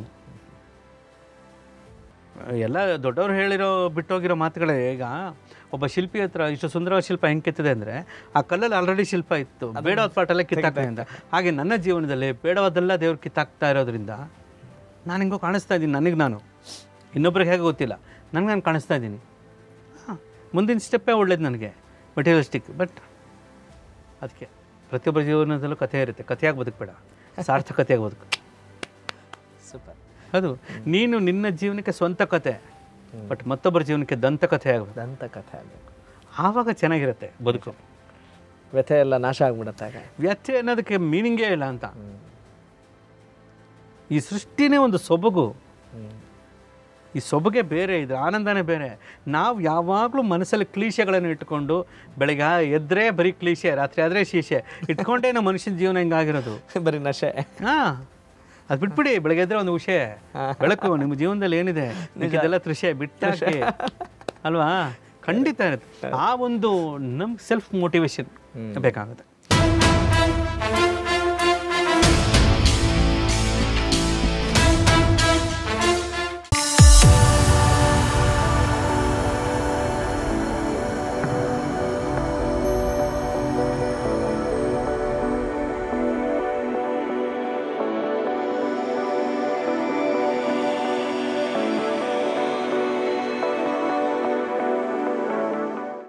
ಎಲ್ಲ ದೊಡ್ಡವರು ಹೇಳಿರೋ ಬಿಟ್ಟೋಗಿರೋ ಮಾತುಗಳೇ ಈಗ ಒಬ್ಬ ಶಿಲ್ಪಿ ಹತ್ರ ಇಷ್ಟು ಸುಂದರವಾದ ಶಿಲ್ಪ ಹೆಂಗೆ ಕೆತ್ತಿದೆ ಅಂದರೆ ಆ ಕಲ್ಲಲ್ಲಿ ಆಲ್ರೆಡಿ ಶಿಲ್ಪ ಇತ್ತು ಬೇಡವಾದ ಪಾಟಲ್ಲೇ ಕಿತ್ತಾಕ್ತಾ ಅಂತ ಹಾಗೆ ನನ್ನ ಜೀವನದಲ್ಲಿ ಬೇಡವಾದೆಲ್ಲ ದೇವ್ರು ಕಿತ್ತಾಕ್ತಾ ಇರೋದ್ರಿಂದ ನಾನು ಹಿಂಗೋ ಕಾಣಿಸ್ತಾ ಇದ್ದೀನಿ ನನಗೆ ನಾನು ಇನ್ನೊಬ್ರಿಗೆ ಹೇಗೆ ಗೊತ್ತಿಲ್ಲ ನನಗೆ ನಾನು ಕಾಣಿಸ್ತಾ ಇದ್ದೀನಿ ಹಾಂ ಮುಂದಿನ ಸ್ಟೆಪ್ಪೇ ಒಳ್ಳೇದು ನನಗೆ ಮೆಟೀರಿಯಲಿಸ್ಟಿಕ್ ಬಟ್ ಅದಕ್ಕೆ ಪ್ರತಿಯೊಬ್ಬರ ಜೀವನದಲ್ಲೂ ಕಥೆ ಇರುತ್ತೆ ಕಥೆಯಾಗಿ ಬದುಕಬೇಡ ಸಾರ್ಥಕತೆಯಾಗಿ ಬದುಕು ಸೂಪರ್ ಅದು ನೀನು ನಿನ್ನ ಜೀವನಕ್ಕೆ ಸ್ವಂತ ಕತೆ ಬಟ್ ಮತ್ತೊಬ್ಬರ ಜೀವನಕ್ಕೆ ದಂತಕಥೆ ಆಗಬೇಕು ದಂತ ಕಥೆ ಆಗಬೇಕು ಆವಾಗ ಚೆನ್ನಾಗಿರುತ್ತೆ ಬದುಕು ವ್ಯಥೆ ಎಲ್ಲ ನಾಶ ಆಗ್ಬಿಡತ್ತೆ ಆಗ ವ್ಯಥೆ ಅನ್ನೋದಕ್ಕೆ ಮೀನಿಂಗೇ ಇಲ್ಲ ಅಂತ ಈ ಸೃಷ್ಟಿನೇ ಒಂದು ಸೊಬಗು ಈ ಸೊಬಗೆ ಬೇರೆ ಇದು ಆನಂದನೇ ಬೇರೆ ನಾವು ಯಾವಾಗಲೂ ಮನಸ್ಸಲ್ಲಿ ಕ್ಲೀಶೆಗಳನ್ನು ಇಟ್ಕೊಂಡು ಬೆಳಗ್ಗೆ ಎದ್ರೆ ಬರೀ ಕ್ಲೀಶೆ ರಾತ್ರಿ ಆದರೆ ಶೀಶೆ ಇಟ್ಕೊಂಡೇ ನಮ್ಮ ಮನುಷ್ಯನ ಜೀವನ ಹಿಂಗಾಗಿರೋದು ಬರೀ ನಶೆ ಹಾಂ ಅದು ಬಿಟ್ಬಿಡಿ ಬೆಳಗ್ಗೆ ಎದ್ರೆ ಒಂದು ವಿಷಯ ಬೆಳಕು ನಿಮ್ಮ ಜೀವನದಲ್ಲಿ ಏನಿದೆ ಇದೆಲ್ಲ ತೃಷೆ ಬಿಟ್ಟಾಕಿ ಅಲ್ವಾ ಖಂಡಿತ ಇರುತ್ತೆ ಆ ಒಂದು ನಮ್ಗೆ ಸೆಲ್ಫ್ ಮೋಟಿವೇಶನ್ ಬೇಕಾಗುತ್ತೆ